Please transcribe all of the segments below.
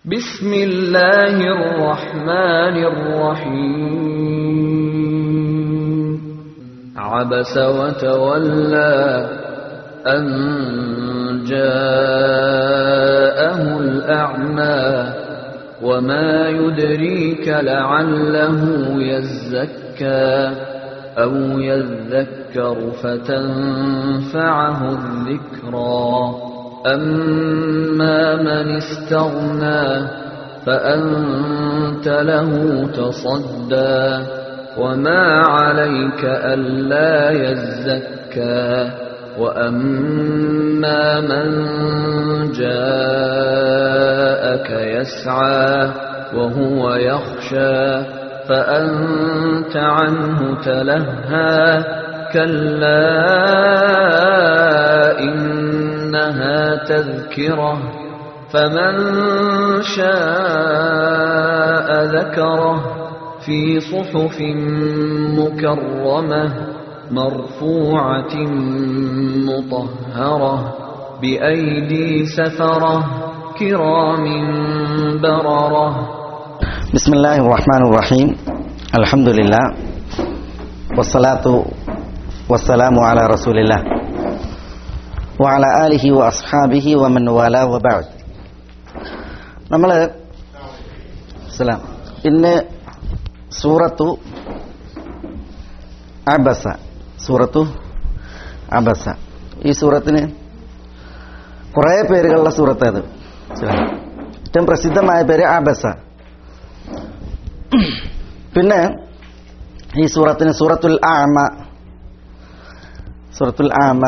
بسم الله الرحمن الرحيم عبس وتولى أن جاءه الأعمى وما يدريك لعله يزكى أو يذكر فتنفعه الذكرى أما من استغنى فأنت له تصدى وما عليك ألا يزكى وأما من جاءك يسعى وهو يخشى فأنت عنه تلهى كلا إنها تذكرة فمن شاء ذكره في صحف مكرمة مرفوعة مطهرة بأيدي سفرة كرام بررة بسم الله الرحمن الرحيم الحمد لله والصلاة والسلام على رسول الله وعلى آله وأصحابه ومن والاه وبعد നമ്മൾ സലാം ഇന്ന് സൂറത്തു അബസ സൂറത്തു അബസ ഈ സൂറത്തിന് കുറേ പേരുകളുള്ള സൂറത്ത് അത് ഏറ്റവും പ്രസിദ്ധമായ പേര് അബസ പിന്നെ ഈ സൂറത്തിന് സൂറത്തുൽ ആമ സൂറത്തുൽ ആമ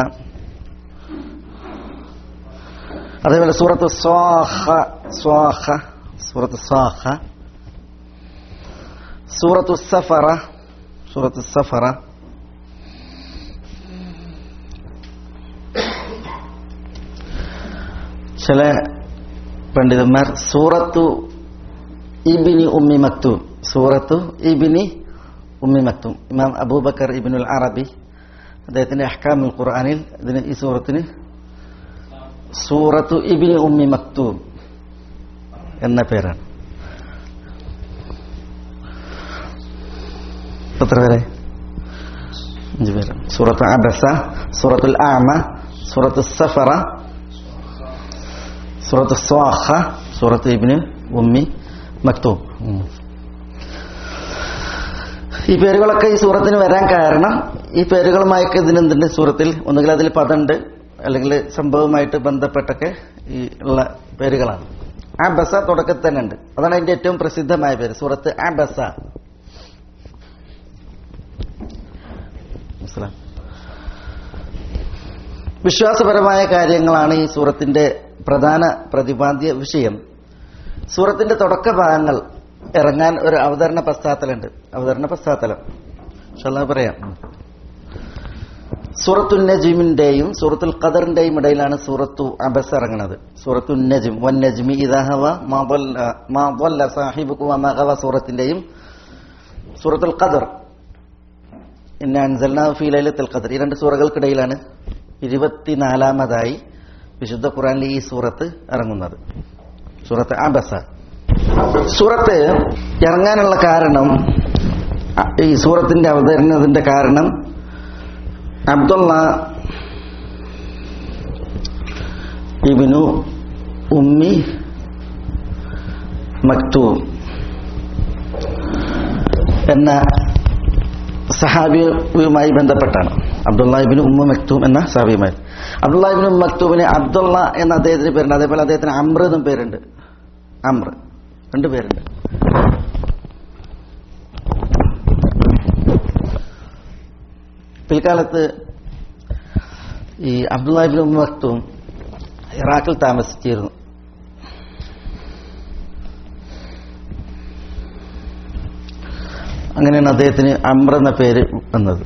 അതേപോലെ സൂറത്ത് സ്വാഹ സ്വാഹ സൂറത്ത് സ്വാഹ സൂറത്തു സഫറ സൂറത്ത് സഫറ ചില പണ്ഡിതന്മാർ സൂറത്തു ഇബിനി ഉമ്മി മക്തൂം സൂറത്തു ഇബിനി ഉമ്മി മക്തൂം ഇമാം അബൂബക്കർ ഇബിനുൽ അറബി അദ്ദേഹത്തിന്റെ അഹ്കാമുൽ ഖുർആാനിൽ ഇതിന് ഈ സൂറത്തിന് സൂറത്തു ഇബിനി ഉമ്മി മക്തൂം എന്ന പേരാണ് എത്ര പേരെ അഞ്ചു പേര് സൂറത്ത് അബസ സൂറത്തുൽ ആമ സൂറത്ത് സഫറ സൂറത്ത് സ്വാഹ സൂറത്ത് ഇബിന് ഉമ്മി മക്തൂം ഈ പേരുകളൊക്കെ ഈ സൂറത്തിന് വരാൻ കാരണം ഈ പേരുകളുമായൊക്കെ ഇതിനെന്തുണ്ട് സൂറത്തിൽ ഒന്നുകിൽ അതിൽ പദമുണ്ട് അല്ലെങ്കിൽ സംഭവവുമായിട്ട് ബന്ധപ്പെട്ടൊക്കെ ഈ ഉള്ള പേരുകളാണ് ആബസ തുടക്കത്തിൽ തന്നെ ഉണ്ട് അതാണ് അതിന്റെ ഏറ്റവും പ്രസിദ്ധമായ പേര് സൂറത്ത് ആബസ വിശ്വാസപരമായ കാര്യങ്ങളാണ് ഈ സൂറത്തിന്റെ പ്രധാന പ്രതിപാദ്യ വിഷയം സൂറത്തിന്റെ തുടക്ക ഭാഗങ്ങൾ ഇറങ്ങാൻ ഒരു അവതരണ പശ്ചാത്തലമുണ്ട് അവതരണ പശ്ചാത്തലം പക്ഷെ പറയാം സൂറത്തുൽ നജിമിന്റെയും സൂറത്തുൽ ഖദറിന്റെയും ഇടയിലാണ് സൂറത്തു അബസ് ഇറങ്ങുന്നത് സൂറത്തുൽ നജിം വൻ നജ്മി ഇദാഹവ മാവല്ല സാഹിബുക്കു മഹവ സൂറത്തിന്റെയും സൂറത്തുൽ ഖദർ ഇന്ന അൻസൽന ഫീ ലൈലത്തുൽ ഖദർ ഈ രണ്ട് സൂറകൾക്കിടയിലാണ് ഇരുപത്തിനാലാമതായി വിശുദ്ധ ഖുറാനിലെ ഈ സൂറത്ത് ഇറങ്ങുന്നത് സൂറത്ത് അബസ സൂറത്ത് ഇറങ്ങാനുള്ള കാരണം ഈ സൂറത്തിന്റെ അവതരണത്തിന്റെ കാരണം അബ്ദുള്ള ഇബിനു ഉമ്മി മക്തൂം എന്ന സഹാബിയുമായി ബന്ധപ്പെട്ടാണ് അബ്ദുല്ലാഹിബിന് ഉമ്മ മക്തൂം എന്ന സഹാബിയുമായി അബ്ദുല്ലാഹിബിന് ഉമ്മ മക്തൂമിന് അബ്ദുള്ള എന്ന അദ്ദേഹത്തിന് പേരുണ്ട് അതേപോലെ അദ്ദേഹത്തിന് അമ്ര എന്നും പേരുണ്ട് അമ്ര രണ്ട് പേരുണ്ട് പിൽക്കാലത്ത് ഈ അബ്ദുല്ലാഹിബിൻ ഉമ്മ മക്തൂം ഇറാഖിൽ താമസിച്ചിരുന്നു അങ്ങനെയാണ് അദ്ദേഹത്തിന് അമ്ര എന്ന പേര് വന്നത്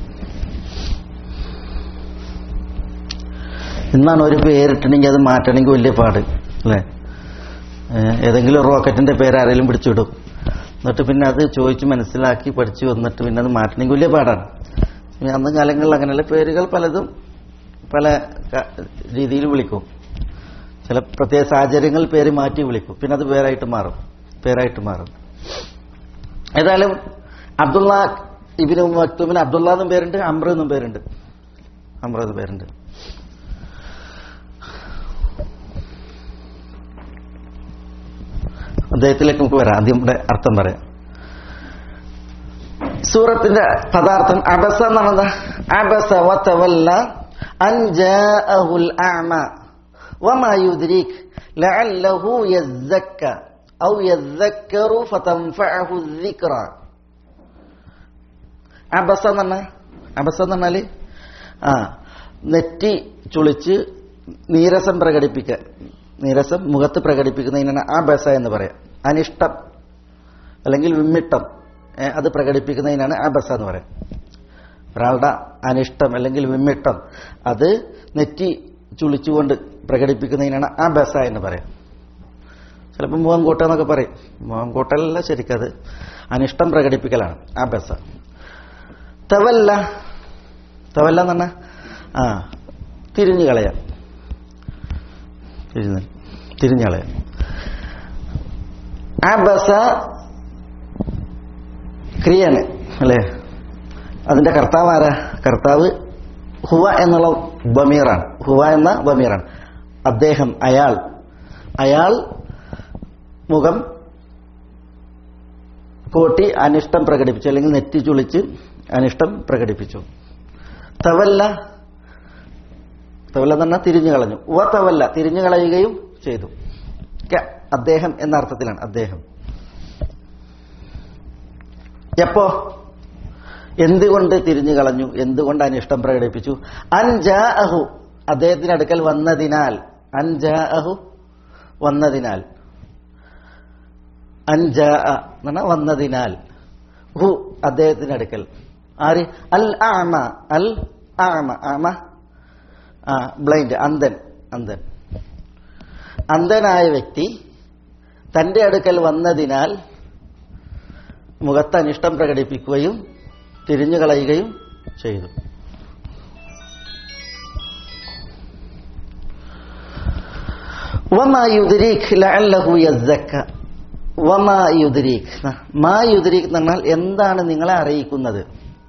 ഇന്നാണ് ഒരു പേരിട്ടണമെങ്കിൽ അത് മാറ്റണമെങ്കിൽ വലിയ പാട് അല്ലേ ഏതെങ്കിലും റോക്കറ്റിന്റെ പേര് ആരെങ്കിലും പിടിച്ചിടും എന്നിട്ട് പിന്നെ അത് ചോദിച്ച് മനസ്സിലാക്കി പഠിച്ചു വന്നിട്ട് പിന്നെ അത് മാറ്റണമെങ്കിൽ വലിയ പാടാണ് അന്ന് കാലങ്ങളിൽ അങ്ങനെയുള്ള പേരുകൾ പലതും പല ക- രീതിയിൽ വിളിക്കും ചില പ്രത്യേക സാഹചര്യങ്ങളിൽ പേര് മാറ്റി വിളിക്കും പിന്നെ അത് പേരായിട്ട് മാറും പേരായിട്ട് മാറും ഏതായാലും അബ്ദുള്ള ഇബിന് മക്തൂമിന് അബ്ദുള്ള എന്നും പേരുണ്ട് അമ്ര എന്നും പേരുണ്ട് അമ്ര എന്നും പേരുണ്ട് അദ്ദേഹത്തിലേക്ക് നമുക്ക് വരാം ആദ്യം ഇവിടെ അർത്ഥം പറയാം സൂറത്തിന്റെ പദാർത്ഥം അബസ എന്നാണെന്താ അബസ വതവല്ല അൻ ജാഅഹുൽ അഅമ വമാ യുദ്രിക് ലഅല്ലഹു യസ്സക്ക ഔ യദ്ദക്കറു ഫതൻഫഅഹു الذിക്റ അബസ എന്ന് പറഞ്ഞാൽ അബസ എന്ന് പറഞ്ഞാല് ആ നെറ്റി ചുളിച്ച് നീരസം പ്രകടിപ്പിക്കുക നീരസം മുഖത്ത് പ്രകടിപ്പിക്കുന്നതിനാണ് അബസ എന്ന് പറയാം അനിഷ്ടം അല്ലെങ്കിൽ വിമ്മിട്ടം ഏ, അത് പ്രകടിപ്പിക്കുന്നതിനാണ് അബസ എന്ന് പറയാം ഒരാളുടെ അനിഷ്ടം അല്ലെങ്കിൽ വിമ്മിട്ടം അത് നെറ്റി ചുളിച്ചുകൊണ്ട് പ്രകടിപ്പിക്കുന്നതിനാണ് അബസ എന്ന് പറയാം ചിലപ്പോൾ മുഖം കൂട്ടെന്നൊക്കെ പറയും മുഖം കൂട്ടലല്ല ശരിക്കത് അനിഷ്ടം പ്രകടിപ്പിക്കലാണ് അബസ തവല്ല തവല്ല എന്ന് പറഞ്ഞാൽ ആ തിരിഞ്ഞു കളയാം തിരിഞ്ഞ് തിരിഞ്ഞു കളയാം അബസ ക്രിയാണ് അല്ലേ അതിന്റെ കർത്താവ് ആരാ കർത്താവ് ഹുവ എന്നുള്ള ബമീറാണ് ഹുവ എന്ന ബമീറാണ് അദ്ദേഹം അയാൾ അയാൾ മുഖം കോട്ടി അനിഷ്ടം പ്രകടിപ്പിച്ചു അല്ലെങ്കിൽ നെറ്റി ചുളിച്ച് അനിഷ്ടം പ്രകടിപ്പിച്ചു തവല്ല തവല്ല എന്ന് പറഞ്ഞാൽ തിരിഞ്ഞു കളഞ്ഞു ഉവ തവല്ല തിരിഞ്ഞു കളയുകയും ചെയ്തു ക- അദ്ദേഹം എന്ന അർത്ഥത്തിലാണ് അദ്ദേഹം എപ്പോ എന്തുകൊണ്ട് തിരിഞ്ഞു കളഞ്ഞു എന്തുകൊണ്ട് അനിഷ്ടം പ്രകടിപ്പിച്ചു അൻജാ അഹു അദ്ദേഹത്തിന് അടുക്കൽ വന്നതിനാൽ അൻജാ അഹു വന്നതിനാൽ അൻജാ എന്ന് പറഞ്ഞാൽ വന്നതിനാൽ ഹു അദ്ദേഹത്തിന് അടുക്കൽ ആര് അൽ ആമ അൽ ആമ ആമ ആ ബ്ലൈൻഡ് അന്ധൻ അന്ധൻ അന്ധനായ വ്യക്തി തന്റെ അടുക്കൽ വന്നതിനാൽ മുഖത്ത് അനിഷ്ടം പ്രകടിപ്പിക്കുകയും തിരിഞ്ഞു കളയുകയും ചെയ്തു വമാ യുദ്രീഖ് ലഅല്ലഹു യസ്സക്ക വമാ യുദ്രീഖ് മാ യുദ്രീഖ് എന്ന് പറഞ്ഞാൽ എന്താണ് നിങ്ങളെ അറിയിക്കുന്നത്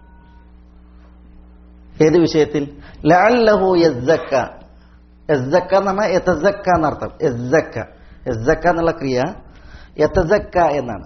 ഏത് വിഷയത്തിൽ ലഅല്ലഹു യസ്സക്ക യസ്സക്ക എന്ന് പറഞ്ഞാൽ യതസക്ക എന്നർത്ഥം യസ്സക്ക യസ്സക്ക എന്നുള്ള ക്രിയ യതസക്ക എന്നാണ്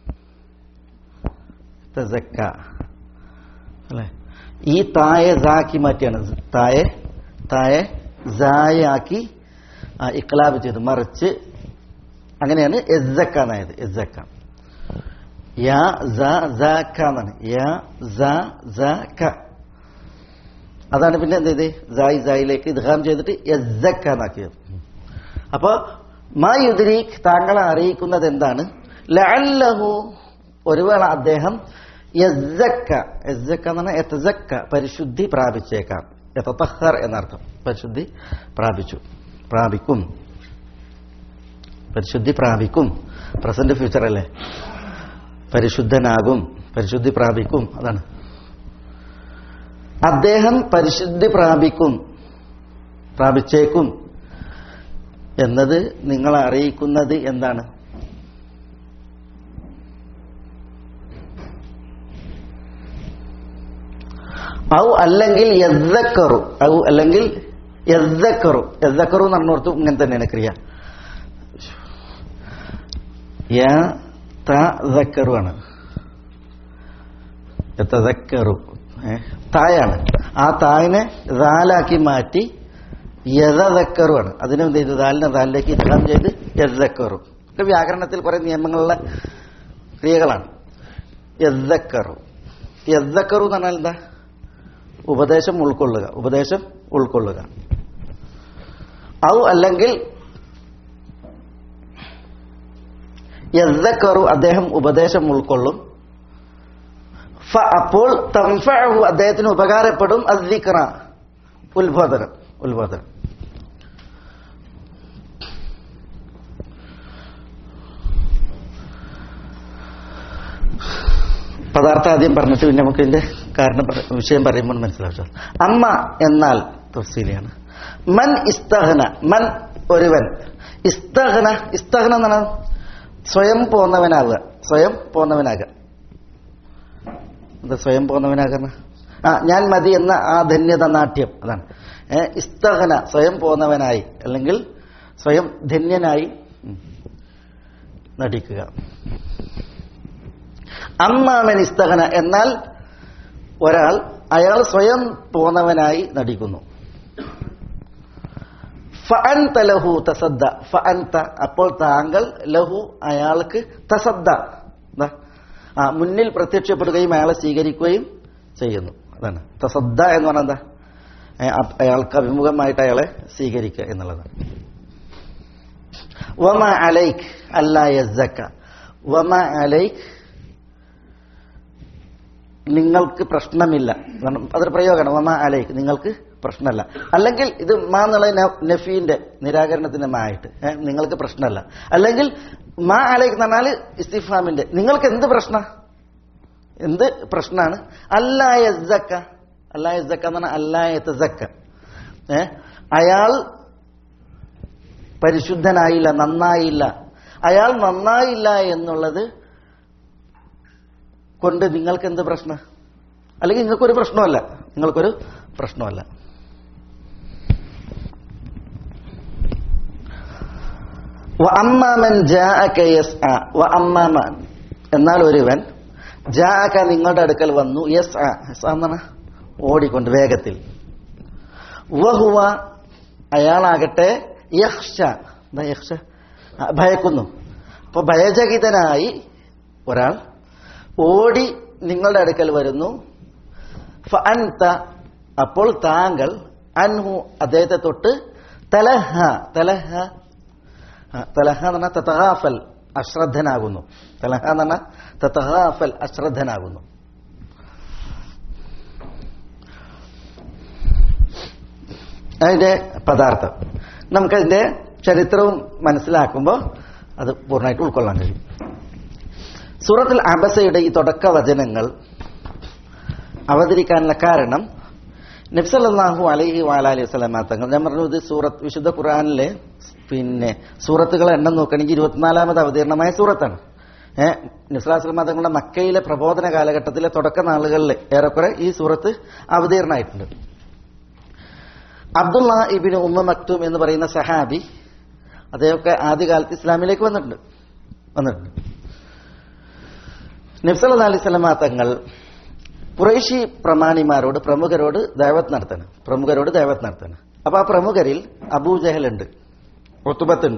യതസക്ക അല്ലേ ഈ തായെ സാക്കി മാറ്റിയാണ് തായെ തായെ സായാക്കി ആ, ഇക്ലാബ് ചെയ്തു മറിച്ച് അങ്ങനെയാണ് എസ്സക്ക എന്നായത് എസ്സക്ക യാ സ സ ക എന്നാണ് യാ സ സ ക അതാണ് പിന്നെ എന്ത് ചെയ്ത് സായി സായിലേക്ക് ഇദ്ഹാം ചെയ്തിട്ട് എസ്സക്ക എന്നാക്കിയത് അപ്പൊ മാ യുദ്രീഖ് താങ്കളെ അറിയിക്കുന്നത് എന്താണ് ലഅല്ലഹു ഒരു വേള അദ്ദേഹം യസ്സക്ക യസ്സക്ക എന്ന് പറഞ്ഞാൽ യതസക്ക പരിശുദ്ധി പ്രാപിച്ചേക്കാം യതതഹർ എന്നർത്ഥം പരിശുദ്ധി പ്രാപിച്ചു പ്രാപിക്കും പരിശുദ്ധി പ്രാപിക്കും പ്രസന്റ് ഫ്യൂച്ചർ അല്ലേ പരിശുദ്ധനാകും പരിശുദ്ധി പ്രാപിക്കും അതാണ് അദ്ദേഹം പരിശുദ്ധി പ്രാപിക്കും പ്രാപിച്ചേക്കും എന്നത് നിങ്ങളെ അറിയിക്കുന്നത് എന്താണ് ഔ അല്ലെങ്കിൽ യദ്ദക്കറു ഔ അല്ലെങ്കിൽ യദ്ദക്കറു യദ്ദക്കറു എന്ന് പറഞ്ഞോർത്ത് ഇങ്ങനെ തന്നെയാണ് ക്രിയ യ തദക്കറു ആണ് യതദക്കറു ഏ, തായാണ് ആ തായിനെ ദാലാക്കി മാറ്റി യഥദക്കറു ആണ് അതിനെ എന്ത് ചെയ്തു ദാലിനെ ദാലിലേക്ക് ഇദ്ഹാം ചെയ്ത് യദ്ദക്കറു ഇത് വ്യാകരണത്തിൽ കുറെ നിയമങ്ങളുള്ള ക്രിയകളാണ് യദ്ദക്കറു യദ്ദക്കറു എന്ന് പറഞ്ഞാൽ എന്താ ഉപദേശം ഉൾക്കൊള്ളുക ഉപദേശം ഉൾക്കൊള്ളുക ഔ അല്ലെങ്കിൽ യദ്ദക്കറു അദ്ദേഹം ഉപദേശം ഉൾക്കൊള്ളും ഫ അപ്പോൾ തൻഫഅഹു അദ്ദേഹത്തിന് ഉപകാരപ്പെടും അദ്ദിക്ര ഉത്ബോധനം ഉത്ബോധനം പദാർത്ഥം ആദ്യം പറഞ്ഞിട്ട് പിന്നെ നമുക്ക് ഇതിന്റെ കാരണം പറ- വിഷയം പറയുമ്പോൾ മനസ്സിലാക്കാം അമ്മ എന്നാൽ തഫ്സീലിയാണ് മൻ ഇസ്തഹന മൻ ഒരുവൻ ഇസ്തഹന ഇസ്തഹന എന്നാണ് സ്വയം പോന്നവനാവുക സ്വയം പോന്നവനാകുക എന്താ സ്വയം പോന്നവനാകുന്ന ആ ഞാൻ മതി എന്ന ആ ധന്യത നാട്യം അതാണ് ഏ, ഇസ്തഹന സ്വയം പോന്നവനായി അല്ലെങ്കിൽ സ്വയം ധന്യനായി ഉം, നടിക്കുക അമ്മാമൻ ഇസ്തഹന എന്നാൽ ഒരാൾ അയാൾ സ്വയം പോന്നവനായി നടിക്കുന്നു ഫഅൻത ലഹു തസദ്ദ ഫഅൻത അപ്പോൾ താങ്കൾ ലഹു അയാൾക്ക് തസദ്ദ എന്താ ആ മുന്നിൽ പ്രത്യക്ഷപ്പെടുകയും അയാളെ സ്വീകരിക്കുകയും ചെയ്യുന്നു അതാണ് തസദ്ദ എന്ന് പറഞ്ഞാൽ എന്താ ഏ, അ- അയാൾക്ക് അഭിമുഖമായിട്ട് അയാളെ സ്വീകരിക്കുക എന്നുള്ളതാണ് വമ അലൈക്ക് അല്ലാ യസ്സക്ക വമ അലൈക്ക് നിങ്ങൾക്ക് പ്രശ്നമില്ല കാരണം അതൊരു പ്രയോഗമാണ് വമ അലൈക്ക് നിങ്ങൾക്ക് പ്രശ്നമല്ല അല്ലെങ്കിൽ ഇത് മാ എന്നുള്ള ന- നഫീന്റെ നിരാകരണത്തിന്റെ മാ ആയിട്ട് ഏ, നിങ്ങൾക്ക് പ്രശ്നമല്ല അല്ലെങ്കിൽ മാ അലൈക്ക് എന്ന് പറഞ്ഞാൽ ഇസ്തിഫാമിന്റെ നിങ്ങൾക്ക് എന്ത് പ്രശ്ന എന്ത് പ്രശ്നമാണ് അല്ലാ യസ്സക്ക അല്ലാ യസ്സക്ക എന്ന് പറഞ്ഞാൽ അല്ലാ യത്തസക്ക ഏ അയാൾ പരിശുദ്ധനായില്ല നന്നായില്ല അയാൾ നന്നായില്ല എന്നുള്ളത് കൊണ്ട് നിങ്ങൾക്ക് എന്ത് പ്രശ്നം അല്ലെങ്കിൽ നിങ്ങൾക്കൊരു പ്രശ്നമല്ല നിങ്ങൾക്കൊരു പ്രശ്നമല്ല വഅമ്മാമൻ ജാഅക യസ്അ വഅമ്മാമൻ എന്നാൽ ഒരുവൻ ജാഅക നിങ്ങളുടെ അടുക്കൽ വന്നു യസ്അ യസ്അ എന്നാണ് ഓടിക്കൊണ്ട് വേഗത്തിൽ വഹുവ അയാളാകട്ടെ യഹ്ഷ എന്താ യഹ്ഷ ആ, ഭയക്കുന്നു അപ്പൊ ഭയചകിതനായി ഒരാൾ ഓടി നിങ്ങളുടെ അടുക്കൽ വരുന്നു ഫഅൻത അപ്പോൾ താങ്കൾ അൻഹു അദ്ദേഹത്തെ തൊട്ട് തലഹ തലഹ ആ, തലഹ എന്ന് പറഞ്ഞാൽ തതഹാഫൽ അശ്രദ്ധനാകുന്നു തലഹ എന്ന് പറഞ്ഞാൽ തതഹാഫൽ അശ്രദ്ധനാകുന്നു അതിന്റെ പദാർത്ഥം നമുക്കതിന്റെ ചരിത്രവും മനസ്സിലാക്കുമ്പോൾ അത് പൂർണ്ണമായിട്ട് ഉൾക്കൊള്ളാൻ കഴിയും സൂറത്തുൽ അബസയുടെ ഈ തുടക്ക വചനങ്ങൾ അവതരിക്കാനുള്ള കാരണം നബ്സല്ലാഹു അലൈഹി വാലി വസ്ലാം തങ്ങൾ ഞാൻ പറഞ്ഞു ഇത് സൂറത്ത് വിശുദ്ധ ഖുർആാനിലെ പിന്നെ സൂറത്തുകളെ എണ്ണം നോക്കുകയാണെങ്കിൽ ഇരുപത്തിനാലാമത് അവതീർണമായ സൂറത്താണ് ഏഹ് നബ്സലാസ്ലാം തങ്ങളുടെ മക്കയിലെ പ്രബോധന കാലഘട്ടത്തിലെ തുടക്ക നാളുകളിൽ ഏറെക്കുറെ ഈ സൂറത്ത് അവതീർണമായിട്ടുണ്ട് അബ്ദുള്ള ഇബിന് ഉമ്മ മക്തൂം എന്ന് പറയുന്ന സഹാബി അദ്ദേഹമൊക്കെ ആദ്യകാലത്ത് ഇസ്ലാമിലേക്ക് വന്നിട്ടുണ്ട് വന്നിട്ടുണ്ട് നബ്സല അലൈഹി സ്വലമാ തങ്ങൾ കുറേശി പ്രമാണിമാരോട് പ്രമുഖരോട് ദൈവത്ത് നടത്തണം പ്രമുഖരോട് ദൈവത്ത് നടത്തണം അപ്പൊ ആ പ്രമുഖരിൽ അബൂജഹൽ ഉണ്ട് ഒത്തുബത്തുണ്ട്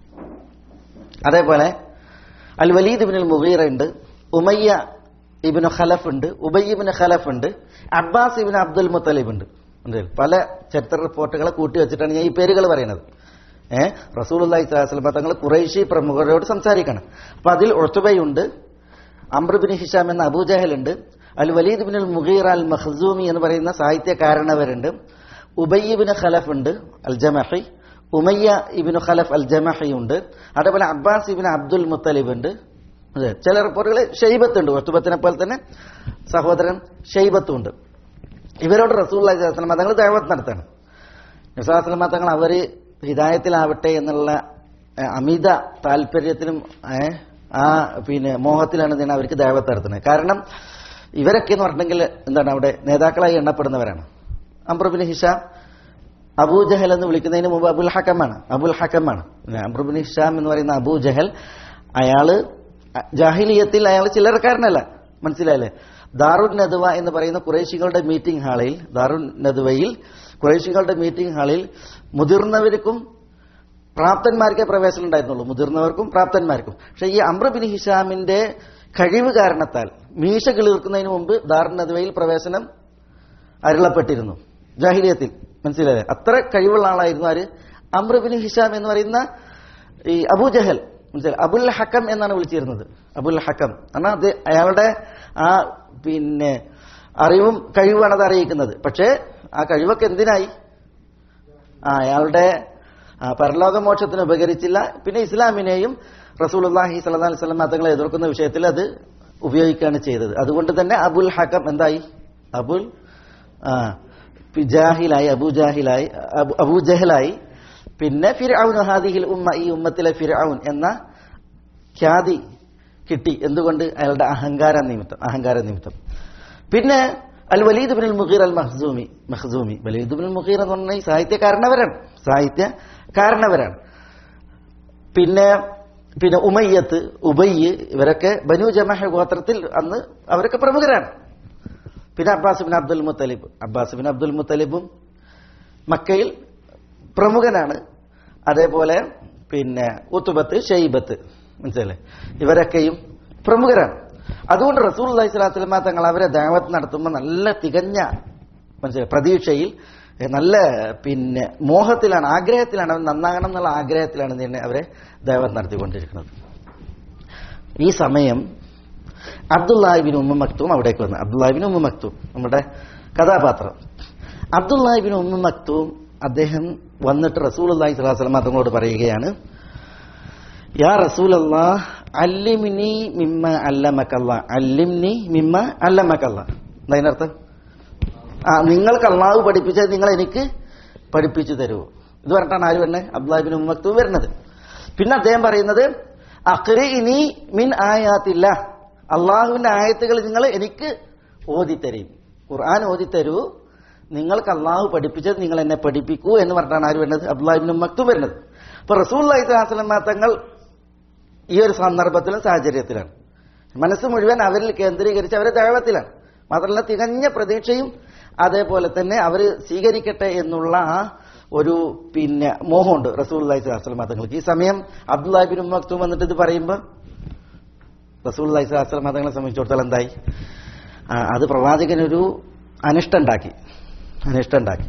അതേപോലെ അൽ വലീദ് ഇബിനുൽ മുഗീറ ഉണ്ട് ഉമയ്യ ഇബിന് ഖലഫ് ഉണ്ട് ഉബയ്യ ഇബിന് ഖലഫ് ഉണ്ട് അബ്ബാസ് ഇബിന് അബ്ദുൽ മുത്തലിബ് ഉണ്ട് ഉണ്ട്. പല ചരിത്ര റിപ്പോർട്ടുകളെ കൂട്ടി വെച്ചിട്ടാണ് ഞാൻ ഈ പേരുകൾ പറയുന്നത് ഏഹ് റസൂൽ അള്ളഹി സ്വലാസ്ലമ തങ്ങൾ കുറേശി പ്രമുഖരോട് സംസാരിക്കണം അപ്പൊ അതിൽ ഒത്തുബയുണ്ട് അമ്രബിൻ ഹിഷാം എന്ന അബൂജഹലുണ്ട് അൽ വലീദ് ബിൻ മുഗീർ അൽ മഖ്സൂമി എന്ന് പറയുന്ന സാഹിത്യകാരണവരുണ്ട് ഉബയ്യബിന് ഖലഫ് ഉണ്ട് അൽ ജമഹി ഉമയ്യ ഇബിന് ഖലഫ് അൽ ജമഹി ഉണ്ട് അതേപോലെ അബ്ബാസ് ഇബിൻ അബ്ദുൽ മുത്തലിബ് ഉണ്ട് അതെ ചില റിപ്പോർട്ടുകൾ ഷെയ്ബത്തുണ്ട് ഒത്തുബത്തിനെ പോലെ തന്നെ സഹോദരൻ ഷെയ്ബത്തും ഉണ്ട് ഇവരോട് റസൂൽ അള്ളാഹി തങ്ങൾ ദൈവത്ത് നടത്തണം നിസാസ്ലമ തങ്ങൾ അവര് ഹിദായത്തിലാവട്ടെ എന്നുള്ള ഏഹ്, അമിത താല്പര്യത്തിലും ഏഹ്, ആ പിന്നെ മോഹത്തിലാണ് ഇതിനെ അവർക്ക് ദൈവത്ത് നടത്തുന്നത് കാരണം ഇവരൊക്കെ എന്ന് പറഞ്ഞിട്ടുണ്ടെങ്കിൽ എന്താണ് അവിടെ നേതാക്കളായി എണ്ണപ്പെടുന്നവരാണ് അംബ്രബിൻ ഹിഷാം അബൂജഹൽ എന്ന് വിളിക്കുന്നതിന് മുമ്പ് അബുൽ ഹക്കമാണ് അബുൽ ഹക്കമാണ് അംബ്രബിൻ ഹിഷാം എന്ന് പറയുന്ന അബൂജഹൽ അയാള് ജാഹിലിയത്തിൽ അയാൾ ചില്ലറക്കാരനല്ല മനസ്സിലായല്ലേ ദാറുൻ നദുവ എന്ന് പറയുന്ന കുറേശികളുടെ മീറ്റിംഗ് ഹാളിൽ ദാറുൻ നദുവയിൽ കുറേശികളുടെ മീറ്റിംഗ് ഹാളിൽ മുതിർന്നവർക്കും പ്രാപ്തന്മാർക്കേ പ്രവേശനം ഉണ്ടായിരുന്നുള്ളൂ മുതിർന്നവർക്കും പ്രാപ്തന്മാർക്കും പക്ഷെ ഈ അമ്രബിൻ ഹിഷാമിന്റെ കഴിവ് കാരണത്താൽ മീശ കിളിർക്കുന്നതിന് മുമ്പ് ദാറുൻ നദുവയിൽ പ്രവേശനം അരുളപ്പെട്ടിരുന്നു ജാഹിലിയത്തിൽ മനസ്സിലായേ അത്ര കഴിവുള്ള ആളായിരുന്നു ആര് അമ്രബിൻ ഹിഷാം എന്ന് പറയുന്ന ഈ അബൂജഹൽ മനസ്സിലായി അബുൽ ഹക്കം എന്നാണ് വിളിച്ചിരുന്നത് അബുൽ ഹക്കം എന്നാൽ അത് അയാളുടെ ആ പിന്നെ അറിവും കഴിവാണ് അത് അറിയിക്കുന്നത് പക്ഷേ ആ കഴിവൊക്കെ എന്തിനായി ആ അയാളുടെ ആ, പരലോകമോക്ഷത്തിന് ഉപകരിച്ചില്ല പിന്നെ ഇസ്ലാമിനെയും റസൂലുള്ളാഹി സ്വല്ലല്ലാഹി അലൈഹി വസല്ലം തങ്ങളെ എതിർക്കുന്ന വിഷയത്തിൽ അത് ഉപയോഗിക്കുകയാണ് ചെയ്തത് അതുകൊണ്ട് തന്നെ അബുൽ ഹക്കം എന്തായി അബുൽ ആ, പി- ജാഹിലായി അബു ജാഹിലായി അബു- അബൂ ജഹലായി പിന്നെ ഫിർഔൻ ഹാദിഹിൽ ഉമ്മ ഈ ഉമ്മത്തിലെ ഫിർഔൻ എന്ന ഖ്യാതി കിട്ടി എന്തുകൊണ്ട് അയാളുടെ അഹങ്കാര നിമിത്തം അഹങ്കാര നിമിത്തം പിന്നെ al Waleed bin Mughira al Makhzumi Makhzumi Walid bin Mughira എന്ന് പറഞ്ഞാൽ ഈ സാഹിത്യകാരനവരാണ് സാഹിത്യകാരനവരാണ് പിന്നെ പിന്നെ ഉമയ്യത്ത് ഉബയ്യ് ഇവരൊക്കെ ബനു ജമഹ ഗോത്രത്തിൽ അന്ന് അവരൊക്കെ പ്രമുഖരാണ് പിന്നെ Abbas bin Abdul Muttalib Abbas bin Abdul മുത്തലിബും മക്കയിൽ പ്രമുഖനാണ് അതേപോലെ പിന്നെ ഉത്തുബത്ത് ഷെയ്ബത്ത് മനസ്സിലല്ലേ ഇവരൊക്കെയും പ്രമുഖരാണ് അതുകൊണ്ട് റസൂൽ അള്ളഹി സ്വലാസ്ലമ തങ്ങൾ അവരെ ദാവത്ത് നടത്തുമ്പോൾ നല്ല തികഞ്ഞ മനസ്സിലായി പ്രതീക്ഷയിൽ എ, നല്ല പിന്നെ മോഹത്തിലാണ് ആഗ്രഹത്തിലാണ് അവൻ നന്നാകണം എന്നുള്ള ആഗ്രഹത്തിലാണ് തന്നെ അവരെ ദൈവത്ത് നടത്തിക്കൊണ്ടിരിക്കുന്നത് ഈ സമയം അബ്ദുല്ലാഹിബിൻ ഉമ്മ മക്തൂം അവിടേക്ക് വന്നു അബ്ദുല്ലാഹിബിൻ ഉമ്മ മക്തൂം നമ്മുടെ കഥാപാത്രം അബ്ദുല്ലാഹിബിൻ ഉമ്മ മക്തൂം അദ്ദേഹം വന്നിട്ട് റസൂൽ അള്ളാഹി സ്വലാസ്ലം തങ്ങളോട് പറയുകയാണ് യാ റസൂൽ അള്ളാഹ് അല്ലിമിനി മിമ്മ അല്ലമക്കല്ല അല്ലിംനി മിമ്മ അല്ലമക്കല്ല എന്താ അതിനർത്ഥം ആ നിങ്ങൾക്ക് അള്ളാഹു പഠിപ്പിച്ചത് നിങ്ങൾ എനിക്ക് പഠിപ്പിച്ചു തരുമോ ഇത് പറഞ്ഞിട്ടാണ് ആര് വരുന്നത് അബ്ദുല്ലാഹിബിൻ ഉമ്മക്തൂം വരുന്നത് പിന്നെ അദ്ദേഹം പറയുന്നത് അഖ്രി ഇനി മിൻ ആയാത്തില്ല അള്ളാഹുവിന്റെ ആയത്തുകൾ നിങ്ങൾ എനിക്ക് ഓതിത്തരും ഖുർആൻ ഓതിത്തരൂ നിങ്ങൾക്ക് അള്ളാഹു പഠിപ്പിച്ചത് നിങ്ങൾ എന്നെ പഠിപ്പിക്കൂ എന്ന് പറഞ്ഞിട്ടാണ് ആര് വരുന്നത് അബ്ദുല്ലാഹിബിൻ ഉമ്മക്തൂം വരുന്നത് അപ്പൊ റസൂൽ അലൈഹിസ്ലാം തങ്ങൾ ഈ ഒരു സന്ദർഭത്തിലും സാഹചര്യത്തിലാണ് മനസ്സ് മുഴുവൻ അവരിൽ കേന്ദ്രീകരിച്ച് അവരെ ദൈവത്തിലാണ് മാത്രമല്ല തികഞ്ഞ പ്രതീക്ഷയും അതേപോലെ തന്നെ അവർ സ്വീകരിക്കട്ടെ എന്നുള്ള ആ ഒരു പിന്നെ മോഹമുണ്ട് റസൂൽ അള്ളഹി സ്വലാസ്ലം തങ്ങൾക്ക് ഈ സമയം അബ്ദുല്ലാഹിബിൻ മക്തൂം വന്നിട്ട് ഇത് പറയുമ്പോൾ റസൂൽ അള്ളഹി സ്വലാസ്ലം തങ്ങളെ സംബന്ധിച്ചിടത്തോളം എന്തായി ആ, അത് പ്രവാചകനൊരു അനിഷ്ടം ഉണ്ടാക്കി അനിഷ്ടം ഉണ്ടാക്കി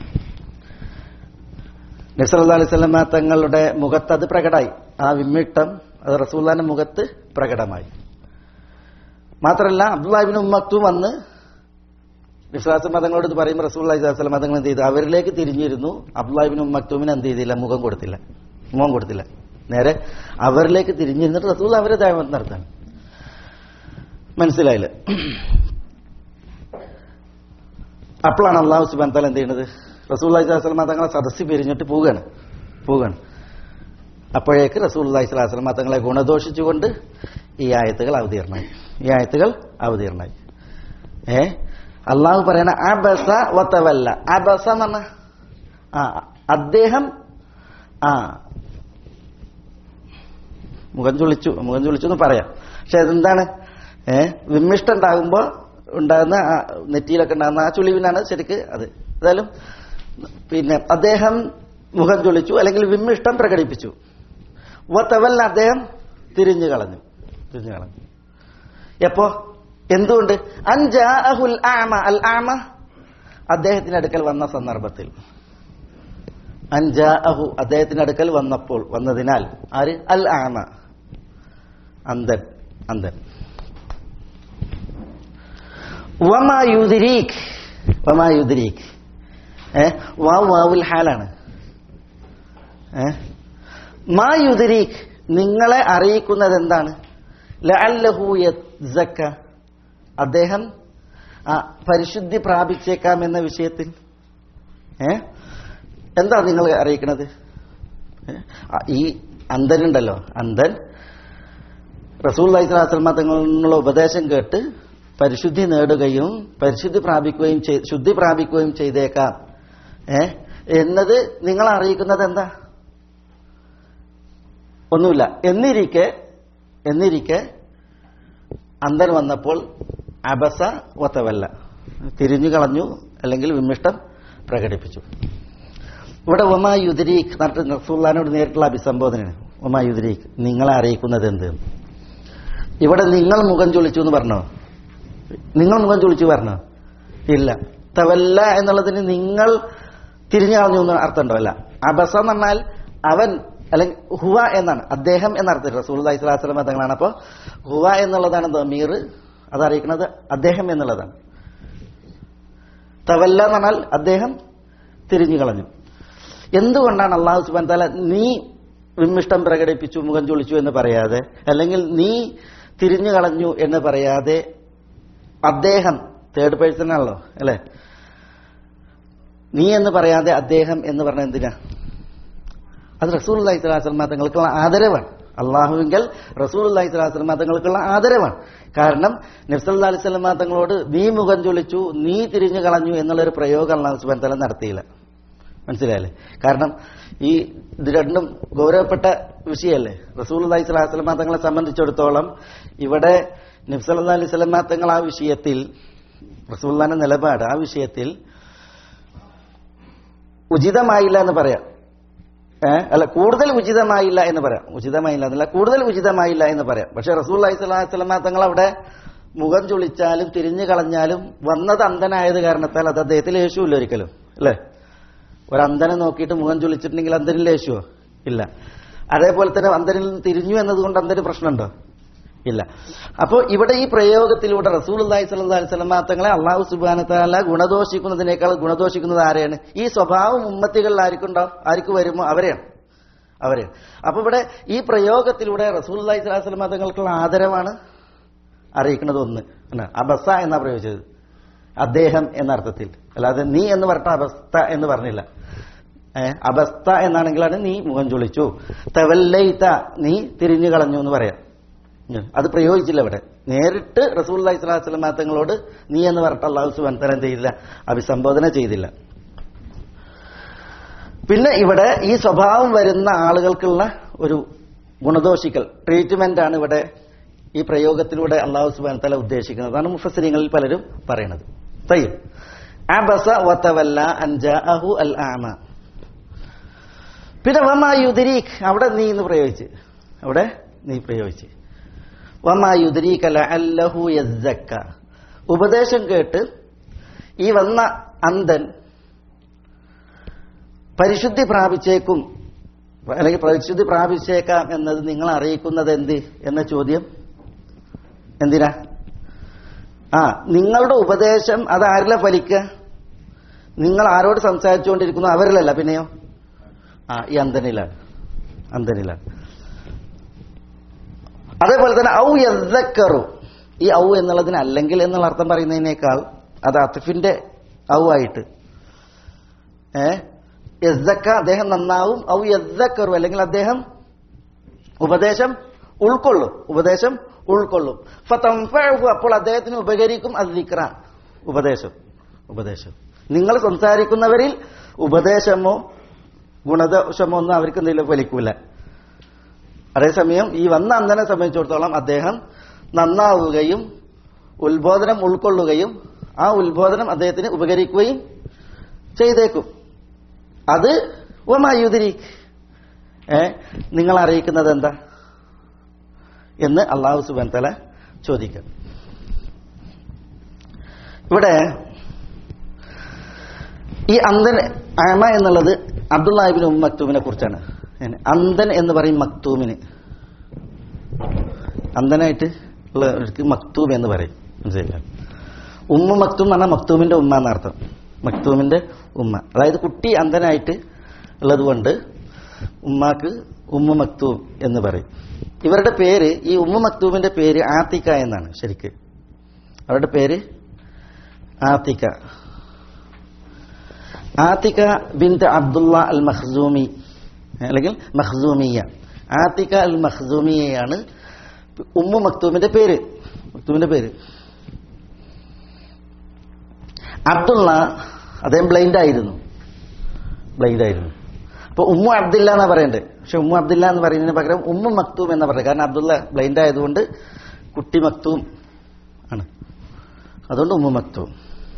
നബ്സല്ലാ അലൈഹി സ്വലമ തങ്ങളുടെ മുഖത്ത് അത് പ്രകടമായി ആ വിമ്മിട്ടം അത് റസൂല്ലാന്റെ മുഖത്ത് പ്രകടമായി മാത്രമല്ല അബ്ദുല്ലാഹിബിൻ ഉമ്മക്തും വന്ന് വിശ്വാസ മതങ്ങളോട് ഇത് പറയുമ്പോൾ റസൂൽ അലൈഹി മതങ്ങൾ എന്ത് ചെയ്തു അവരിലേക്ക് തിരിഞ്ഞിരുന്നു അബ്ദുല്ലാഹിബിൻ ഉമ്മക്തുമിന് എന്ത് ചെയ്തില്ല മുഖം കൊടുത്തില്ല മുഖം കൊടുത്തില്ല നേരെ അവരിലേക്ക് തിരിഞ്ഞിരുന്നിട്ട് റസൂൽ അവരെ ദൈവം നടത്താണ് മനസ്സിലായില്ല അപ്പോഴാണ് അള്ളാഹു സുബാൻ താല എന്ത് ചെയ്യുന്നത് റസൂൽ അലൈഹി സ്വലമ തങ്ങളെ സദസ്സി പിരിഞ്ഞിട്ട് പോവുകയാണ് പോവുകയാണ് അപ്പോഴേക്ക് റസൂൽ അലൈഹി സ്വലാസ്ലമ തങ്ങളെ ഗുണദോഷിച്ചുകൊണ്ട് ഈ ആയത്തുകൾ അവതീർണമായി ഈ ആയത്തുകൾ അവതീർണമായി ഏ അള്ളാഹു പറയണ അബസ വത്തവല്ല അബസ എന്ന് പറഞ്ഞ ആ അദ്ദേഹം ആ മുഖം ചുളിച്ചു മുഖം ചുളിച്ചു എന്ന് പറയാം പക്ഷെ അതെന്താണ് ഏ വിമ്മിഷ്ടം ഉണ്ടാകുമ്പോ ഉണ്ടാകുന്ന ആ നെറ്റിയിലൊക്കെ ഉണ്ടാകുന്ന ആ ചുളിവിനാണ് ശരിക്ക് അത് ഏതായാലും പിന്നെ അദ്ദേഹം മുഖം ചുളിച്ചു അല്ലെങ്കിൽ വിമ്മിഷ്ടം പ്രകടിപ്പിച്ചു വത്തവല്ല അദ്ദേഹം തിരിഞ്ഞു കളഞ്ഞു തിരിഞ്ഞു കളഞ്ഞു എപ്പോ എന്തുകൊണ്ട് അൻജാഅഹുൽ ആമ അൽ ആമ അദ്ദേഹത്തിന്റെ അടുക്കൽ വന്ന സന്ദർഭത്തിൽ അൻജാഅഹു അദ്ദേഹത്തിന്റെ അടുക്കൽ വന്നപ്പോൾ വന്നതിനാൽ ആര് അൽ ആമ അന്തൻ അന്തൻ വമാ യുദ്രീക് വമാ യുദ്രീക് ഏ വാവ് വാവുൽ ഹാലാണ് ഏ മാ യുദ്രീക് നിങ്ങളെ അറിയിക്കുന്നത് എന്താണ് ലഅല്ലഹു യസ്സക്ക അദ്ദേഹം ആ പരിശുദ്ധി പ്രാപിച്ചേക്കാം എന്ന വിഷയത്തിൽ ഏ എന്താ നിങ്ങൾ അറിയിക്കുന്നത് ഏ? ആ, ഈ അന്ധനുണ്ടല്ലോ അന്ധൻ റസൂൽ അലൈഹിസ്ലാസ്ലമ തങ്ങളിൽ നിന്നുള്ള ഉപദേശം കേട്ട് പരിശുദ്ധി നേടുകയും പരിശുദ്ധി പ്രാപിക്കുകയും ചെയ്- ശുദ്ധി പ്രാപിക്കുകയും ചെയ്തേക്കാം ഏ എന്നത് നിങ്ങൾ അറിയിക്കുന്നത് എന്താ ഒന്നുമില്ല എന്നിരിക്കെ എന്നിരിക്കെ അന്ധൻ വന്നപ്പോൾ അബസ ഒത്തവല്ല തിരിഞ്ഞു കളഞ്ഞു അല്ലെങ്കിൽ വിമിഷ്ടം പ്രകടിപ്പിച്ചു ഇവിടെ ഒമാ യുദ്രീഖ് എന്നിട്ട് റസൂള്ളാനോട് നേരിട്ടുള്ള അഭിസംബോധനയാണ് ഒമാ യുദ്രീഖ് നിങ്ങളെ അറിയിക്കുന്നത് എന്ത് ഇവിടെ നിങ്ങൾ മുഖം ചൊളിച്ചു എന്ന് പറഞ്ഞോ നിങ്ങൾ മുഖം ചൊളിച്ചു പറഞ്ഞോ ഇല്ല തവല്ല എന്നുള്ളതിന് നിങ്ങൾ തിരിഞ്ഞു കളഞ്ഞു എന്ന് അർത്ഥമുണ്ടോ അല്ല അബസ എന്ന് പറഞ്ഞാൽ അവൻ അല്ലെങ്കിൽ ഹുവ എന്നാണ് അദ്ദേഹം എന്നർത്ഥം റസൂൽ അലൈഹി സ്വലാസ്ലം തങ്ങളാണ് അപ്പോൾ ഹുവ എന്നുള്ളതാണ് ദമീർ അതറിയിക്കുന്നത് അദ്ദേഹം എന്നുള്ളതാണ് തവല്ല എന്ന് പറഞ്ഞാൽ അദ്ദേഹം തിരിഞ്ഞു കളഞ്ഞു എന്തുകൊണ്ടാണ് അള്ളാഹു സുബാൻ താല നീ വിമ്മിഷ്ടം പ്രകടിപ്പിച്ചു മുഖം ചൊളിച്ചു എന്ന് പറയാതെ അല്ലെങ്കിൽ നീ തിരിഞ്ഞു കളഞ്ഞു എന്ന് പറയാതെ അദ്ദേഹം തേർഡ് പേഴ്സൺ ആണല്ലോ അല്ലെ നീ എന്ന് പറയാതെ അദ്ദേഹം എന്ന് പറഞ്ഞ എന്തിനാ അത് റസൂൽ അള്ളഹി സ്വലാസ്ലമ തങ്ങൾക്കുള്ള ആദരവാണ് അള്ളാഹുവിങ്കൽ റസൂൽ അള്ളഹി സ്വലാസ്ലമ തങ്ങൾക്കുള്ള ആദരവാണ് കാരണം നബ്സല്ലാ അലൈഹി സ്വലമ തങ്ങളോട് നീ മുഖം ചൊളിച്ചു നീ തിരിഞ്ഞു കളഞ്ഞു എന്നുള്ളൊരു പ്രയോഗം അള്ളാഹു സുബാൻ തല നടത്തിയില്ല മനസ്സിലായല്ലേ കാരണം ഈ ഇത് രണ്ടും ഗൗരവപ്പെട്ട വിഷയമല്ലേ റസൂൽ അള്ളഹി സ്വലാസ്ലമ തങ്ങളെ സംബന്ധിച്ചിടത്തോളം ഇവിടെ നബ്സല്ലാ അലൈഹി സ്വലമ തങ്ങൾ ആ വിഷയത്തിൽ റസൂല്ലാന്റെ നിലപാട് ആ വിഷയത്തിൽ ഉചിതമായില്ല എന്ന് പറയാം ഏ അല്ല കൂടുതൽ ഉചിതമായില്ല എന്ന് പറയാം ഉചിതമായില്ല എന്നല്ല കൂടുതൽ ഉചിതമായില്ല എന്ന് പറയാം പക്ഷെ റസൂൽ അലൈഹി സ്വലാസ്ലമ തങ്ങൾ അവിടെ മുഖം ചുളിച്ചാലും തിരിഞ്ഞു കളഞ്ഞാലും വന്നത് അന്ധനായത് കാരണത്താൽ അത് അദ്ദേഹത്തിൽ യേശുവില്ല ഒരിക്കലും അല്ലേ ഒരു അന്ധനെ നോക്കിയിട്ട് മുഖം ചുളിച്ചിട്ടുണ്ടെങ്കിൽ അന്ധനിൽ യേശുവോ ഇല്ല അതേപോലെ തന്നെ അന്ധനിൽ നിന്ന് തിരിഞ്ഞു എന്നതുകൊണ്ട് അന്ധന് പ്രശ്നമുണ്ടോ ഇല്ല അപ്പോൾ ഇവിടെ ഈ പ്രയോഗത്തിലൂടെ റസൂൽ അള്ളാഹി സ്വല്ലി സ്വലമാ തങ്ങളെ അള്ളാഹു സുബാനത്താല ഗുണദോഷിക്കുന്നതിനേക്കാൾ ഗുണദോഷിക്കുന്നത് ആരെയാണ് ഈ സ്വഭാവം ഉമ്മത്തികളിൽ ആർക്കുണ്ടോ ആർക്ക് വരുമോ അവരെയാണ് അവരെയാണ് അപ്പൊ ഇവിടെ ഈ പ്രയോഗത്തിലൂടെ റസൂൽ അള്ളാഹി സ്വലാഹു സ്വലമാ തങ്ങൾക്കുള്ള ആദരവാണ് അറിയിക്കുന്നത് ഒന്ന് എന്നാ അബസ എന്നാ പ്രയോഗിച്ചത് അദ്ദേഹം എന്ന അർത്ഥത്തിൽ അല്ലാതെ നീ എന്ന് പറഞ്ഞ അബസ്ത എന്ന് പറഞ്ഞില്ല ഏ, അബസ്ത എന്നാണെങ്കിലാണ് നീ മുഖം ചൊളിച്ചു തെവല്ലയിത്ത നീ തിരിഞ്ഞു കളഞ്ഞു എന്ന് പറയാം ഉം. അത് പ്രയോഗിച്ചില്ല ഇവിടെ നേരിട്ട് റസൂൽ അലൈഹി സ്വലാഹു വസ്ലം തങ്ങളോട് നീ എന്ന് പറഞ്ഞിട്ട് അള്ളാഹു സുബാൻ തരം ചെയ്തില്ല അഭിസംബോധന ചെയ്തില്ല പിന്നെ ഇവിടെ ഈ സ്വഭാവം വരുന്ന ആളുകൾക്കുള്ള ഒരു ഗുണദോഷിക്കൽ ട്രീറ്റ്മെന്റ് ആണ് ഇവിടെ ഈ പ്രയോഗത്തിലൂടെ അള്ളാഹു സുബാൻ തല ഉദ്ദേശിക്കുന്നത് അതാണ് മുഫസരിങ്ങളിൽ പലരും പറയുന്നത് തയ്യം അബസ വതവല്ല അൻജാഅഹു അൽ ആമ പിന്നെ വമായുദരീഖ് അവിടെ നീ എന്ന് പ്രയോഗിച്ച് അവിടെ നീ പ്രയോഗിച്ച് വമായുദരീഖ ലഅല്ലഹു യസ്സക്ക ഉപദേശം കേട്ട് ഈ വന്ന അന്ധൻ പരിശുദ്ധി പ്രാപിച്ചേക്കും അല്ലെങ്കിൽ പരിശുദ്ധി പ്രാപിച്ചേക്കാം എന്നത് നിങ്ങൾ അറിയിക്കുന്നത് എന്ത് എന്ന ചോദ്യം എന്തിനാ ആ നിങ്ങളുടെ ഉപദേശം അത് ആരില ഫലിക്കുക നിങ്ങൾ ആരോട് സംസാരിച്ചുകൊണ്ടിരിക്കുന്നു അവരിലല്ല പിന്നെയോ ആ ഈ അന്ധനിലാണ് അന്ധനിലാണ് അതേപോലെ തന്നെ ഔ യദ്ദക്കറു ഈ ഔ എന്നുള്ളതിന് അല്ലെങ്കിൽ എന്നുള്ള അർത്ഥം പറയുന്നതിനേക്കാൾ അത് അത്തിഫിന്റെ ഔ ആയിട്ട് ഏ യസ്ദക്ക അദ്ദേഹം നന്നാവും ഔ യദ്ദക്കറു അല്ലെങ്കിൽ അദ്ദേഹം ഉപദേശം ഉൾക്കൊള്ളും ഉപദേശം ഉൾക്കൊള്ളും ഫതംഫഉഹു അപ്പോൾ അദ്ദേഹത്തിന് ഉപകരിക്കും അദ്ദിക്ര ഉപദേശം ഉപദേശം നിങ്ങൾ സംസാരിക്കുന്നവരിൽ ഉപദേശമോ ഗുണദോഷമോ ഒന്നും അവർക്ക് എന്തെങ്കിലും ഫലിക്കൂല അതേസമയം ഈ വന്ന അന്ധനെ സംബന്ധിച്ചിടത്തോളം അദ്ദേഹം നന്നാവുകയും ഉത്ബോധനം ഉൾക്കൊള്ളുകയും ആ ഉത്ബോധനം അദ്ദേഹത്തിന് ഉപകരിക്കുകയും ചെയ്തേക്കും അത് ഒമായുതിരി ഏ നിങ്ങൾ അറിയിക്കുന്നത് എന്താ എന്ന് അള്ളാഹു സുബാൻ തല ചോദിക്കാം ഇവിടെ ഈ അന്ധൻ അമ എന്നുള്ളത് അബ്ദുല്ലാഹിബിൻ ഉം മക്തൂമിനെ കുറിച്ചാണ് ഏന് അന്ധൻ എന്ന് പറയും മക്തൂമിന് അന്ധനായിട്ട് ഉള്ളവർക്ക് മക്തൂം എന്ന് പറയും മനസ്സിലായില്ല ഉമ്മ മക്തൂം എന്ന് പറഞ്ഞാൽ മക്തൂമിന്റെ ഉമ്മ എന്നർത്ഥം മക്തൂമിന്റെ ഉമ്മ അതായത് കുട്ടി അന്ധനായിട്ട് ഉള്ളത് കൊണ്ട് ഉമ്മാക്ക് ഉമ്മ മക്തൂം എന്ന് പറയും ഇവരുടെ പേര് ഈ ഉമ്മ മക്തൂമിന്റെ പേര് ആത്തിക്ക എന്നാണ് ശരിക്ക് അവരുടെ പേര് ആത്തിക്ക ആത്തിക ബിന്ത് അബ്ദുള്ള അൽ മഖ്സൂമി അല്ലെങ്കിൽ മഖ്സൂമിയ ആത്തിക അൽ മഖ്സൂമിയയാണ് ഉമ്മു മക്തൂമിന്റെ പേര് മക്തൂമിന്റെ പേര് അബ്ദുള്ള അദ്ദേഹം ബ്ലൈൻഡ് ആയിരുന്നു ബ്ലൈൻഡ് ആയിരുന്നു അപ്പൊ ഉമ്മു അബ്ദില്ല എന്നാ പറയണ്ടേ പക്ഷെ ഉമ്മു അബ്ദില്ല എന്ന് പറയുന്നതിന് പകരം ഉമ്മു മക്തൂം എന്നാ പറയുന്നത് കാരണം അബ്ദുള്ള ബ്ലൈൻഡ് ആയതുകൊണ്ട് കുട്ടി മക്തൂം ആണ് അതുകൊണ്ട് ഉമ്മു മക്തൂം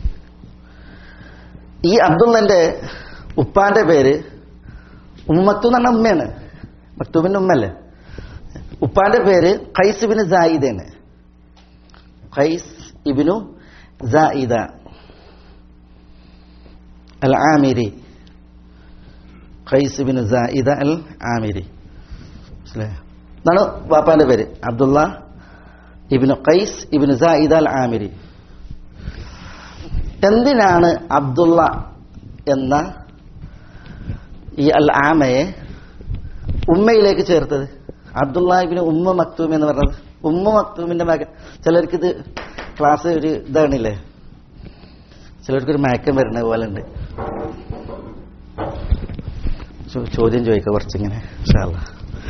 ഈ അബ്ദുള്ളന്റെ ഉപ്പാന്റെ പേര് ഉമ്മത്തു എന്ന് പറഞ്ഞ ഉമ്മയാണ് മക്തൂബിന്റെ ഉമ്മല്ലേ ഉപ്പാന്റെ പേര് ഖൈസ് ഇബിന് സായിദാണ് ഖൈസ് ഇബിനു സായിദ അൽ ആമിരി ഖൈസ് ഇബിന് സായിദ അൽ ആമിരി മനസ്സിലായോ? ഇതാണ് ബാപ്പാന്റെ പേര് അബ്ദുള്ള ഇബിന് ഖൈസ് ഇബിന് സായിദ അൽ ആമിരി എന്തിനാണ് അബ്ദുള്ള എന്ന ഈ അൽ ആമയെ ഉമ്മയിലേക്ക് ചേർത്തത് അബ്ദുള്ള ഇബിന് ഉമ്മ മക്തൂം എന്ന് പറഞ്ഞത് ഉമ്മ മക്തൂമിന്റെ മകൻ ചിലർക്കിത് ക്ലാസ് ഒരു ഇതാണില്ലേ ചിലർക്കൊരു മയക്കം വരുന്ന പോലെ ഉണ്ട് ചോ- ചോദ്യം ചോദിക്കുക കുറച്ചിങ്ങനെ ഇൻഷാ അല്ലാ.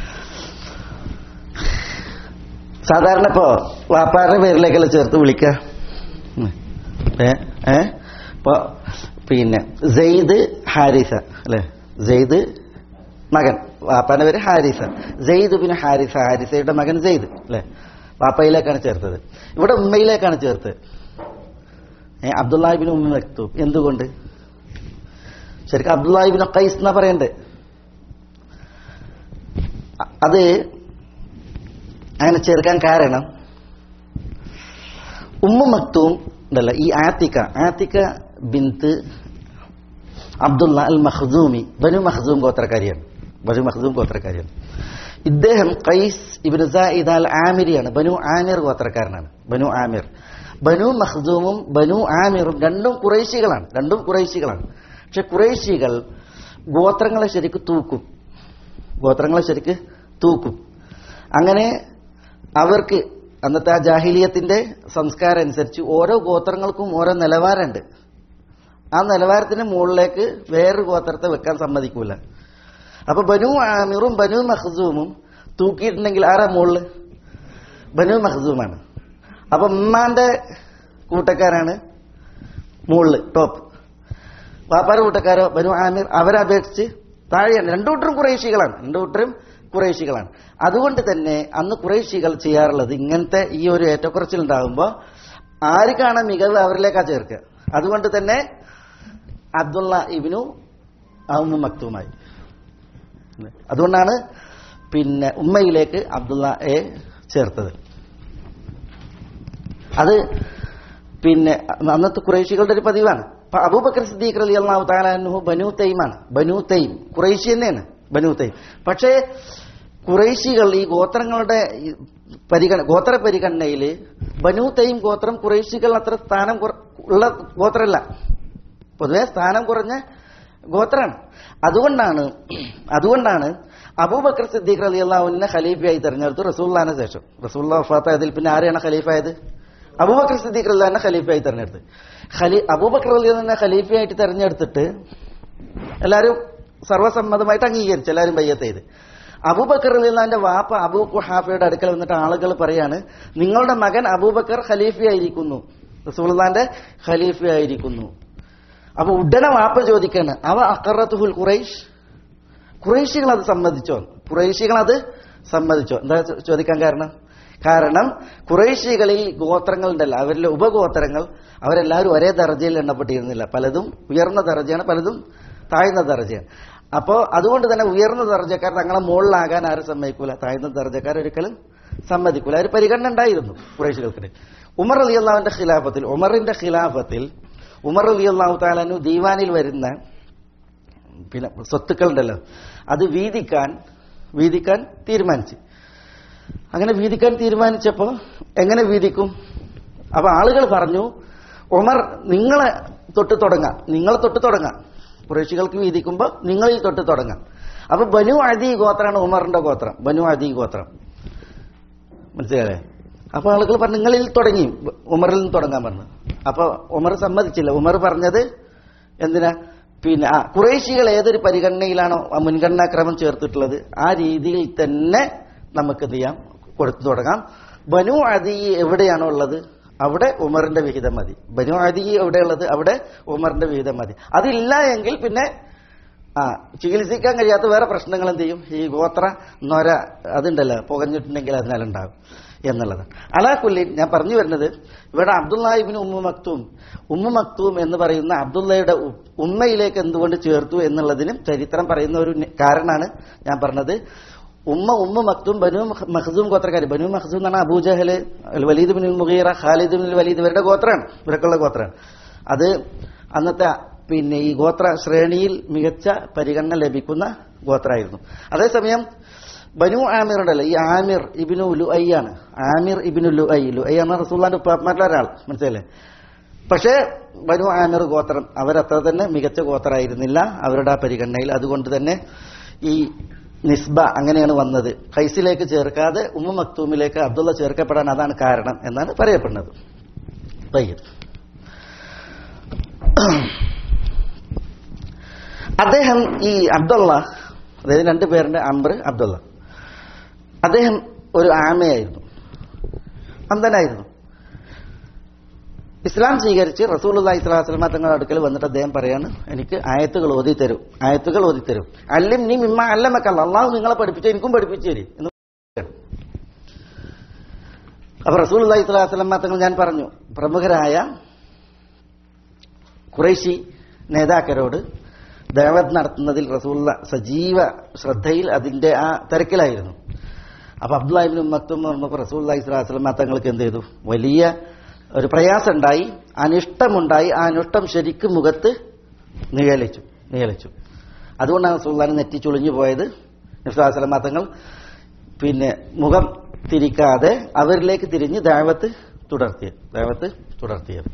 സാധാരണ ഇപ്പോ വാപ്പാരുടെ പേരിലേക്കല്ല ചേർത്ത് വിളിക്കുക ഉം. ഏ ഏ ഇപ്പൊ പിന്നെ സെയ്ദ് ഹാരിസ അല്ലെ സെയ്ദ് മകൻ വാപ്പാന്റെ പേര് ഹാരിസ സെയ്ദ് പിന്നെ ഹാരിസ ഹാരിസയുടെ മകൻ സെയ്ദ് അല്ലെ വാപ്പയിലേക്കാണ് ചേർത്തത് ഇവിടെ ഉമ്മയിലേക്കാണ് ചേർത്തത് ഏ അബ്ദുല്ലാഹിബിൻ ഉമ്മ മക്തൂബ് എന്തുകൊണ്ട് ശരിക്കും അബ്ദുല്ലാഹിബിൻ ഖൈസ് എന്നാ പറയണ്ടേ അ- അത് അങ്ങനെ ചേർക്കാൻ കാരണം ഉമ്മ മക്തൂം ഉണ്ടല്ലോ ഈ ആത്തിക്ക ആത്തിക്ക ബിന്ത് അബ്ദുള്ള അൽ മഖ്സൂമി ബനു മഖ്സൂം ഗോത്രക്കാരിയാണ് ബനു മഖ്സൂം ഗോത്രക്കാരിയാണ് ഇദ്ദേഹം ഖൈസ് ഇബ്നു സായിദ് അൽ ആമിരിയാണ് ബനു ആമിർ ഗോത്രക്കാരനാണ് ബനു ആമിർ ബനു മഖ്സൂമും ബനു ആമിറും രണ്ടും കുറേശികളാണ് രണ്ടും കുറേശികളാണ് പക്ഷെ കുറേശികൾ ഗോത്രങ്ങളെ ശരിക്ക് തൂക്കും ഗോത്രങ്ങളെ ശരിക്ക് തൂക്കും അങ്ങനെ അവർക്ക് അന്നത്തെ ആ ജാഹിലിയത്തിന്റെ സംസ്കാരം അനുസരിച്ച് ഓരോ ഗോത്രങ്ങൾക്കും ഓരോ നിലവാരമുണ്ട് ആ നിലവാരത്തിന് മുകളിലേക്ക് വേറൊരു ഗോത്രത്തെ വെക്കാൻ സമ്മതിക്കൂല അപ്പൊ ബനു ആമിറും ബനു മഖ്സൂമും തൂക്കിയിട്ടുണ്ടെങ്കിൽ ആരാ മുകളില് ബനു മഖ്സൂമാണ് അപ്പൊ ഉമ്മാന്റെ കൂട്ടക്കാരാണ് മുകളില് ടോപ്പ് വാപ്പാര കൂട്ടക്കാരോ ബനു ആമിർ അവരെ അപേക്ഷിച്ച് താഴെയാണ് രണ്ടു കൂട്ടരും കുറേശികളാണ് രണ്ടു കൂട്ടരും കുറേശികളാണ് അതുകൊണ്ട് തന്നെ അന്ന് കുറേശികൾ ചെയ്യാറുള്ളത് ഇങ്ങനത്തെ ഈ ഒരു ഏറ്റക്കുറച്ചിൽ ഉണ്ടാകുമ്പോൾ ആർക്കാണ് മികവ് അവരിലേക്കാ ചേർക്കുക അതുകൊണ്ട് തന്നെ അബ്ദുള്ള ഇബിനു അമ്മ മക്തൂമായി അതുകൊണ്ടാണ് പിന്നെ ഉമ്മയിലേക്ക് അബ്ദുള്ളയെ ചേർത്തത് അത് പിന്നെ അന്നത്തെ കുറേശികളുടെ ഒരു പതിവാണ് അപ്പൊ അബൂബക്കർ സിദ്ദീഖ് അലി അള്ളാഹു താലാനുഹു ബനു തൈമാണ് ബനു തൈം കുറേശി തന്നെയാണ് ബനു തൈം പക്ഷേ കുറേശികൾ ഈ ഗോത്രങ്ങളുടെ ഈ പരിഗണ ഗോത്ര പരിഗണനയിൽ ബനു തൈം ഗോത്രം കുറേശികൾ അത്ര സ്ഥാനം കുറ- ഉള്ള ഗോത്രമല്ല പൊതുവെ സ്ഥാനം കുറഞ്ഞ ഗോത്രാണ് അതുകൊണ്ടാണ് അതുകൊണ്ടാണ് അബൂബക്കർ സിദ്ദീഖ് അലി അള്ളാഹുവിനെ ഖലീഫയായി തെരഞ്ഞെടുത്തു റസൂല്ലാന് ശേഷം റസൂല്ല വഫാത്തായതിൽ പിന്നെ ആരെയാണ് ഖലീഫായത് അബൂബക്കർ സിദ്ദീഖ് അള്ളാഹിനെ ഖലീഫയായി തെരഞ്ഞെടുത്ത് ഖലീ അബൂബക്കർ അലി തന്നെ ഖലീഫയായിട്ട് തെരഞ്ഞെടുത്തിട്ട് എല്ലാവരും സർവ്വസമ്മതമായിട്ട് അംഗീകരിച്ചു എല്ലാവരും ബയ്യത്ത് ചെയ്ത് അബൂബക്കർ അലിന്റെ വാപ്പ അബൂ ഹാഫയുടെ അടുക്കൽ വന്നിട്ട് ആളുകൾ പറയാണ് നിങ്ങളുടെ മകൻ അബൂബക്കർ ഖലീഫയായിരിക്കുന്നു റസൂൽദാന്റെ ഖലീഫയായിരിക്കുന്നു അപ്പൊ ഉടനെ വാപ്പ ചോദിക്കാണ് അവ അക്കറത്തുഹുൽ ഖുറൈഷ് ഖുറൈശികൾ അത് സമ്മതിച്ചോ ഖുറൈശികൾ അത് സമ്മതിച്ചോ എന്താ ചോ- ചോദിക്കാൻ കാരണം കാരണം ഖുറൈശികളിൽ ഗോത്രങ്ങൾ ഉണ്ടല്ലോ അവരിലെ ഉപഗോത്രങ്ങൾ അവരെല്ലാവരും ഒരേ ദർജയിൽ എണ്ണപ്പെട്ടിരുന്നില്ല പലതും ഉയർന്ന ദർജയാണ് പലതും താഴ്ന്ന ദർജയാണ് അപ്പോൾ അതുകൊണ്ട് തന്നെ ഉയർന്ന ദർജക്കാർ തങ്ങളെ മുകളിലാകാൻ ആരും സമ്മതിക്കൂല താഴ്ന്ന ദർജക്കാർ ഒരിക്കലും സമ്മതിക്കൂല ഒരു പരിഗണന ഉണ്ടായിരുന്നു ഖുറൈശികൾക്കിടയിൽ ഉമർ അലി അള്ളാഹുവിന്റെ ഖിലാഫത്തിൽ ഉമറിന്റെ ഖിലാഫത്തിൽ ഉമർ അലി അള്ളാഹു താലാനു ദീവാനിൽ വരുന്ന പിന്നെ സ്വത്തുക്കളുണ്ടല്ലോ അത് വീതിക്കാൻ വീതിക്കാൻ തീരുമാനിച്ചു അങ്ങനെ വീതിക്കാൻ തീരുമാനിച്ചപ്പോൾ എങ്ങനെ വീതിക്കും അപ്പൊ ആളുകൾ പറഞ്ഞു ഉമർ നിങ്ങളെ തൊട്ട് തുടങ്ങാം നിങ്ങളെ തൊട്ട് തുടങ്ങാം കുറേശികൾക്ക് വീതിക്കുമ്പോൾ നിങ്ങളിൽ തൊട്ട് തുടങ്ങാം അപ്പൊ ബനു അദി ഗോത്രമാണ് ഉമറിന്റെ ഗോത്രം ബനു അദി ഗോത്രം മനസ്സിലായേ അപ്പൊ ആളുകൾ പറഞ്ഞു നിങ്ങളിൽ തുടങ്ങി ഉമറിൽ നിന്ന് തുടങ്ങാൻ പറഞ്ഞു അപ്പൊ ഉമർ സമ്മതിച്ചില്ല ഉമർ പറഞ്ഞത് എന്തിനാ പിന്നെ ആ കുറേശികൾ ഏതൊരു പരിഗണനയിലാണോ ആ മുൻഗണനാക്രമം ചേർത്തിട്ടുള്ളത് ആ രീതിയിൽ തന്നെ നമുക്ക് എന്ത് ചെയ്യാം കൊടുത്തു തുടങ്ങാം ബനു അദി എവിടെയാണോ ഉള്ളത് അവിടെ ഉമറിന്റെ വിഹിതം മതി ബനു അദി എവിടെയുള്ളത് അവിടെ ഉമറിന്റെ വിഹിതം മതി അതില്ല എങ്കിൽ പിന്നെ ആ ചികിത്സിക്കാൻ കഴിയാത്ത വേറെ പ്രശ്നങ്ങൾ എന്ത് ചെയ്യും ഈ ഗോത്ര നൊര അതുണ്ടല്ലോ പുകഞ്ഞിട്ടുണ്ടെങ്കിൽ അതിനാലുണ്ടാകും എന്നുള്ളതാണ് അലാക്കുല്ലി ഞാൻ പറഞ്ഞു വരുന്നത് ഇവിടെ അബ്ദുല്ലാഹിബിന് ഉമ്മ മക്തൂം ഉമ്മ മക്തൂം എന്ന് പറയുന്ന അബ്ദുള്ളയുടെ ഉ- ഉമ്മയിലേക്ക് എന്തുകൊണ്ട് ചേർത്തു എന്നുള്ളതിനും ചരിത്രം പറയുന്ന ഒരു നി- കാരണമാണ് ഞാൻ പറഞ്ഞത് ഉമ്മ ഉമ്മ മക്തൂം ബനു മഖ്- മഖ്സൂം ഗോത്രക്കാർ ബനു മഖ്സൂം എന്നാണ് അബൂജഹല് വലീദ് ബിൻ മുഗീറ ഖാലിദ് ബിൻ വലീദ് ഇവരുടെ ഗോത്രമാണ് ഇവരൊക്കെയുള്ള ഗോത്രമാണ് അത് അന്നത്തെ പിന്നെ ഈ ഗോത്ര ശ്രേണിയിൽ മികച്ച പരിഗണന ലഭിക്കുന്ന ഗോത്രമായിരുന്നു അതേസമയം ബനു ആമിർ ഉണ്ടല്ലോ ഈ ആമിർ ഇബിനു ലുഐ ആണ് ആമിർ ഇബിനു ലുഐ ലുഐ എന്ന റസൂള്ളാന്റെ ഉപ്പാപ്പന്മാരിലെ ഒരാൾ മനസ്സിലല്ലേ പക്ഷേ ബനു ആമിർ ഗോത്രം അവരത്ര തന്നെ മികച്ച ഗോത്രമായിരുന്നില്ല അവരുടെ ആ പരിഗണനയിൽ അതുകൊണ്ട് തന്നെ ഈ നിസ്ബ അങ്ങനെയാണ് വന്നത് ഖൈസിലേക്ക് ചേർക്കാതെ ഉമ്മ മക്തൂമിലേക്ക് അബ്ദുള്ള ചേർക്കപ്പെടാൻ അതാണ് കാരണം എന്നാണ് പറയപ്പെടുന്നത് തയ്യബ് അദ്ദേഹം ഈ അബ്ദുള്ള അതായത് രണ്ട് പേരുണ്ട് അംബർ അബ്ദുള്ള അദ്ദേഹം ഒരു ആമയായിരുന്നു അന്ധനായിരുന്നു ഇസ്ലാം സ്വീകരിച്ച് റസൂൽ അള്ളഹി സ്വലാസ്ലമ തങ്ങളുടെ അടുക്കൽ വന്നിട്ട് അദ്ദേഹം പറയാണ് എനിക്ക് ആയത്തുകൾ ഓതി തരും ആയത്തുകൾ ഓതി തരും അല്ലും നീ മിമ്മ അല്ലമക്കല്ല അള്ളാഹു നിങ്ങളെ പഠിപ്പിച്ചു എനിക്കും പഠിപ്പിച്ചു തരും എന്ന് പറയാണ്. അപ്പൊ റസൂൽ അള്ളഹി സ്വലാസ്ലമ തങ്ങൾ ഞാൻ പറഞ്ഞു പ്രമുഖരായ കുറേശി നേതാക്കരോട് ദേവത് നടത്തുന്നതിൽ റസൂള്ള സജീവ ശ്രദ്ധയിൽ അതിന്റെ ആ തിരക്കിലായിരുന്നു അപ്പൊ അബ്ദുല്ലാഹിബിൻ മക്തും പറഞ്ഞപ്പോൾ റസൂൽ അള്ളഹി സ്വലാസ്ലമ തങ്ങൾക്ക് എന്ത് ചെയ്തു വലിയ ഒരു പ്രയാസമുണ്ടായി അനിഷ്ടമുണ്ടായി ആ അനിഷ്ടം ശരിക്കും മുഖത്ത് നിഴലിച്ചു നിഴലിച്ചു അതുകൊണ്ടാണ് സുൽത്താൻ നെറ്റി ചുളിഞ്ഞു പോയത് നിസ്ലാസ്ലമ തങ്ങൾ പിന്നെ മുഖം തിരിക്കാതെ അവരിലേക്ക് തിരിഞ്ഞ് ദൈവത്ത് തുടർത്തിയത് ദൈവത്ത് തുടർത്തിയത്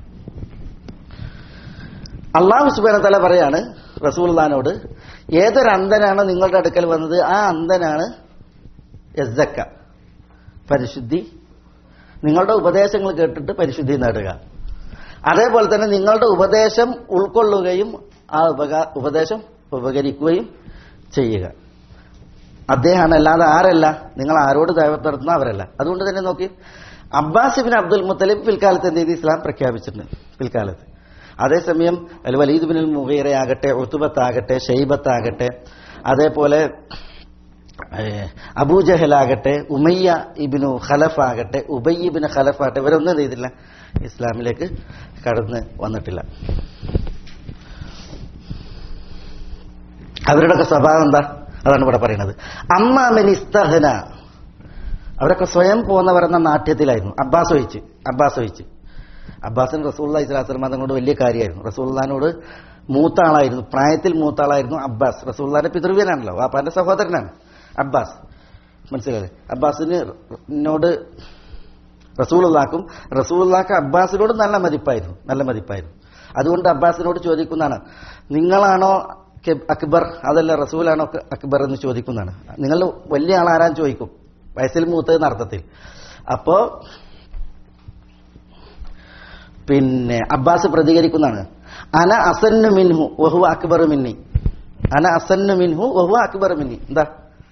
അള്ളാഹു സുബാന തല പറയാണ് റസൂൽദാനോട് ഏതൊരു അന്ധനാണ് നിങ്ങളുടെ അടുക്കൽ വന്നത് ആ അന്ധനാണ് യസ്സക്ക പരിശുദ്ധി നിങ്ങളുടെ ഉപദേശങ്ങൾ കേട്ടിട്ട് പരിശുദ്ധി നേടുക അതേപോലെ തന്നെ നിങ്ങളുടെ ഉപദേശം ഉൾക്കൊള്ളുകയും ആ ഉപകാ ഉപദേശം ഉപകരിക്കുകയും ചെയ്യുക അദ്ദേഹമാണ് അല്ലാതെ ആരല്ല നിങ്ങൾ ആരോട് ദൈവത്ത് നടത്തുന്ന അവരല്ല അതുകൊണ്ട് തന്നെ നോക്കി അബ്ബാസ് ബിൻ അബ്ദുൽ മുത്തലിബ് പിൽക്കാലത്ത് എന്ത് ചെയ്ത് ഇസ്ലാം പ്രഖ്യാപിച്ചിട്ടുണ്ട് പിൽക്കാലത്ത് അതേസമയം അൽ വലീദ് ബിൻ മുഹീറയാകട്ടെ ഉത്തുബത്താകട്ടെ ഷെയ്ബത്താകട്ടെ അതേപോലെ ഏഹ്, അബൂജഹലാകട്ടെ ഉമയ്യ ഇബിനു ഖലഫ് ആകട്ടെ ഉബയ്യ ഇബിന് ഖലഫ് ആകട്ടെ ഇവരൊന്നും എന്ത് ചെയ്തില്ല ഇസ്ലാമിലേക്ക് കടന്ന് വന്നിട്ടില്ല അവരുടെയൊക്കെ സ്വഭാവം എന്താ അതാണ് ഇവിടെ പറയുന്നത് അമ്മാമനിസ്തഹന അവരൊക്കെ സ്വയം പോന്നവർ എന്ന നാട്യത്തിലായിരുന്നു അബ്ബാസ് ഒഴിച്ച് അബ്ബാസ് ഒഴിച്ച് അബ്ബാസിന് റസൂള്ള ഇസ്ലാസ്ലം തങ്ങളോട് വലിയ കാര്യമായിരുന്നു റസൂള്ളഹാനോട് മൂത്ത ആളായിരുന്നു പ്രായത്തിൽ മൂത്ത ആളായിരുന്നു അബ്ബാസ് റസൂള്ളാന്റെ പിതൃവ്യനാണല്ലോ വാപ്പാന്റെ സഹോദരനാണ് അബ്ബാസ് മനസ്സിലായി അബ്ബാസിന് എന്നോട് റസൂലുള്ളാക്കും റസൂലുള്ളാക്ക് അബ്ബാസിനോട് നല്ല മതിപ്പായിരുന്നു നല്ല മതിപ്പായിരുന്നു അതുകൊണ്ട് അബ്ബാസിനോട് ചോദിക്കുന്നതാണ് നിങ്ങളാണോ കെ- അക്ബർ അതല്ല റസൂലാണോ ക- അക്ബർ എന്ന് ചോദിക്കുന്നതാണ് നിങ്ങൾ വലിയ ആളാരാൻ ചോദിക്കും വയസ്സിൽ മൂത്തത് എന്ന അർത്ഥത്തിൽ അപ്പോ പിന്നെ അബ്ബാസ് പ്രതികരിക്കുന്നതാണ് അന അസന്നു മിൻഹു വഹു അക്ബർ മിന്നി അന അസന്നു മിൻഹു വഹു അക്ബർ മിന്നി എന്താ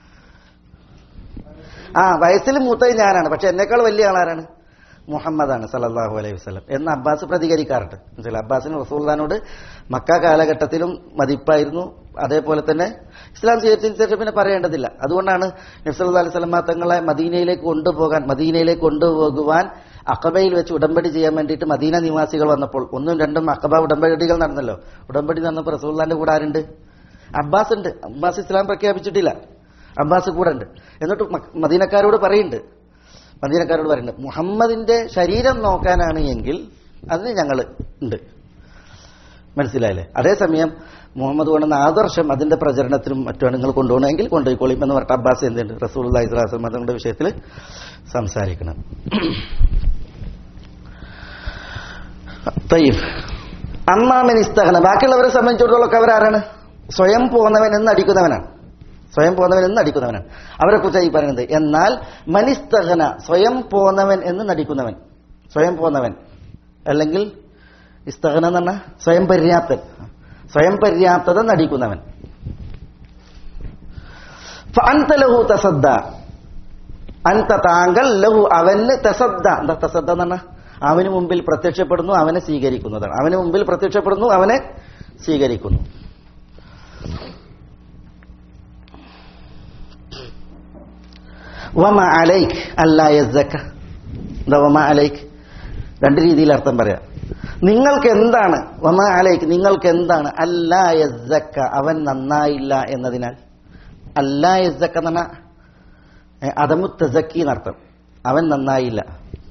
ആ വയസ്സിൽ മൂത്തത് ഞാനാണ് പക്ഷെ എന്നേക്കാൾ വലിയ ആളാരാണ് മുഹമ്മദാണ് സല്ലല്ലാഹു അലൈഹി വസല്ലം എന്ന് അബ്ബാസ് പ്രതികരിക്കാറുണ്ട് മനസ്സിലായി അബ്ബാസിന് റസൂൽദാനോട് മക്ക കാലഘട്ടത്തിലും മതിപ്പായിരുന്നു അതേപോലെ തന്നെ ഇസ്ലാം സ്വീകരിച്ചതിന് ശേഷം പിന്നെ പറയേണ്ടതില്ല അതുകൊണ്ടാണ് നബ്സല്ലാ അലൈഹി സ്വലമ തങ്ങളെ മദീനയിലേക്ക് കൊണ്ടുപോകാൻ മദീനയിലേക്ക് കൊണ്ടുപോകുവാൻ അക്കബയിൽ വെച്ച് ഉടമ്പടി ചെയ്യാൻ വേണ്ടിയിട്ട് മദീന നിവാസികൾ വന്നപ്പോൾ ഒന്നും രണ്ടും അക്കബ ഉടമ്പടികൾ നടന്നല്ലോ ഉടമ്പടി നടന്നപ്പോൾ റസൂല്ലാന്റെ കൂടെ ആരുണ്ട് അബ്ബാസ് ഉണ്ട് അബ്ബാസ് ഇസ്ലാം പ്രഖ്യാപിച്ചിട്ടില്ല അബ്ബാസ് കൂടെ ഉണ്ട് എന്നിട്ട് മ- മദീനക്കാരോട് പറയുന്നുണ്ട് മദീനക്കാരോട് പറയുന്നുണ്ട് മുഹമ്മദിന്റെ ശരീരം നോക്കാനാണ് എങ്കിൽ അതിന് ഞങ്ങൾ ഉണ്ട് മനസ്സിലായില്ലേ അതേസമയം മുഹമ്മദ് കൊണ്ടുവന്ന ആദർശം അതിന്റെ പ്രചരണത്തിനും മറ്റുമാണ് നിങ്ങൾ കൊണ്ടുപോകണമെങ്കിൽ കൊണ്ടുപോയിക്കോളിം എന്ന് പറഞ്ഞിട്ട് അബ്ബാസ് എന്തുണ്ട് റസൂൽ ഇസ്ലാം തങ്ങളുടെ വിഷയത്തിൽ സംസാരിക്കണം തയ്യം അമ്മാമൻ ഇസ്തഹന ബാക്കിയുള്ളവരെ സംബന്ധിച്ചിടത്തോളം അവരാരാണ് സ്വയം പോന്നവൻ എന്ന് അടിക്കുന്നവനാണ് സ്വയം പോന്നവൻ എന്ന് നടിക്കുന്നവനാണ് അവരെ കുറിച്ച് ഈ പറയുന്നത് എന്നാൽ മനിസ്തഹന സ്വയം പോന്നവൻ എന്ന് നടിക്കുന്നവൻ സ്വയം പോന്നവൻ അല്ലെങ്കിൽ ഇസ്തഹന എന്ന് പറഞ്ഞാൽ സ്വയം പര്യാപ്തൻ സ്വയം പര്യാപ്തത നടിക്കുന്നവൻ ഫഅൻത ലഹു തസദ്ദ അൻത താങ്കൾ ലഹു അവന് തസദ്ദ എന്താ തസദ്ദ എന്ന് പറഞ്ഞാൽ അവന് മുമ്പിൽ പ്രത്യക്ഷപ്പെടുന്നു അവനെ സ്വീകരിക്കുന്നതാണ് അവന് മുമ്പിൽ പ്രത്യക്ഷപ്പെടുന്നു അവനെ സ്വീകരിക്കുന്നു വമ അലൈക് അല്ലാ യസ്സക്ക എന്താ വമ അലൈക് രണ്ട് രീതിയിൽ അർത്ഥം പറയാം നിങ്ങൾക്ക് എന്താണ് വമ അലൈക് നിങ്ങൾക്ക് എന്താണ് അല്ലാ യസ്സക്ക അവൻ നന്നായില്ല എന്നതിനാൽ അല്ലാ യസ്സക്ക എന്ന് പറഞ്ഞാൽ അതമു തസക്കി എന്നർത്ഥം അവൻ നന്നായില്ല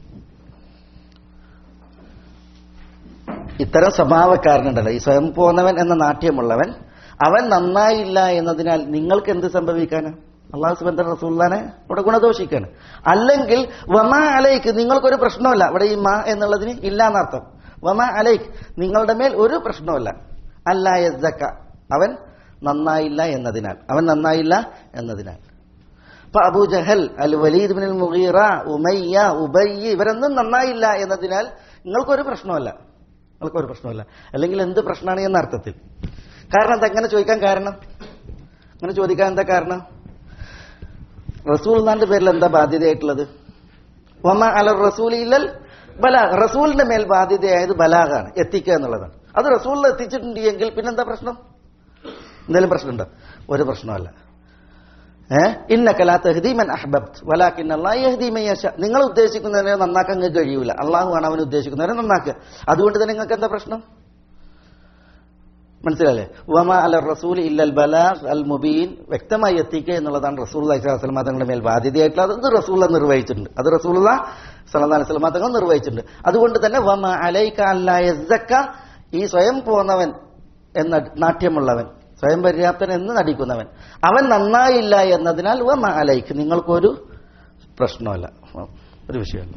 ഇത്തരം സ്വഭാവക്കാരനുണ്ടല്ലോ ഈ സ്വയം പോന്നവൻ എന്ന നാട്യമുള്ളവൻ അവൻ നന്നായില്ല എന്നതിനാൽ നിങ്ങൾക്ക് എന്ത് സംഭവിക്കാനാ അള്ളാഹു സുബന്ധ റസൂല്ലാനെ ഇവിടെ ഗുണദോഷിക്കാണ് അല്ലെങ്കിൽ വമ അലൈക്ക് നിങ്ങൾക്കൊരു പ്രശ്നമല്ല ഇവിടെ ഈ മ എന്നുള്ളതിന് ഇല്ല എന്നർത്ഥം വമ അലൈക്ക് നിങ്ങളുടെ മേൽ ഒരു പ്രശ്നമല്ല അല്ല യസ്സക്ക അവൻ നന്നായില്ല എന്നതിനാൽ അവൻ നന്നായില്ല എന്നതിനാൽ അപ്പൊ അബൂ ജഹൽ അൽ വലീദ് ബിൻ മുഗീറ ഉമയ്യ ഉബയ്യ ഇവരൊന്നും നന്നായില്ല എന്നതിനാൽ നിങ്ങൾക്കൊരു പ്രശ്നമല്ല നിങ്ങൾക്കൊരു പ്രശ്നമല്ല അല്ലെങ്കിൽ എന്ത് പ്രശ്നമാണ് എന്ന അർത്ഥത്തിൽ കാരണം അതെങ്ങനെ ചോദിക്കാൻ കാരണം അങ്ങനെ ചോദിക്കാൻ എന്താ കാരണം റസൂൽ എന്നാന്റെ പേരിൽ എന്താ ബാധ്യതയായിട്ടുള്ളത് ഒമ അല റസൂൽ ഇല്ലൽ ബലാഗ് റസൂലിന്റെ മേൽ ബാധ്യതയായത് ബലാഗാണ് എത്തിക്കുക എന്നുള്ളതാണ് അത് റസൂലിൽ എത്തിച്ചിട്ടുണ്ട് എങ്കിൽ പിന്നെന്താ പ്രശ്നം എന്തെങ്കിലും പ്രശ്നമുണ്ടോ ഒരു പ്രശ്നമല്ല ഏഹ് ഇന്നക്കലാ തഹദീമൻ അഹ്ബബ്ത് വലാക്കിൻ അല്ലാഹ് യഹ്ദി മൻ യശാ നിങ്ങൾ ഉദ്ദേശിക്കുന്നതിനെ നന്നാക്കാൻ നിങ്ങൾക്ക് കഴിയൂല അള്ളാഹുവാണ് അവൻ ഉദ്ദേശിക്കുന്നവരെ നന്നാക്കുക അതുകൊണ്ട് തന്നെ നിങ്ങൾക്ക് എന്താ പ്രശ്നം മനസ്സിലല്ലേ വമ അല റസൂൽ ഇല്ലൽ ബലാഗ് അൽ മുബീൻ വ്യക്തമായി എത്തിക്കുക എന്നുള്ളതാണ് റസൂൽ അലൈഹിസ്ലാം തങ്ങളുടെ മേൽ ബാധ്യതയായിട്ടുള്ളത് അത് റസൂൽ നിർവഹിച്ചിട്ടുണ്ട് അത് റസൂൽ സല്ലാ അലൈഹി തങ്ങൾ നിർവഹിച്ചിട്ടുണ്ട് അതുകൊണ്ട് തന്നെ വമ അലൈക അല്ലാ യസ്സക്ക ഈ സ്വയം പോന്നവൻ എന്ന നാട്യമുള്ളവൻ സ്വയം പര്യാപ്തൻ എന്ന് നടിക്കുന്നവൻ അവൻ നന്നായില്ല എന്നതിനാൽ വമ അലൈക്ക് നിങ്ങൾക്കൊരു പ്രശ്നമല്ല ഒരു വിഷയമല്ല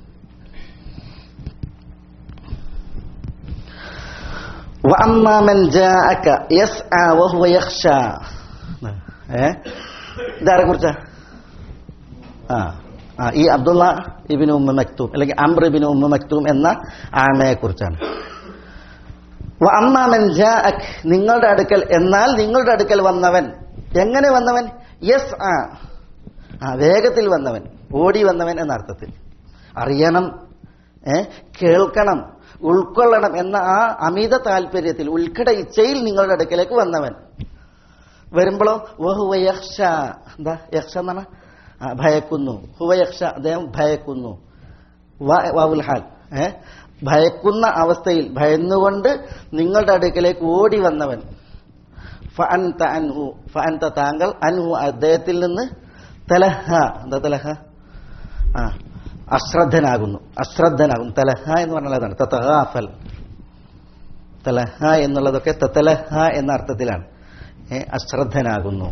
وأما من جاءك يسعى وهو يخشى ഏ ഇതാരെ കുറിച്ചാ ആ ആ ഈ അബ്ദുള്ള ഇബിന് ഉമ്മ മക്തൂം അല്ലെങ്കിൽ അംർ ഇബിന് ഉമ്മ മക്തൂം എന്ന ആമയെ കുറിച്ചാണ് അമ്മാമൻ ജാഅക് നിങ്ങളുടെ അടുക്കൽ എന്നാൽ നിങ്ങളുടെ അടുക്കൽ വന്നവൻ എങ്ങനെ വന്നവൻ യെസ് ആ ആ വേഗത്തിൽ വന്നവൻ ഓടി വന്നവൻ എന്ന അർത്ഥത്തിൽ അറിയണം ഏ കേൾക്കണം ഉൾക്കൊള്ളണം എന്ന ആ അമിത താല്പര്യത്തിൽ ഉത്കട ഇച്ഛയിൽ നിങ്ങളുടെ അടുക്കലേക്ക് വന്നവൻ വരുമ്പോഴോ വഹുവ യക്ഷ എന്താ യക്ഷ എന്നാണ് ആ, ഭയക്കുന്നു ഹുവയക്ഷ അദ്ദേഹം ഭയക്കുന്നു വ- വാവുൽ ഹാൽ ഏ ഭയക്കുന്ന അവസ്ഥയിൽ ഭയന്നുകൊണ്ട് നിങ്ങളുടെ അടുക്കലേക്ക് ഓടി വന്നവൻ ഫഅൻത അൻഹു ഫഅൻത താങ്കൾ അൻഹു അദ്ദേഹത്തിൽ നിന്ന് തലഹ എന്താ തലഹ ആ അശ്രദ്ധനാകുന്നു അശ്രദ്ധനാകും തലഹ എന്ന് പറഞ്ഞാൽ അതാണ് തതഗാഫൽ തലഹ എന്നുള്ളതൊക്കെ തതലഹ എന്ന അർത്ഥത്തിലാണ് ഏ, അശ്രദ്ധനാകുന്നു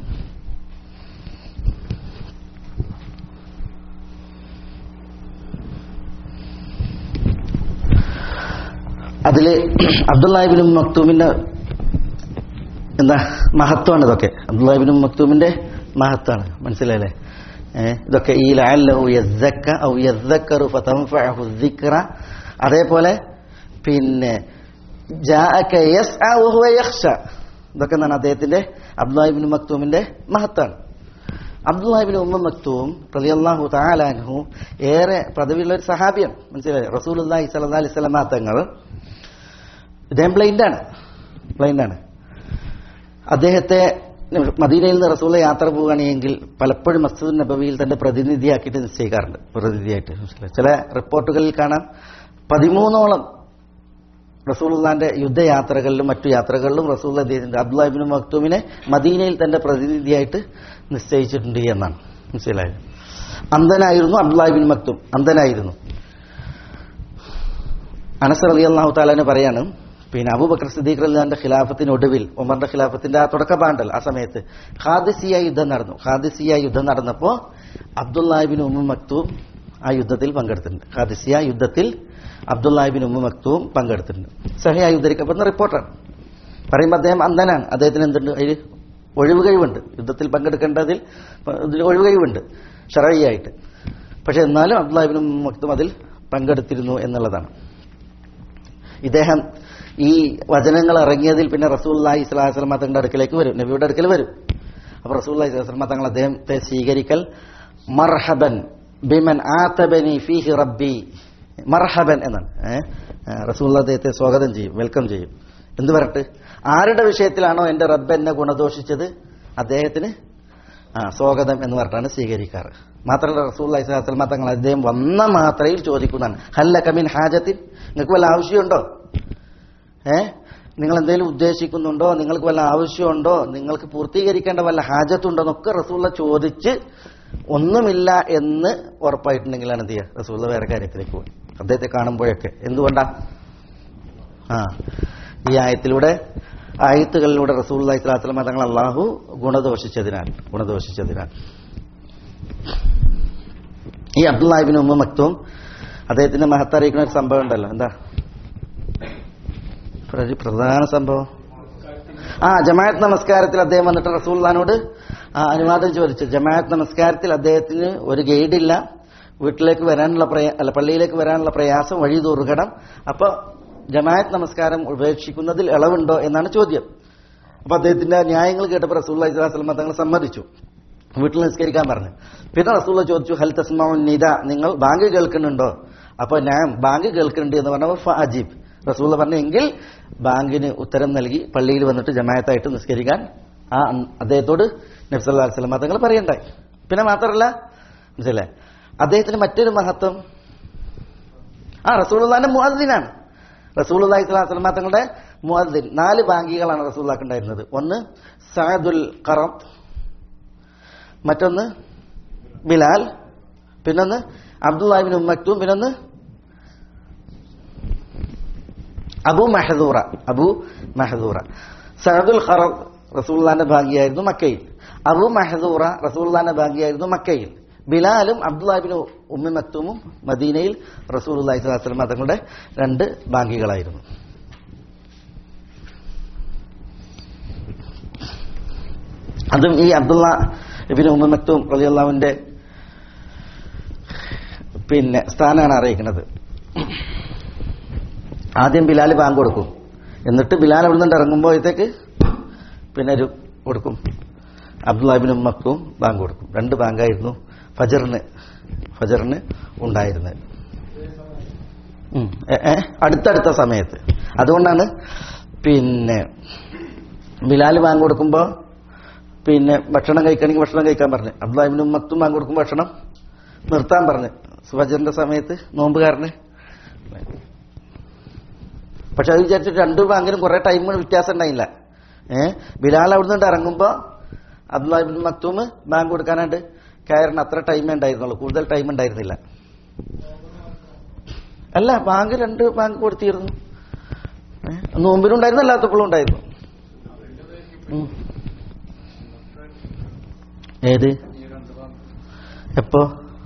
അതില് അബ്ദുല്ലാഹിബിനും മക്തൂമിന്റെ എന്താ മഹത്വമാണ് ഇതൊക്കെ അബ്ദുല്ലാഹിബിനും മക്തൂമിന്റെ മഹത്വമാണ് മനസ്സിലായില്ലേ ഏ, ഇതൊക്കെ ഈ ലഅല്ലഹു യസ്സക്ക ഔ യസ്സക്കറു ഫതൻഫഅഹു ദിക്റ അതേപോലെ പിന്നെ ജാഅക യസ്അ വഹുവ യഖ്ശ ഇതൊക്കെ എന്താണ് അദ്ദേഹത്തിന്റെ അബ്ദുല്ലാഹിബിൻ മക്തൂമിന്റെ മഹത്വമാണ് അബ്ദുല്ലാഹിബിൻ ഉമ്മ മക്തൂം റളിയല്ലാഹു തആല അൻഹു ഏറെ പദവിയുള്ള ഒരു സഹാബിയാണ് മനസ്സിലായി റസൂലുള്ളാഹി സ്വല്ലല്ലാഹി അലൈഹി വസല്ലമ തങ്ങൾ ഇദ്ദേഹം ബ്ലൈൻഡാണ് ബ്ലൈൻഡാണ് അദ്ദേഹത്തെ മദീനയിൽ നിന്ന് റസൂല യാത്ര പോവുകയാണെങ്കിൽ പലപ്പോഴും മസ്ജിദ് നബവിയിൽ തന്റെ പ്രതിനിധിയാക്കിയിട്ട് നിശ്ചയിക്കാറുണ്ട് പ്രതിനിധിയായിട്ട് മനസ്സിലായോ? ചില റിപ്പോർട്ടുകളിൽ കാണാം പതിമൂന്നോളം റസൂലുള്ളാന്റെ യുദ്ധയാത്രകളിലും മറ്റു യാത്രകളിലും റസൂൽ അദ്ദേഹത്തിന്റെ അബ്ദുല്ലാഹിബിൻ മക്തൂമിനെ മദീനയിൽ തന്റെ പ്രതിനിധിയായിട്ട് നിശ്ചയിച്ചിട്ടുണ്ട് എന്നാണ് മനസ്സിലായത് അന്ധനായിരുന്നു അബ്ദുല്ലാഹിബിൻ മക്തൂം അന്ധനായിരുന്നു അനസർ അലി അള്ളാഹു താലാന് പറയാണ് പിന്നെ അബൂബക്കർ സിദ്ദീഖ് അലിന്റെ ഖിലാഫത്തിനൊടുവിൽ ഉമറിന്റെ ഖിലാഫത്തിന്റെ ആ തുടക്കപാണ്ടൽ ആ സമയത്ത് ഖാദിസിയ യുദ്ധം നടന്നു ഖാദിസിയ യുദ്ധം നടന്നപ്പോ അബ്ദുല്ലാഹിബിൻ ഉമ്മ മക്തൂം ആ യുദ്ധത്തിൽ പങ്കെടുത്തിട്ടുണ്ട് ഖാദിസിയ യുദ്ധത്തിൽ അബ്ദുല്ലാഹിബിൻ ഉമ്മ മക്തൂം പങ്കെടുത്തിട്ടുണ്ട് സഹിയായി ഉദ്ധരിക്കപ്പെടുന്ന റിപ്പോർട്ടാണ് പറയുമ്പോൾ അദ്ദേഹം അന്ധനാണ് അദ്ദേഹത്തിന് എന്തുണ്ട് അതിൽ ഒഴിവ് കഴിവുണ്ട് യുദ്ധത്തിൽ പങ്കെടുക്കേണ്ടതിൽ ഇതിൽ ഒഴിവ് കഴിവുണ്ട് ഷറയ്യായിട്ട് പക്ഷെ എന്നാലും അബ്ദുല്ലാഹിബിൻ ഉമ്മ മക്തൂം അതിൽ പങ്കെടുത്തിരുന്നു എന്നുള്ളതാണ് ഇദ്ദേഹം ഈ വചനങ്ങൾ ഇറങ്ങിയതിൽ പിന്നെ റസൂല്ലാഹി സ്വലാസ്ലമ തങ്ങളുടെ അടുക്കലേക്ക് വരും നബിയുടെ അടുക്കൽ വരും അപ്പൊ റസൂല്ലാഹി സ്വലാസ്ലമ തങ്ങൾ അദ്ദേഹത്തെ സ്വീകരിക്കൽ മർഹബൻ ബിമൻ ആതബനി ഫീഹി റബ്ബി മർഹബൻ എന്നാണ് ഏഹ് റസൂല്ല അദ്ദേഹത്തെ സ്വാഗതം ചെയ്യും വെൽക്കം ചെയ്യും എന്ത് പറട്ട് ആരുടെ വിഷയത്തിലാണോ എന്റെ റബ്ബ് എന്നെ ഗുണദോഷിച്ചത് അദ്ദേഹത്തിന് ആ സ്വാഗതം എന്ന് പറഞ്ഞിട്ടാണ് സ്വീകരിക്കാറ് മാത്രമല്ല റസൂല്ലാഹി സ്വലാസ്ലമ തങ്ങൾ അദ്ദേഹം വന്ന മാത്രയിൽ ചോദിക്കുന്നതാണ് ഹല്ല കമീൻ ഹാജത്തിൻ നിങ്ങൾക്ക് വല്ല ആവശ്യമുണ്ടോ ഏ നിങ്ങൾ എന്തെങ്കിലും ഉദ്ദേശിക്കുന്നുണ്ടോ നിങ്ങൾക്ക് വല്ല ആവശ്യമുണ്ടോ നിങ്ങൾക്ക് പൂർത്തീകരിക്കേണ്ട വല്ല ഹാജത്തുണ്ടോ എന്നൊക്കെ റസൂള്ള ചോദിച്ച് ഒന്നുമില്ല എന്ന് ഉറപ്പായിട്ടുണ്ടെങ്കിലാണ് എന്ത് ചെയ്യുക റസൂള്ള വേറെ കാര്യത്തിലേക്ക് പോകും അദ്ദേഹത്തെ കാണുമ്പോഴൊക്കെ എന്തുകൊണ്ടാ ആ ഈ ആയത്തിലൂടെ ആയത്തുകളിലൂടെ റസൂൽ ഇസ്ലാസ്ലമ തങ്ങൾ അള്ളാഹു ഗുണദോഷിച്ചതിനാൽ ഗുണദോഷിച്ചതിനാൽ ഈ അബ്ദുല്ലാഹിബിൻ ഉമ്മ മക്തും അദ്ദേഹത്തിന്റെ മഹത്തറിയിക്കുന്ന ഒരു സംഭവം ഉണ്ടല്ലോ എന്താ ഒരു പ്രധാന സംഭവം ആ ജമാഅത്ത് നമസ്കാരത്തിൽ അദ്ദേഹം വന്നിട്ട് റസൂള്ളഹാനോട് ആ അനുവാദം ചോദിച്ചു ജമാഅത്ത് നമസ്കാരത്തിൽ അദ്ദേഹത്തിന് ഒരു ഗൈഡില്ല വീട്ടിലേക്ക് വരാനുള്ള പ്രയാ അല്ല പള്ളിയിലേക്ക് വരാനുള്ള പ്രയാസം വഴി തുറക്കണം അപ്പൊ ജമാഅത്ത് നമസ്കാരം ഉപേക്ഷിക്കുന്നതിൽ ഇളവുണ്ടോ എന്നാണ് ചോദ്യം അപ്പൊ അദ്ദേഹത്തിന്റെ ആ ന്യായങ്ങൾ കേട്ടപ്പോൾ റസൂൽ അലൈഹിസ്ലാം തങ്ങൾ സമ്മതിച്ചു വീട്ടിൽ നിസ്കരിക്കാൻ പറഞ്ഞു പിന്നെ റസൂള്ള ചോദിച്ചു ഹൽ തസ്മാഉൻ നിദ നിങ്ങൾ ബാങ്ക് കേൾക്കുന്നുണ്ടോ അപ്പൊ ഞാൻ ബാങ്ക് കേൾക്കുന്നുണ്ട് എന്ന് പറഞ്ഞപ്പോൾ ഫ അജീബ് റസൂള്ള പറഞ്ഞു എങ്കിൽ ബാങ്കിന് ഉത്തരം നൽകി പള്ളിയിൽ വന്നിട്ട് ജമായത്തായിട്ട് നിസ്കരിക്കാൻ ആ അദ്ദേഹത്തോട് നബ്സല്ലാ വസ്ലം തങ്ങൾ പറയണ്ടായി പിന്നെ മാത്രമല്ല മനസ്സിലെ അദ്ദേഹത്തിന് മറ്റൊരു മഹത്വം ആ റസൂലുള്ളാന്റെ മുഅദ്ദിനാണ് റസൂലുള്ളാഹി സ്വല്ലല്ലാഹു അലൈഹി വസല്ലം തങ്ങളുടെ മുഅദ്ദിൻ നാല് ബാങ്കികളാണ് റസൂലുള്ളാഹ്ക്ക് ഉണ്ടായിരുന്നത് ഒന്ന് സഅദുൽ ഖറത്ത് മറ്റൊന്ന് ബിലാൽ പിന്നൊന്ന് അബ്ദുല്ലാഹിബിൻ ഉമ്മക്തും പിന്നൊന്ന് അബു മഹദൂറ അബു മഹദൂറ സഅദുൽ ഖറത്ത് റസൂലുള്ളാന്റെ ഭാഗ്യയായിരുന്നു മക്കയിൽ അബു മഹദൂറ റസൂലുള്ളാന്റെ ഭാഗ്യയായിരുന്നു മക്കയിൽ ബിലാലും അബ്ദുല്ലാഹിബിൻ ഉമ്മി മക്തൂമും മദീനയിൽ റസൂലുള്ളാഹി സ്വല്ലല്ലാഹു അലൈഹി വസല്ലം തങ്ങളുടെ രണ്ട് ബാങ്കികളായിരുന്നു അതും ഈ അബ്ദുള്ള ഇബിൻ ഉമ്മ മക്തൂം റളിയല്ലാഹുവിന്റെ പിന്നെ സ്ഥാനമാണ് അറിയിക്കുന്നത് ആദ്യം ബിലാൽ ബാങ്ക് കൊടുക്കും എന്നിട്ട് ബിലാൽ അവിടെ നിന്ന് ഇറങ്ങുമ്പോഴത്തേക്ക് പിന്നെ ഒരു കൊടുക്കും അബ്ദുല്ലാഹിബിൻ ഉമ്മക്കും ബാങ്ക് കൊടുക്കും രണ്ട് ബാങ്കായിരുന്നു ഫജറിന് ഫജറിന് ഉണ്ടായിരുന്നത് ഉം. എ- എ, അടുത്തടുത്ത സമയത്ത് അതുകൊണ്ടാണ് പിന്നെ ബിലാൽ ബാങ്ക് കൊടുക്കുമ്പോൾ പിന്നെ ഭക്ഷണം കഴിക്കണമെങ്കിൽ ഭക്ഷണം കഴിക്കാൻ പറഞ്ഞു അബ്ദുല്ലാഹിബിൻ ഉമ്മത്തും ബാങ്ക് കൊടുക്കുമ്പോൾ ഭക്ഷണം നിർത്താൻ പറഞ്ഞു ഫജറിന്റെ സമയത്ത് നോമ്പുകാരന് പക്ഷെ അത് വിചാരിച്ചിട്ട് രണ്ടു ബാങ്കിലും കുറെ ടൈം വ്യത്യാസം ഉണ്ടായില്ല ഏഹ് ബിലാൽ അവിടെ നിന്ന് ഇറങ്ങുമ്പോൾ അബ്ദുല്ലാഹിബിൻ മക്തൂം ബാങ്ക് കൊടുക്കാനായിട്ട് കയറിന് അത്ര ടൈമേ ഉണ്ടായിരുന്നുള്ളൂ കൂടുതൽ ടൈം ഉണ്ടായിരുന്നില്ല അല്ല ബാങ്ക് രണ്ട് ബാങ്ക് കൊടുത്തിരുന്നു ഏ? നോമ്പിനും ഉണ്ടായിരുന്നു അല്ലാത്തപ്പോഴും ഉണ്ടായിരുന്നു ഉം. ഏത് എപ്പോ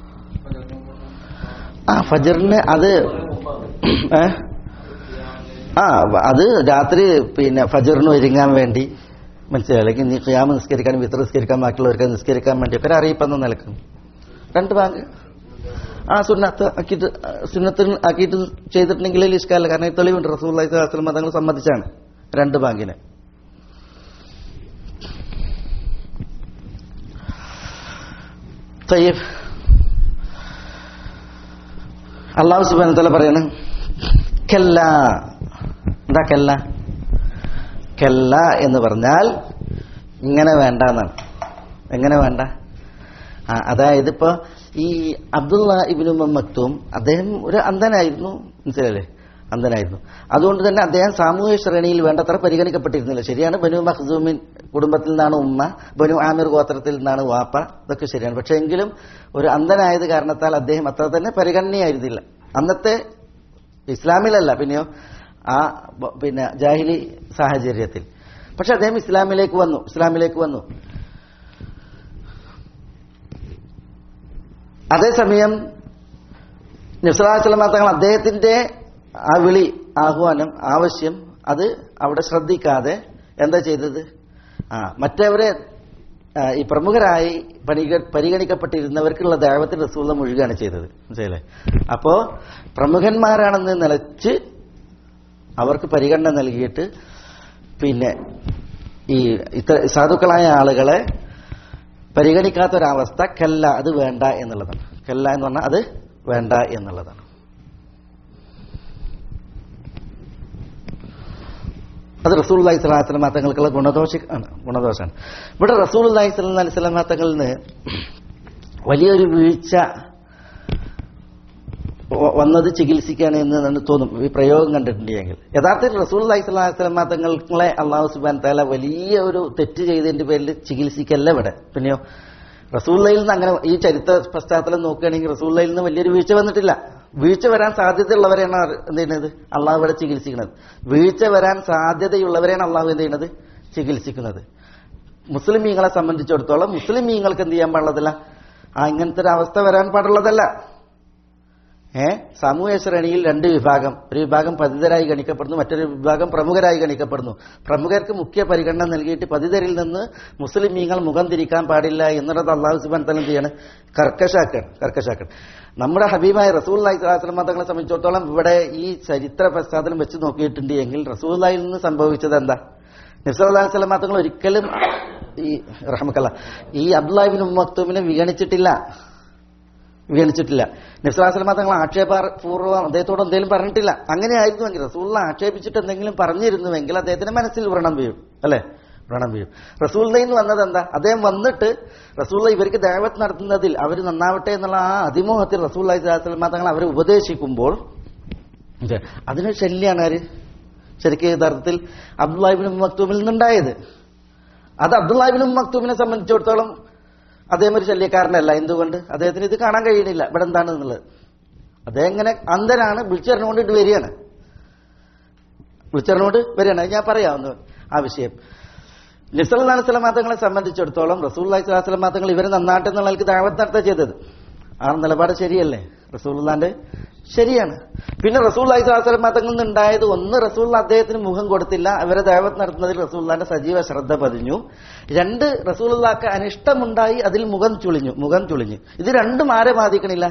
ആ ഫജറിന് അത് ഏ? ആ അത് രാത്രി പിന്നെ ഫജറിന് ഒരുങ്ങാൻ വേണ്ടി മനസ്സിലായി അല്ലെങ്കിൽ നീ ഖിയാമ നിസ്കരിക്കാൻ വിത്ര നിസ്കരിക്കാൻ ബാക്കിയുള്ളവർക്ക് നിസ്കരിക്കാൻ വേണ്ടി ഒക്കെ ഒരു അറിയിപ്പെന്ന നിലക്ക് രണ്ട് ബാങ്ക് ആ സുന്നത്ത് ആക്കിയിട്ട് സുന്നത്തിൽ ആക്കിയിട്ട് ചെയ്തിട്ടുണ്ടെങ്കിൽ ഇഷ്കാല കാരണം ഈ തെളിവുണ്ട് റസൂൽ അലൈഹി തങ്ങൾ സമ്മതിച്ചാണ് രണ്ട് ബാങ്കിന് തയ്യബ് അള്ളാഹു സുബാന തല പറയാണ് കല്ല എന്താ കല്ല കല്ല എന്ന് പറഞ്ഞാൽ ഇങ്ങനെ വേണ്ട എന്നാണ് എങ്ങനെ വേണ്ട ആ അതായത് ഇപ്പൊ ഈ അബ്ദുള്ള ഇബിനു മക്തും അദ്ദേഹം ഒരു അന്ധനായിരുന്നു മനസ്സിലല്ലേ അന്ധനായിരുന്നു അതുകൊണ്ട് തന്നെ അദ്ദേഹം സാമൂഹ്യ ശ്രേണിയിൽ വേണ്ടത്ര പരിഗണിക്കപ്പെട്ടിരുന്നില്ല ശരിയാണ് ബനു മഖ്സൂമിൻ കുടുംബത്തിൽ നിന്നാണ് ഉമ്മ ബനു ആമിർ ഗോത്രത്തിൽ നിന്നാണ് വാപ്പ ഇതൊക്കെ ശരിയാണ് പക്ഷെ എങ്കിലും ഒരു അന്ധനായത് കാരണത്താൽ അദ്ദേഹം അത്ര തന്നെ പരിഗണനയായിരുന്നില്ല അന്നത്തെ ഇസ്ലാമിലല്ല പിന്നെയോ ആ ബ- പിന്നെ ജാഹിലി സാഹചര്യത്തിൽ പക്ഷെ അദ്ദേഹം ഇസ്ലാമിലേക്ക് വന്നു ഇസ്ലാമിലേക്ക് വന്നു അതേസമയം നിസ്ലാസ്ലമ തങ്ങൾ അദ്ദേഹത്തിന്റെ ആ വിളി ആഹ്വാനം ആവശ്യം അത് അവിടെ ശ്രദ്ധിക്കാതെ എന്താ ചെയ്തത് ആ മറ്റവരെ ആ, ഈ പ്രമുഖരായി പരിഗ- പരിഗണിക്കപ്പെട്ടിരുന്നവർക്കുള്ള ദൈവത്തിൽ റസൂള്ള മുഴുകയാണ് ചെയ്തത് മനസ്സിലല്ലേ അപ്പോ പ്രമുഖന്മാരാണെന്ന് നിലച്ച് അവർക്ക് പരിഗണന നൽകിയിട്ട് പിന്നെ ഈ ഇത്ര സാധുക്കളായ ആളുകളെ പരിഗണിക്കാത്ത ഒരവസ്ഥ കല്ല അത് വേണ്ട എന്നുള്ളതാണ് കല്ല എന്ന് പറഞ്ഞാൽ അത് വേണ്ട എന്നുള്ളതാണ് അത് റസൂൽ അലൈഹി സ്വലാസ്ലം തങ്ങൾക്കുള്ള ഗുണദോഷ ആണ് ഗുണദോഷമാണ് ഇവിടെ റസൂൽ അലൈഹി സ്വലം അലൈഹി സ്വലാം തങ്ങളിൽ നിന്ന് വലിയൊരു വീഴ്ച വ- വന്നത് ചികിത്സിക്കാണ് എന്ന് നമുക്ക് തോന്നും ഈ പ്രയോഗം കണ്ടിട്ടുണ്ടെങ്കിൽ യഥാർത്ഥത്തിൽ റസൂൽ അലൈഹി സ്വലാസ്ലം തങ്ങളെ അള്ളാഹു സുബാൻ താല വലിയ ഒരു തെറ്റ് ചെയ്തതിന്റെ പേരിൽ ചികിത്സിക്കല്ല ഇവിടെ പിന്നെയോ റസൂല്ലയിൽ നിന്ന് അങ്ങനെ ഈ ചരിത്ര പശ്ചാത്തലം നോക്കുകയാണെങ്കിൽ റസൂല്ലയിൽ നിന്ന് വലിയൊരു വീഴ്ച വന്നിട്ടില്ല വീഴ്ച വരാൻ സാധ്യതയുള്ളവരെയാണ് ആര് എന്ത് ചെയ്യുന്നത് അള്ളാഹു ഇവിടെ ചികിത്സിക്കുന്നത് വീഴ്ച വരാൻ സാധ്യതയുള്ളവരെയാണ് അള്ളാഹു എന്ത് ചെയ്യുന്നത് ചികിത്സിക്കുന്നത് മുസ്ലിമീങ്ങളെ സംബന്ധിച്ചിടത്തോളം മുസ്ലിമീങ്ങൾക്ക് എന്ത് ചെയ്യാൻ പാടുള്ളതല്ല ആ ഇങ്ങനത്തെ ഒരു അവസ്ഥ വരാൻ പാടുള്ളതല്ല ഏ സാമൂഹ്യ ശ്രേണിയിൽ രണ്ട് വിഭാഗം ഒരു വിഭാഗം പതിതരായി ഗണിക്കപ്പെടുന്നു മറ്റൊരു വിഭാഗം പ്രമുഖരായി ഗണിക്കപ്പെടുന്നു പ്രമുഖർക്ക് മുഖ്യ പരിഗണന നൽകിയിട്ട് പതിതരിൽ നിന്ന് മുസ്ലിമീങ്ങൾ മുഖം തിരിക്കാൻ പാടില്ല എന്നുള്ളത് അള്ളാഹു സുബാൻ തന്നെ ചെയ്യാണ് കർക്കശാക്കൻ കർക്കശാക്കൻ നമ്മുടെ ഹബീബായ റസൂൽ അലൈഹിസ്ലാം തങ്ങളെ സംബന്ധിച്ചിടത്തോളം ഇവിടെ ഈ ചരിത്ര പശ്ചാത്തലം വെച്ച് നോക്കിയിട്ടുണ്ട് എങ്കിൽ റസൂല്ലായിൽ നിന്ന് സംഭവിച്ചത് എന്താ നിസ്ലാഹു സ്വലമാ തങ്ങൾ ഒരിക്കലും ഈ റഹ്മക്കല്ല ഈ അബ്ദുല്ലാഹിബിൻ മക്തൂമിനെ വിഗണിച്ചിട്ടില്ല വിഗണിച്ചിട്ടില്ല നിസ്ലാസ്ലമ തങ്ങൾ ആക്ഷേപപൂർവ്വം അദ്ദേഹത്തോട് എന്തെങ്കിലും പറഞ്ഞിട്ടില്ല അങ്ങനെയായിരുന്നുവെങ്കിൽ റസൂലിനെ ആക്ഷേപിച്ചിട്ട് എന്തെങ്കിലും പറഞ്ഞിരുന്നുവെങ്കിൽ അദ്ദേഹത്തിന്റെ മനസ്സിൽ വ്രണം വീഴും അല്ലെ വ്രണം വീഴും റസൂലിൽ നിന്ന് വന്നത് എന്താ അദ്ദേഹം വന്നിട്ട് റസൂള്ള ഇവർക്ക് ദൈവത്ത് നടത്തുന്നതിൽ അവർ നന്നാവട്ടെ എന്നുള്ള ആ അതിമോഹത്തിൽ റസൂൽ അലൈഹിസ്ലാമ തങ്ങൾ അവരെ ഉപദേശിക്കുമ്പോൾ ഇത് അതിന് ശല്യാണ് ആര് ശരിക്കും യഥാർത്ഥത്തിൽ അബ്ദുല്ലാഹിബിൻ മക്തൂമിൽ നിന്നുണ്ടായത് അത് അബ്ദുല്ലാഹിബിൻ മക്തൂമിനെ സംബന്ധിച്ചിടത്തോളം അദ്ദേഹം ഒരു ശല്യക്കാരനല്ല എന്തുകൊണ്ട് അദ്ദേഹത്തിന് ഇത് കാണാൻ കഴിയണില്ല ഇവിടെ എന്താണ് എന്നുള്ളത് അദ്ദേഹം ഇങ്ങനെ അന്ധനാണ് വിളിച്ചറിഞ്ഞുകൊണ്ട് ഇത് വരികയാണ് വിളിച്ചറിഞ്ഞുകൊണ്ട് വരികയാണ് അത് ഞാൻ പറയാവുന്ന ആ വിഷയം നിസൽ സ്വലമാ തങ്ങളെ സംബന്ധിച്ചിടത്തോളം റസൂൽ അലൈഹി തങ്ങൾ ഇവരെ നന്നാട്ടെ എന്നുള്ള നിലയ്ക്ക് ദാവത്ത് നടത്തുക ചെയ്തത് ആ നിലപാട് ശരിയല്ലേ റസൂള്ളാന്റെ ശരിയാണ് പിന്നെ റസൂൽ അലൈഹി സ്വലാസ്ലം തങ്ങളിൽ നിന്നുണ്ടായത് ഒന്ന് റസൂൽ അദ്ദേഹത്തിന് മുഖം കൊടുത്തില്ല അവരെ ദൈവത്ത് നടത്തുന്നതിൽ റസൂള്ളാന്റെ സജീവ ശ്രദ്ധ പതിഞ്ഞു രണ്ട് റസൂലുള്ളാക്ക് അനിഷ്ടമുണ്ടായി അതിൽ മുഖം ചുളിഞ്ഞു മുഖം ചുളിഞ്ഞു ഇത് രണ്ടും ആരെ ബാധിക്കണില്ല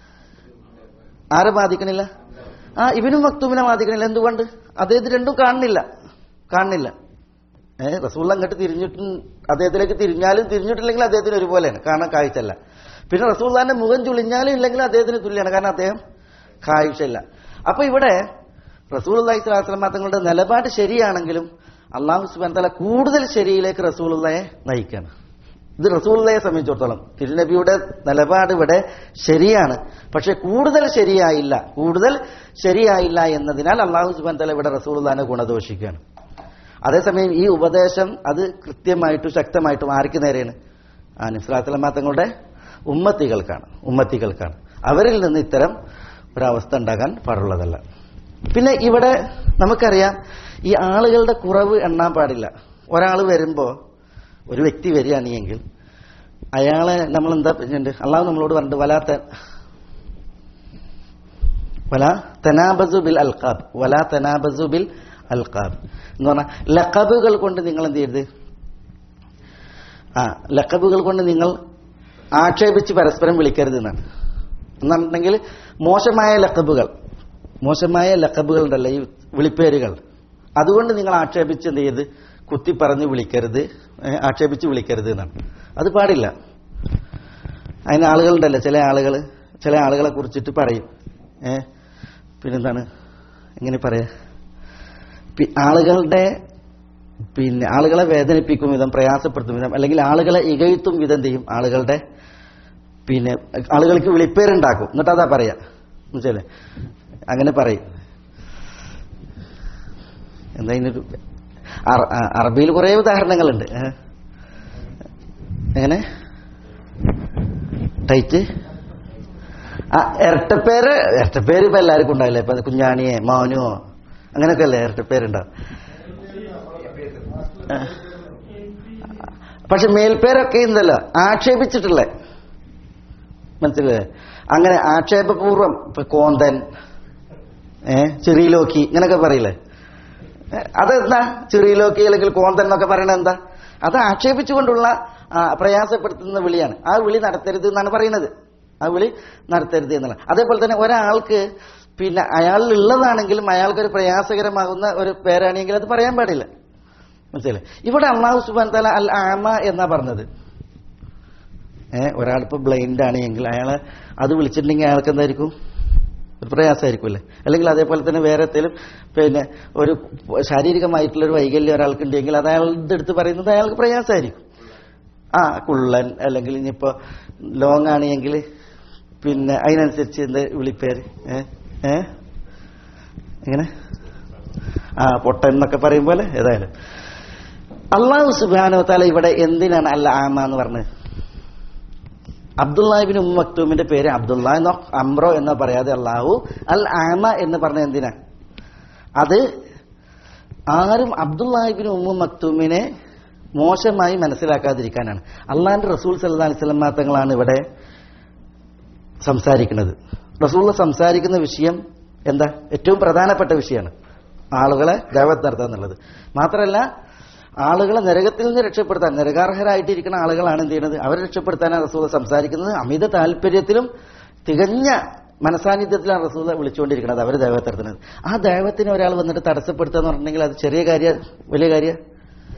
ആരെ ബാധിക്കണില്ല ആ ഇവനും മക്തൂമിനെ ബാധിക്കണില്ല എന്തുകൊണ്ട് അദ്ദേഹത്തിന് രണ്ടും കാണുന്നില്ല കാണുന്നില്ല ഏഹ് റസൂള്ള അങ്ങോട്ട് തിരിഞ്ഞിട്ടും അദ്ദേഹത്തിലേക്ക് തിരിഞ്ഞാലും തിരിഞ്ഞിട്ടില്ലെങ്കിൽ അദ്ദേഹത്തിന് ഒരുപോലെയാണ് കാണാൻ കാഴ്ചല്ല പിന്നെ റസൂള്ളാന്റെ മുഖം ചുളിഞ്ഞാലും ഇല്ലെങ്കിലും അദ്ദേഹത്തിന് തുല്യമാണ് കാരണം അദ്ദേഹം കാഴ്ചയില്ല അപ്പൊ ഇവിടെ റസൂൽ അള്ളഹി സ്വലാസ്ലമ തങ്ങളുടെ നിലപാട് ശരിയാണെങ്കിലും അള്ളാഹു സുബാൻ തല കൂടുതൽ ശരിയിലേക്ക് റസൂലുള്ളയെ നയിക്കുകയാണ് ഇത് റസൂലുള്ളയെ സംബന്ധിച്ചിടത്തോളം തിരുനബിയുടെ നിലപാട് ഇവിടെ ശരിയാണ് പക്ഷെ കൂടുതൽ ശരിയായില്ല കൂടുതൽ ശരിയായില്ല എന്നതിനാൽ അള്ളാഹു സുബാൻ തല ഇവിടെ റസൂലുള്ളാനെ ഗുണദോഷിക്കുകയാണ് അതേസമയം ഈ ഉപദേശം അത് കൃത്യമായിട്ടും ശക്തമായിട്ടും ആർക്ക് നേരെയാണ് ആ നിസ്ലാത്തലമ തങ്ങളുടെ ഉമ്മത്തികൾക്കാണ് ഉമ്മത്തികൾക്കാണ് അവരിൽ നിന്ന് ഇത്തരം ഒരവസ്ഥ ഉണ്ടാകാൻ പാടുള്ളതല്ല പിന്നെ ഇവിടെ നമുക്കറിയാം ഈ ആളുകളുടെ കുറവ് എണ്ണാൻ പാടില്ല ഒരാൾ വരുമ്പോ ഒരു വ്യക്തി വരികയാണെങ്കിൽ അയാളെ നമ്മൾ എന്താ പറഞ്ഞിട്ടുണ്ട് അള്ളാഹു നമ്മളോട് പറഞ്ഞിട്ട് വലാത്ത വല തനാബസു ബിൽ അൽഖാബ് വല തനാബസു ബിൽ അൽഖാബ് എന്ന് പറഞ്ഞാൽ ലക്കബുകൾ കൊണ്ട് നിങ്ങൾ എന്ത് ചെയ്യരുത് ആ ലക്കബുകൾ കൊണ്ട് നിങ്ങൾ ആക്ഷേപിച്ച് പരസ്പരം വിളിക്കരുത് എന്നാണ് എന്നുണ്ടെങ്കിൽ മോശമായ ലക്കബുകൾ മോശമായ ലക്കബുകൾ ഉണ്ടല്ലോ ഈ വിളിപ്പേരുകൾ അതുകൊണ്ട് നിങ്ങൾ ആക്ഷേപിച്ച് എന്ത് ചെയ്ത് കുത്തി പറഞ്ഞ് വിളിക്കരുത് ഏ, ആക്ഷേപിച്ച് വിളിക്കരുത് എന്നാണ് അത് പാടില്ല അതിന് ആളുകളുണ്ടല്ലോ ചില ആളുകൾ ചില ആളുകളെ കുറിച്ചിട്ട് പറയും ഏ പിന്നെന്താണ് എങ്ങനെ പറയാ പി- ആളുകളുടെ പിന്നെ ആളുകളെ വേദനിപ്പിക്കും വിധം പ്രയാസപ്പെടുത്തും വിധം അല്ലെങ്കിൽ ആളുകളെ ഇകഴ്ത്തും വിധം എന്ത് ചെയ്യും ആളുകളുടെ പിന്നെ ആളുകൾക്ക് വിളിപ്പേരുണ്ടാക്കും എന്നിട്ട് അതാ പറയാ മനസ്സിലെ അങ്ങനെ പറയും എന്താ ഇതിനൊരു അറ- ആ, അറബിയിൽ കുറേ ഉദാഹരണങ്ങളുണ്ട് ഏ? എങ്ങനെ ടൈറ്റ് ആ ഇരട്ടപ്പേര് ഇരട്ടപ്പേര് ഇപ്പൊ എല്ലാവർക്കും ഉണ്ടാവില്ലേ ഇപ്പൊ കുഞ്ഞാണിയെ മോനുവോ അങ്ങനെയൊക്കെ അല്ലേ ഇരട്ടപ്പേരുണ്ടാവും ആ. പക്ഷെ മേൽപ്പേരൊക്കെ ഉണ്ടല്ലോ ആക്ഷേപിച്ചിട്ടുള്ളേ മനസ്സിലായേ അങ്ങനെ ആക്ഷേപപൂർവം ഇപ്പൊ കോന്തൻ ഏ ചെറിയിലോക്കി ഇങ്ങനൊക്കെ പറയില്ലേ ഏ, അതെന്താ ചെറിയിലോക്കി അല്ലെങ്കിൽ കോന്തൻ എന്നൊക്കെ പറയണത് എന്താ അത് ആക്ഷേപിച്ചുകൊണ്ടുള്ള ആ, പ്രയാസപ്പെടുത്തുന്ന വിളിയാണ് ആ വിളി നടത്തരുത് എന്നാണ് പറയുന്നത് ആ വിളി നടത്തരുത് എന്നുള്ള അതേപോലെ തന്നെ ഒരാൾക്ക് പിന്നെ അയാളിൽ ഉള്ളതാണെങ്കിലും അയാൾക്കൊരു പ്രയാസകരമാകുന്ന ഒരു പേരാണെങ്കിൽ അത് പറയാൻ പാടില്ല മനസ്സിലായി ഇവിടെ അള്ളാഹു സുബാൻ തല അൽ ആമ എന്നാ പറഞ്ഞത് ഏഹ് ഒരാളിപ്പോ ബ്ലൈൻഡ് ആണ് എങ്കിൽ അയാളെ അത് വിളിച്ചിട്ടുണ്ടെങ്കിൽ അയാൾക്ക് എന്തായിരിക്കും ഒരു പ്രയാസമായിരിക്കും അല്ലേ അല്ലെങ്കിൽ അതേപോലെ തന്നെ വേറെ എന്തെങ്കിലും പിന്നെ ഒരു ശാരീരികമായിട്ടുള്ള ഒരു വൈകല്യം ഒരാൾക്കുണ്ടെങ്കിൽ അത് അയാളുടെ അടുത്ത് പറയുന്നത് അയാൾക്ക് പ്രയാസമായിരിക്കും ആ കുള്ളൻ അല്ലെങ്കിൽ ഇനിയിപ്പോ ലോങ് ആണെങ്കിൽ പിന്നെ അതിനനുസരിച്ച് എന്ത് വിളിപ്പേര് ഏ ഏ എങ്ങനെ ആ പൊട്ടൻ എന്നൊക്കെ പറയും പോലെ ഏതായാലും അള്ളാഹു സുബാനോ താല ഇവിടെ എന്തിനാണ് അല്ല ആമ എന്ന് പറഞ്ഞത് അബ്ദുല്ലാഹിബിൻ ഉം മക്തൂമിന്റെ പേര് അബ്ദുള്ള എന്നോ അമ്രോ എന്നോ പറയാതെ അള്ളാഹു അൽ ആമ എന്ന് പറഞ്ഞ എന്തിനാ അത് ആരും അബ്ദുല്ലാഹിബിൻ ഉമ്മ മക്തൂമിനെ മോശമായി മനസ്സിലാക്കാതിരിക്കാനാണ് അള്ളാഹിന്റെ റസൂൽ സല്ലാ അലിസ്ലാം തങ്ങളാണ് ഇവിടെ സംസാരിക്കുന്നത് റസൂൽ സംസാരിക്കുന്ന വിഷയം എന്താ ഏറ്റവും പ്രധാനപ്പെട്ട വിഷയമാണ് ആളുകളെ ദൈവത്ത് നടത്തുക എന്നുള്ളത് മാത്രമല്ല ആളുകളെ നരകത്തിൽ നിന്ന് രക്ഷപ്പെടുത്താൻ നരകാർഹരായിട്ടിരിക്കുന്ന ആളുകളാണ് എന്ത് ചെയ്യുന്നത് അവരെ രക്ഷപ്പെടുത്താനാണ് റസൂൽ സംസാരിക്കുന്നത് അമിത താല്പര്യത്തിലും തികഞ്ഞ മനസാന്നിധ്യത്തിലാണ് റസൂൽ വിളിച്ചുകൊണ്ടിരിക്കുന്നത് അവർ ദൈവത്തെ നടത്തുന്നത് ആ ദൈവത്തിന് ഒരാൾ വന്നിട്ട് തടസ്സപ്പെടുത്തുക എന്ന് പറഞ്ഞിട്ടുണ്ടെങ്കിൽ അത് ചെറിയ കാര്യ വലിയ കാര്യ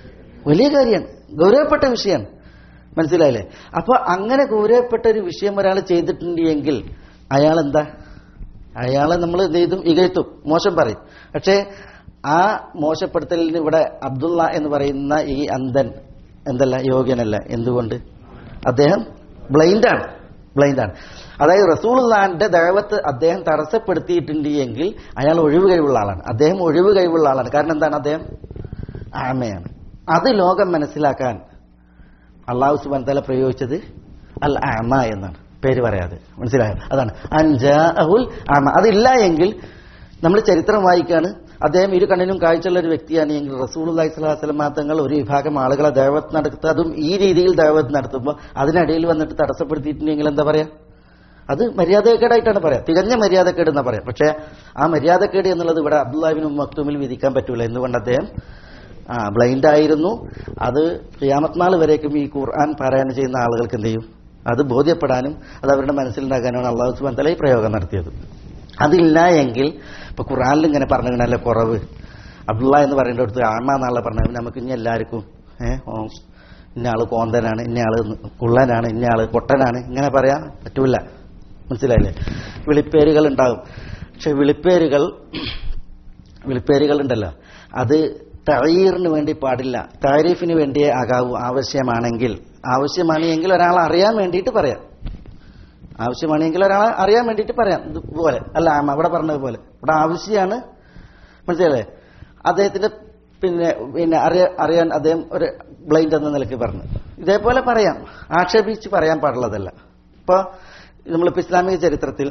വലിയ കാര്യമാണ് ഗൗരവപ്പെട്ട വിഷയമാണ് മനസ്സിലായില്ലേ അപ്പൊ അങ്ങനെ ഗൗരവപ്പെട്ട ഒരു വിഷയം ഒരാൾ ചെയ്തിട്ടുണ്ട് എങ്കിൽ അയാൾ എന്താ അയാളെ നമ്മൾ എന്ത് ചെയ്തും ഇകഴ്ത്തും മോശം പറയും പക്ഷേ ആ മോശപ്പെടുത്തലിന് ഇവിടെ അബ്ദുള്ള എന്ന് പറയുന്ന ഈ അന്ധൻ എന്തല്ല യോഗ്യനല്ല എന്തുകൊണ്ട് അദ്ദേഹം ബ്ലൈൻഡാണ് ബ്ലൈൻഡാണ് അതായത് റസൂൾന്റെ ദൈവത്ത് അദ്ദേഹം തടസ്സപ്പെടുത്തിയിട്ടുണ്ട് എങ്കിൽ അയാൾ ഒഴിവ് കഴിവുള്ള ആളാണ് അദ്ദേഹം ഒഴിവ് കഴിവുള്ള ആളാണ് കാരണം എന്താണ് അദ്ദേഹം ആമയാണ് അത് ലോകം മനസ്സിലാക്കാൻ അള്ളാഹു സുബാൻ തല പ്രയോഗിച്ചത് അൽ ആമ എന്നാണ് പേര് പറയാതെ മനസ്സിലായോ അതാണ് അൻജാഅഹുൽ ആമ അതില്ല എങ്കിൽ നമ്മൾ ചരിത്രം വായിക്കാണ് അദ്ദേഹം ഇരു കണ്ണിനും കാഴ്ചയുള്ള ഒരു വ്യക്തിയാണ് എങ്കിൽ റസൂൽ അള്ളഹി സ്വലാസ്ലം തങ്ങൾ ഒരു വിഭാഗം ആളുകളെ ദൈവത്ത് നടത്തുക അതും ഈ രീതിയിൽ ദൈവത്ത് നടത്തുമ്പോൾ അതിനിടയിൽ വന്നിട്ട് തടസ്സപ്പെടുത്തിയിട്ടുണ്ടെങ്കിൽ എന്താ പറയാ അത് മര്യാദക്കേടായിട്ടാണ് പറയാം തികഞ്ഞ മര്യാദക്കേട് എന്നാ പറയാം പക്ഷേ ആ മര്യാദക്കേട് എന്നുള്ളത് ഇവിടെ അബ്ദുല്ലാഹിബിൻ മക്തുമിൽ വിധിക്കാൻ പറ്റൂല എന്തുകൊണ്ട് അദ്ദേഹം ആ ബ്ലൈൻഡ് ആയിരുന്നു അത് ഖിയാമത്ത് നാൾ വരേക്കും ഈ ഖുർആൻ പാരായണം ചെയ്യുന്ന ആളുകൾക്ക് എന്ത് ചെയ്യും അത് ബോധ്യപ്പെടാനും അത് അവരുടെ മനസ്സിലുണ്ടാക്കാനാണ് അള്ളാഹു സുബാൻ തല ഈ പ്രയോഗം നടത്തിയത് അതില്ല എങ്കിൽ ഇപ്പൊ ഖുർആനിൽ ഇങ്ങനെ പറഞ്ഞില്ല കുറവ് അബ്ദുള്ള എന്ന് പറയേണ്ട അടുത്ത് ആമ എന്നുള്ള പറഞ്ഞത് നമുക്ക് ഇനി എല്ലാവർക്കും ഏഹ് ഓ ഇന്ന ആള് കോന്തനാണ് ഇന്ന ആള് കുള്ളനാണ് ഇന്ന ആള് കൊട്ടനാണ് ഇങ്ങനെ പറയാൻ പറ്റൂല മനസ്സിലായില്ലേ വിളിപ്പേരുകൾ ഉണ്ടാകും പക്ഷെ വിളിപ്പേരുകൾ വിളിപ്പേരുകൾ ഉണ്ടല്ലോ അത് തഴീറിന് വേണ്ടി പാടില്ല താരീഫിന് വേണ്ടിയേ ആകാവൂ ആവശ്യമാണെങ്കിൽ ആവശ്യമാണെങ്കിൽ ഒരാളെ അറിയാൻ വേണ്ടിയിട്ട് പറയാം ആവശ്യമാണെങ്കിൽ ഒരാളെ അറിയാൻ വേണ്ടിയിട്ട് പറയാം ഇതുപോലെ അല്ല ആമ അവിടെ പറഞ്ഞതുപോലെ ഇവിടെ ആവശ്യമാണ് മനസ്സിലല്ലേ അദ്ദേഹത്തിന്റെ പിന്നെ പിന്നെ അറിയ അറിയാൻ അദ്ദേഹം ഒരു ബ്ലൈൻഡ് എന്ന നിലയ്ക്ക് പറഞ്ഞു ഇതേപോലെ പറയാം ആക്ഷേപിച്ച് പറയാൻ പാടുള്ളതല്ല ഇപ്പൊ നമ്മളിപ്പോ ഇസ്ലാമിക ചരിത്രത്തിൽ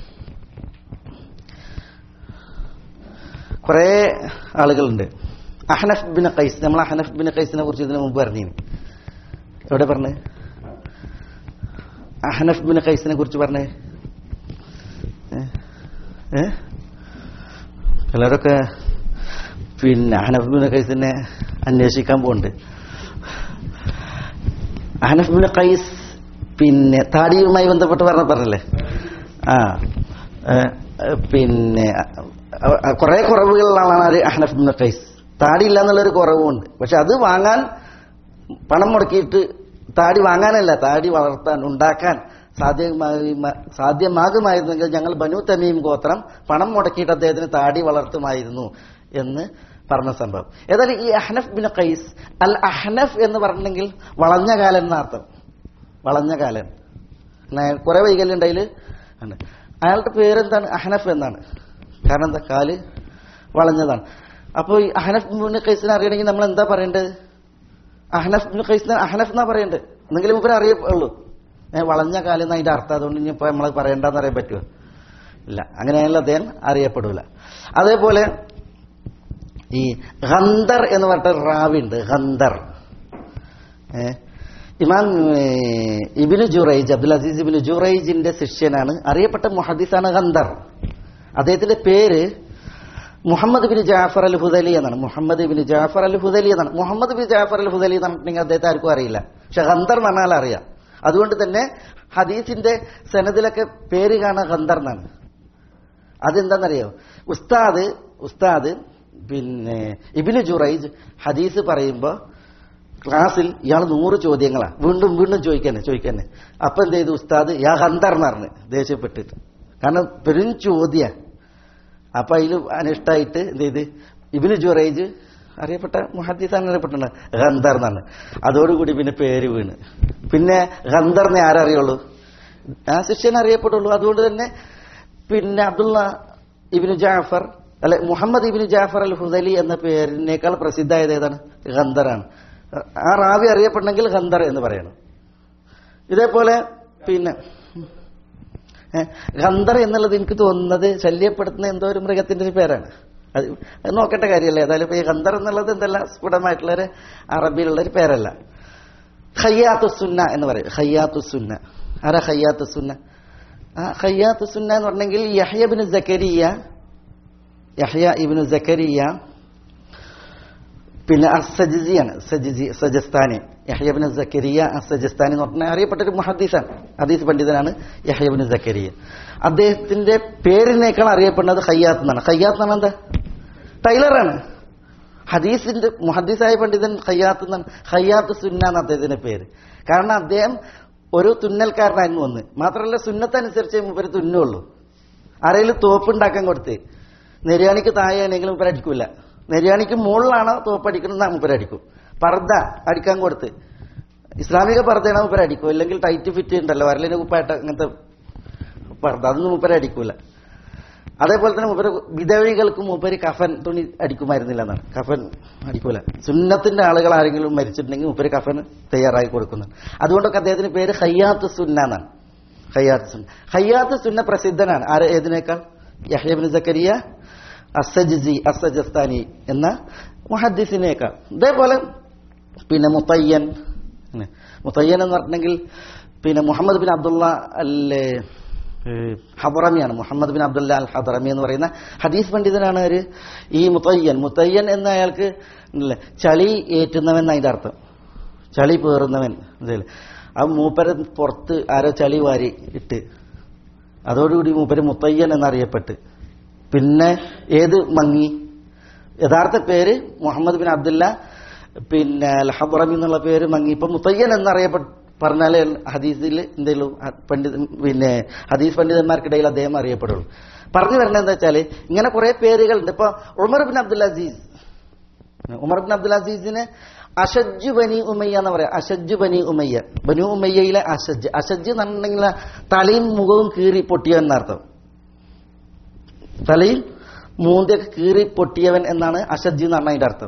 കുറെ ആളുകളുണ്ട് അഹനഫ് ബിൻ ഖൈസ് നമ്മൾ അഹനഫ് ബിൻ ഖൈസിനെ കുറിച്ച് ഇതിനു മുമ്പ് പറഞ്ഞിന് എവിടെ പറഞ്ഞ് അഹനഫ് ബിൻ ഖൈസിനെ കുറിച്ച് പറഞ്ഞേ ഏ ചിലരൊക്കെ പിന്നെ അഹനഫ് ബിൻ ഖൈസിനെ അന്വേഷിക്കാൻ പോകുന്നുണ്ട് അഹനഫ് ബിൻ ഖൈസ് പിന്നെ താടിയുമായി ബന്ധപ്പെട്ട് പറഞ്ഞ പറഞ്ഞല്ലേ ആ ഏ, പിന്നെ കുറെ കുറവുകളിലാണ് ആര് അഹനഫ് ബിൻ ഖൈസ് താടി ഇല്ല എന്നുള്ളൊരു കുറവുണ്ട് പക്ഷെ അത് വാങ്ങാൻ പണം മുടക്കിയിട്ട് താടി വാങ്ങാനല്ല താടി വളർത്താൻ ഉണ്ടാക്കാൻ സാധ്യമായി സാധ്യമാകുമായിരുന്നെങ്കിൽ ഞങ്ങൾ ബനു തമീം ഗോത്രം പണം മുടക്കിയിട്ട് അദ്ദേഹത്തിന് താടി വളർത്തുമായിരുന്നു എന്ന് പറഞ്ഞ സംഭവം ഏതായാലും ഈ അഹ്നഫ് ബിൻ ഖൈസ് അൽ അഹ്നഫ് എന്ന് പറഞ്ഞെങ്കിൽ വളഞ്ഞ കാലൻ എന്നർത്ഥം വളഞ്ഞ കാലൻ ന- കുറെ വൈകല്യം ഉണ്ട് അതില് ഉണ്ട്. അയാളുടെ പേരെന്താണ് അഹ്നഫ് എന്നാണ് കാരണം എന്താ കാല് വളഞ്ഞതാണ് അപ്പോൾ ഈ അഹ്നഫ് ബിൻ ഖൈസിനെ അറിയണമെങ്കിൽ നമ്മൾ എന്താ പറയേണ്ടത് അഹ്നഫ് ബിൻ ഖൈസിനെ അഹ്നഫ് എന്നാ പറയേണ്ടത് എന്നെങ്കിലും ഇവരെ അറിയുള്ളൂ ഏ, വളഞ്ഞ കാലം എന്ന് അതിന്റെ അർത്ഥം അതുകൊണ്ട് ഇനിയിപ്പോ നമ്മൾ പറയേണ്ടെന്ന് അറിയാൻ പറ്റുമോ ഇല്ല അങ്ങനെയാണല്ലോ അദ്ദേഹം അറിയപ്പെടൂല അതേപോലെ ഈ ഖന്ദർ എന്ന് പറഞ്ഞിട്ട് റാവി ഉണ്ട് ഖന്ദർ ഏ, ഇമാം ഏ, ഇബിനു ജുറൈജ് അബ്ദുൽ അസീസ് ഇബിനു ജുറൈജിന്റെ ശിഷ്യനാണ് അറിയപ്പെട്ട മുഹദീസാണ് ഖന്ദർ അദ്ദേഹത്തിന്റെ പേര് മുഹമ്മദ് ബിൻ ജാഫർ അൽ ഹുദലി എന്നാണ് മുഹമ്മദ് ബിൻ ജാഫർ അൽ ഹുദലി എന്നാണ് മുഹമ്മദ് ബിൻ ജാഫർ അൽ ഹുദലി എന്ന് പറഞ്ഞിട്ടുണ്ടെങ്കിൽ അദ്ദേഹത്തെ ആർക്കും അറിയില്ല പക്ഷെ ഖന്ദർ എന്ന് പറഞ്ഞാൽ അറിയാം അതുകൊണ്ട് തന്നെ ഹദീസിന്റെ സനദിലൊക്കെ പേര് കാണാൻ ഖന്ദർ എന്നാണ് അതെന്താണെന്നറിയോ ഉസ്താദ് ഉസ്താദ് പിന്നെ ഇബിന് ജുറൈജ് ഹദീസ് പറയുമ്പോൾ ക്ലാസ്സിൽ ഇയാൾ നൂറ് ചോദ്യങ്ങളാ വീണ്ടും വീണ്ടും ചോദിക്കാനെ ചോദിക്കാനെ അപ്പൊ എന്ത് ചെയ്തു ഉസ്താദ് യാ ഹന്തർ എന്ന് പറഞ്ഞ് ദേഷ്യപ്പെട്ടിട്ട് കാരണം പെരും ചോദ്യ അപ്പൊ അതിൽ അനിഷ്ടായിട്ട് എന്ത് ചെയ്ത് ഇബിന് ജുറൈജ് അറിയപ്പെട്ട മുഹദ്ദീസാണ് അറിയപ്പെട്ടുണ്ട് ഖന്ദർ എന്നാണ് അതോടുകൂടി പിന്നെ പേര് വീണ് പിന്നെ ഖന്ദറിനെ ആരറിയുള്ളൂ ആ ശിഷ്യൻ അറിയപ്പെട്ടുള്ളൂ അതുകൊണ്ട് തന്നെ പിന്നെ അബ്ദുള്ള ഇബിന് ജാഫർ അല്ലെ മുഹമ്മദ് ഇബിന് ജാഫർ അൽ ഹുദലി എന്ന പേരിനേക്കാൾ പ്രസിദ്ധമായത് ഏതാണ് ഖന്ദറാണ് ആ റാവി അറിയപ്പെടണമെങ്കിൽ ഖന്ദർ എന്ന് പറയണം ഇതേപോലെ പിന്നെ ഏ, ഖന്ദർ എന്നുള്ളത് എനിക്ക് തോന്നുന്നത് ശല്യപ്പെടുത്തുന്ന എന്തോ ഒരു മൃഗത്തിന്റെ ഒരു പേരാണ് അത് അത് നോക്കേണ്ട കാര്യമല്ല ഏതായാലും ഇപ്പൊ ഈ ഖന്ദർ എന്നുള്ളത് എന്തെല്ലാം സ്ഫുടമായിട്ടുള്ള ഒരു അറബിയിലുള്ള ഒരു പേരല്ല ഖയ്യാത്തു സുന്ന എന്ന് പറയും ഖയ്യാത്തു സുന്ന ആരാ ഖയ്യാത്തു സുന്ന ആ ഖയ്യാത്തു സുന്ന എന്ന് പറഞ്ഞെങ്കിൽ യഹ്യ ഇബ്നു സക്കരിയ യഹ്യ ഇബ്നു സക്കരിയ പിന്നെ അസജിസിയാണ് സജിസി സജസ്താനി യഹ്യബിന് സക്കരിയ അസജസ്താനി എന്ന് പറഞ്ഞാൽ അറിയപ്പെട്ട ഒരു മുഹദ്ദീസാണ് ഹദീസ് പണ്ഡിതനാണ് യഹ്യബിന് സക്കരിയ അദ്ദേഹത്തിന്റെ പേരിനേക്കാൾ അറിയപ്പെടുന്നത് ഖയ്യാത്ത് എന്നാണ് ഖയ്യാത്ത് എന്നാണ് എന്താ ടൈലറാണ് ഹദീസിന്റെ മുഹദ്ദീസായ പണ്ഡിതൻ ഖയ്യാത്ത് എന്നാണ് ഖയ്യാത്ത് സുന്ന എന്ന് അദ്ദേഹത്തിന്റെ പേര് കാരണം അദ്ദേഹം ഒരു തുന്നൽക്കാരനായിരുന്നു ഒന്ന് മാത്രമല്ല സുന്നത്തനുസരിച്ച് മൂപ്പര് തുന്നുള്ളൂ ആരെങ്കിലും തോപ്പ് ഉണ്ടാക്കാൻ കൊടുത്ത് നെര്യാണിക്ക് താഴെയാണെങ്കിലും മൂപ്പര് അടിക്കൂല നെര്യാണിക്ക് മുകളിലാണോ തോപ്പ് അടിക്കുന്നത് മൂപ്പര് അടിക്കും പർദ്ദ അടിക്കാൻ കൊടുത്ത് ഇസ്ലാമിക പർദ്ദയാണ് മൂപ്പര് അടിക്കും അല്ലെങ്കിൽ ടൈറ്റ് ഫിറ്റ് ഉണ്ടല്ലോ വരലിന് കുപ്പായിട്ട് അങ്ങനത്തെ പർദ്ദ അതൊന്നും മൂപ്പര് അടിക്കൂല അതേപോലെ തന്നെ മൂപ്പര് വിധവികൾക്ക് മൂപ്പര് കഫൻ തുണി അടിക്കുമായിരുന്നില്ല എന്നാണ് കഫൻ അടിക്കൂല സുന്നത്തിന്റെ ആളുകൾ ആരെങ്കിലും മരിച്ചിട്ടുണ്ടെങ്കിൽ മൂപ്പര് കഫൻ തയ്യാറാക്കി കൊടുക്കുന്നുണ്ട് അതുകൊണ്ടൊക്കെ അദ്ദേഹത്തിന് പേര് ഹയ്യാത്ത് സുന്ന എന്നാണ് ഹയ്യാത്ത് സുന്ന ഹയ്യാത്ത് സുന്ന പ്രസിദ്ധനാണ് ആര് ഏതിനേക്കാൾ യഹ്യബിൻ സക്കരിയ അസജി അസജസ്താനി എന്ന മുഹദ്ദിസിനേക്കാൾ ഇതേപോലെ പിന്നെ മുത്തയ്യൻ ഉം. മുത്തയ്യൻ എന്ന് പറഞ്ഞെങ്കിൽ പിന്നെ മുഹമ്മദ് ബിൻ അബ്ദുള്ള അല്ലേ ഏഹ് ഹദറമിയാണ് മുഹമ്മദ് ബിൻ അബ്ദുല്ല അൽ ഹദറമി എന്ന് പറയുന്ന ഹദീസ് പണ്ഡിതനാണ് ഒരു ഈ മുത്തയ്യൻ മുത്തയ്യൻ എന്ന അയാൾക്ക് ഉണ്ടല്ലേ, ചളി ഏറ്റുന്നവൻ അതിന്റെ അർത്ഥം ചളി പേറുന്നവൻ മനസ്സിലായില്ലേ? ആ മൂപ്പര് പുറത്ത് ആരോ ചളി വാരി ഇട്ട് അതോടുകൂടി മൂപ്പര് മുത്തയ്യൻ എന്നറിയപ്പെട്ട് പിന്നെ ഏത് മങ്ങി യഥാർത്ഥ പേര് മുഹമ്മദ് ബിൻ അബ്ദുല്ല പിന്നെ അൽ ഹദറമി എന്നുള്ള പേര് മങ്ങി ഇപ്പൊ മുത്തയ്യൻ എന്നറിയപ്പെട്ട പറഞ്ഞാലേ ഹദീസിൽ എന്തെങ്കിലും പണ്ഡിത പിന്നെ ഹദീസ് പണ്ഡിതന്മാർക്കിടയിൽ അദ്ദേഹം അറിയപ്പെടുള്ളൂ പറഞ്ഞു വരുന്നത് എന്താ വെച്ചാല് ഇങ്ങനെ കുറെ പേരുകളുണ്ട് ഇപ്പൊ ഉമർ ബിൻ അബ്ദുൽ അസീസ് ഉമർ ബിൻ അബ്ദുൽ അസീസിന് അഷജ് ബനി ഉമയ്യ എന്ന് പറയാം അഷജ് ബനി ഉമയ്യ ബനു ഉമയ്യയിലെ അഷജ് അഷജ് എന്ന് പറഞ്ഞിട്ടുണ്ടെങ്കിൽ തലയും മുഖവും കീറി പൊട്ടിയ എന്നർത്ഥം തലയും മൂന്തിയൊക്കെ കീറി പൊട്ടിയവൻ എന്നാണ് അഷജ് എന്ന് പറഞ്ഞ അതിന്റെ അർത്ഥം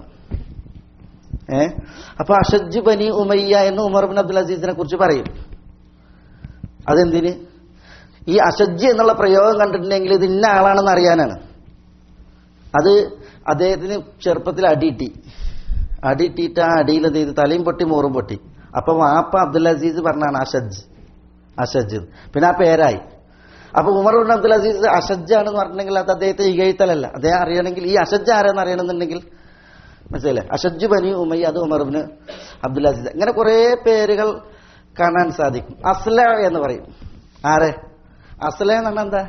ഏ അപ്പൊ അഷജ് ബനി ഉമയ്യ എന്ന് ഉമർ ബിൻ അബ്ദുൽ അസീസിനെ കുറിച്ച് പറയും അതെന്തിന് ഈ അഷജ് എന്നുള്ള പ്രയോഗം കണ്ടിട്ടുണ്ടെങ്കിൽ ഇത് ഇന്ന ആളാണെന്ന് അറിയാനാണ് അത് അദ്ദേഹത്തിന് ചെറുപ്പത്തിൽ അടിയിട്ടി അടിയിട്ടിട്ട് ആ അടിയിൽ എന്ത് ചെയ്ത് തലയും പൊട്ടി മോറും പൊട്ടി അപ്പൊ വാപ്പ അബ്ദുൽ അസീസ് പറഞ്ഞാണ് അഷജ് അഷജ് പിന്നെ ആ പേരായി അപ്പൊ ഉമർ ബിൻ അബ്ദുൽ അസീസ് അഷജാണെന്ന് പറഞ്ഞിട്ടുണ്ടെങ്കിൽ അത് അദ്ദേഹത്തെ ഇകഴ്ത്തലല്ല അദ്ദേഹം അറിയണമെങ്കിൽ ഈ അഷജ് ആരെന്ന് അറിയണമെന്നുണ്ടെങ്കിൽ മനസ്സിലായില്ലേ അഷജ് ബനി ഉമയ്യ അത് ഉമർബിന് അബ്ദുൽ അസീസ് ഇങ്ങനെ കുറെ പേരുകൾ കാണാൻ സാധിക്കും അസ്ല എന്ന് പറയും ആരെ അസ്ല എന്ന് പറഞ്ഞാൽ എന്താ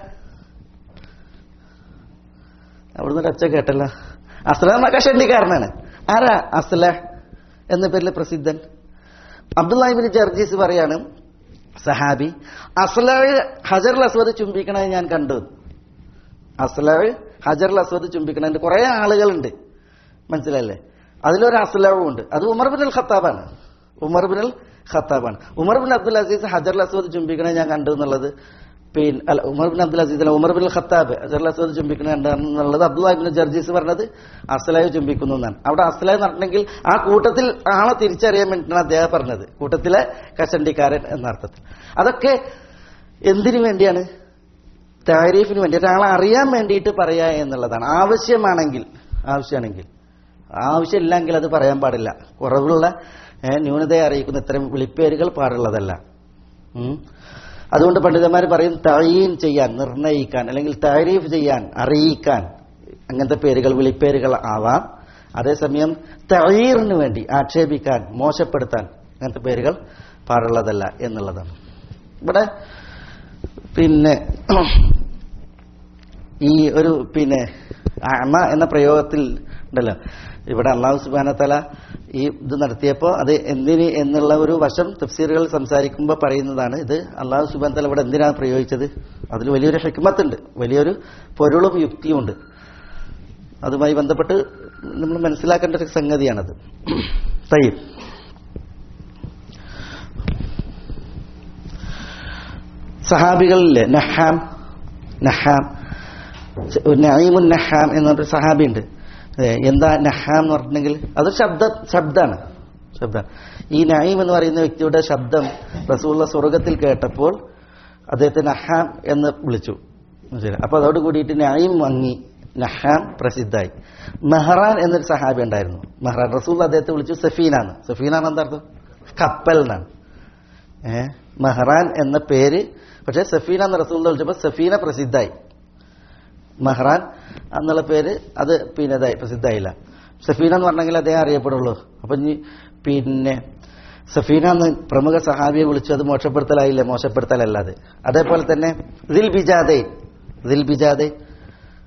അവിടുന്ന് ഒരു ഒച്ച കേട്ടല്ലോ അസ്ല എന്ന കഷണ്ടിക്കാരനാണ് ആരാ അസ്ല എന്ന പേരിൽ പ്രസിദ്ധൻ അബ്ദുല്ലാഹിബിൻ ജർജീസ് പറയാണ് സഹാബി അസ്ലാവ് ഹജർ അസ്വദ് ചുംബിക്കണത് ഞാൻ കണ്ടു അസ്ലാവ് ഹജർ അസ്വദ് ചുംബിക്കണതിന്റെ കുറെ ആളുകളുണ്ട് മനസ്സിലല്ലേ അതിലൊരു അസ്ലാവും ഉണ്ട് അത് ഉമർ ബിൻ അൽ ഖത്താബാണ് ഉമർ ബിൻ അൽ ഖത്താബാണ് ഉമർ ബിൻ അബ്ദുൽ അസീസ് ഹജർ അസ്വദ് ചുംബിക്കണ ഞാൻ കണ്ടു എന്നുള്ളത് പിന്നെ അല്ല ഉമർ ബിൻ അബ്ദുൽ അസീസ് അല്ല ഉമർ ബിൻ അൽ ഖത്താബ് ഹജർ അസ്വദ് ചുംബിക്കണ കണ്ടെന്നുള്ളത് അബ്ദുല്ലാഹിബിൻ ജർജീസ് പറഞ്ഞത് അസ്ലാവ് ചുംബിക്കുന്നു എന്നാണ് അവിടെ അസ്ലാവ് പറഞ്ഞെങ്കിൽ ആ കൂട്ടത്തിൽ ആളെ തിരിച്ചറിയാൻ വേണ്ടിയിട്ടാണ് അദ്ദേഹം പറഞ്ഞത് കൂട്ടത്തിലെ കഷണ്ടിക്കാരൻ എന്ന അർത്ഥത്തിൽ അതൊക്കെ എന്തിനു വേണ്ടിയാണ് താരീഫിന് വേണ്ടി ഒരാളെ അറിയാൻ വേണ്ടിയിട്ട് പറയാ എന്നുള്ളതാണ് ആവശ്യമാണെങ്കിൽ ആവശ്യമാണെങ്കിൽ ആവശ്യമില്ലെങ്കിൽ അത് പറയാൻ പാടില്ല കുറവുള്ള ഏ, ന്യൂനതയെ അറിയിക്കുന്ന ഇത്തരം വിളിപ്പേരുകൾ പാടുള്ളതല്ല ഉം. അതുകൊണ്ട് പണ്ഡിതന്മാർ പറയും തഴീൻ ചെയ്യാൻ നിർണയിക്കാൻ അല്ലെങ്കിൽ താരീഫ് ചെയ്യാൻ അറിയിക്കാൻ അങ്ങനത്തെ പേരുകൾ വിളിപ്പേരുകൾ ആവാം അതേസമയം തഴീറിന് വേണ്ടി ആക്ഷേപിക്കാൻ മോശപ്പെടുത്താൻ അങ്ങനത്തെ പേരുകൾ പാടുള്ളതല്ല എന്നുള്ളതാണ് ഇവിടെ പിന്നെ ഈ ഒരു പിന്നെ അമ എന്ന പ്രയോഗത്തിൽ ഉണ്ടല്ലോ ഇവിടെ അള്ളാഹു സുബാനത്തല ഈ ഇത് നടത്തിയപ്പോൾ അത് എന്തിന് എന്നുള്ള ഒരു വശം തഫ്സീറുകൾ സംസാരിക്കുമ്പോൾ പറയുന്നതാണ് ഇത് അള്ളാഹു സുബാൻ തല ഇവിടെ എന്തിനാണ് പ്രയോഗിച്ചത് അതിൽ വലിയൊരു ഹിക്മത്തുണ്ട് വലിയൊരു പൊരുളും യുക്തിയുമുണ്ട് അതുമായി ബന്ധപ്പെട്ട് നമ്മൾ മനസ്സിലാക്കേണ്ട ഒരു സംഗതിയാണത് തയ്യം സഹാബികളിലെ നഹാം നഹാം നഈമുൻ നഹാം എന്നൊരു സഹാബി ഉണ്ട് ഏ, എന്താ നഹാം എന്ന് പറഞ്ഞിട്ടുണ്ടെങ്കിൽ അതൊരു ശബ്ദ ശബ്ദമാണ് ശബ്ദം ഈ നഈം എന്ന് പറയുന്ന വ്യക്തിയുടെ ശബ്ദം റസൂള്ള സ്വർഗത്തിൽ കേട്ടപ്പോൾ അദ്ദേഹത്തെ നഹാം എന്ന് വിളിച്ചു മനസ്സിലായോ? അപ്പൊ അതോട് കൂടിയിട്ട് നഈം മങ്ങി നഹാം പ്രസിദ്ധായി മെഹ്റാൻ എന്നൊരു സഹാബി ഉണ്ടായിരുന്നു മെഹ്റാൻ റസൂൽ അദ്ദേഹത്തെ വിളിച്ചു സഫീനാണ് സഫീനാണ് എന്താ അർത്ഥം കപ്പൽ എന്നാണ് ഏഹ് മെഹ്റാൻ എന്ന പേര് പക്ഷെ സഫീന എന്ന റസൂൽ വിളിച്ചപ്പോൾ സഫീന പ്രസിദ്ധായി മെഹ്റാൻ എന്നുള്ള പേര് അത് പിന്നെ ഇതായി പ്രസിദ്ധമായില്ല സഫീന എന്ന് പറഞ്ഞെങ്കിൽ അദ്ദേഹം അറിയപ്പെടുള്ളൂ അപ്പൊ ഇനി പിന്നെ സഫീന എന്ന് പ്രമുഖ സഹാബിയെ വിളിച്ചു അത് മോശപ്പെടുത്തലായില്ല മോശപ്പെടുത്തലല്ലാതെ അതേപോലെ തന്നെ ദിൽ ബിജാദെ ദിൽ ബിജാദെ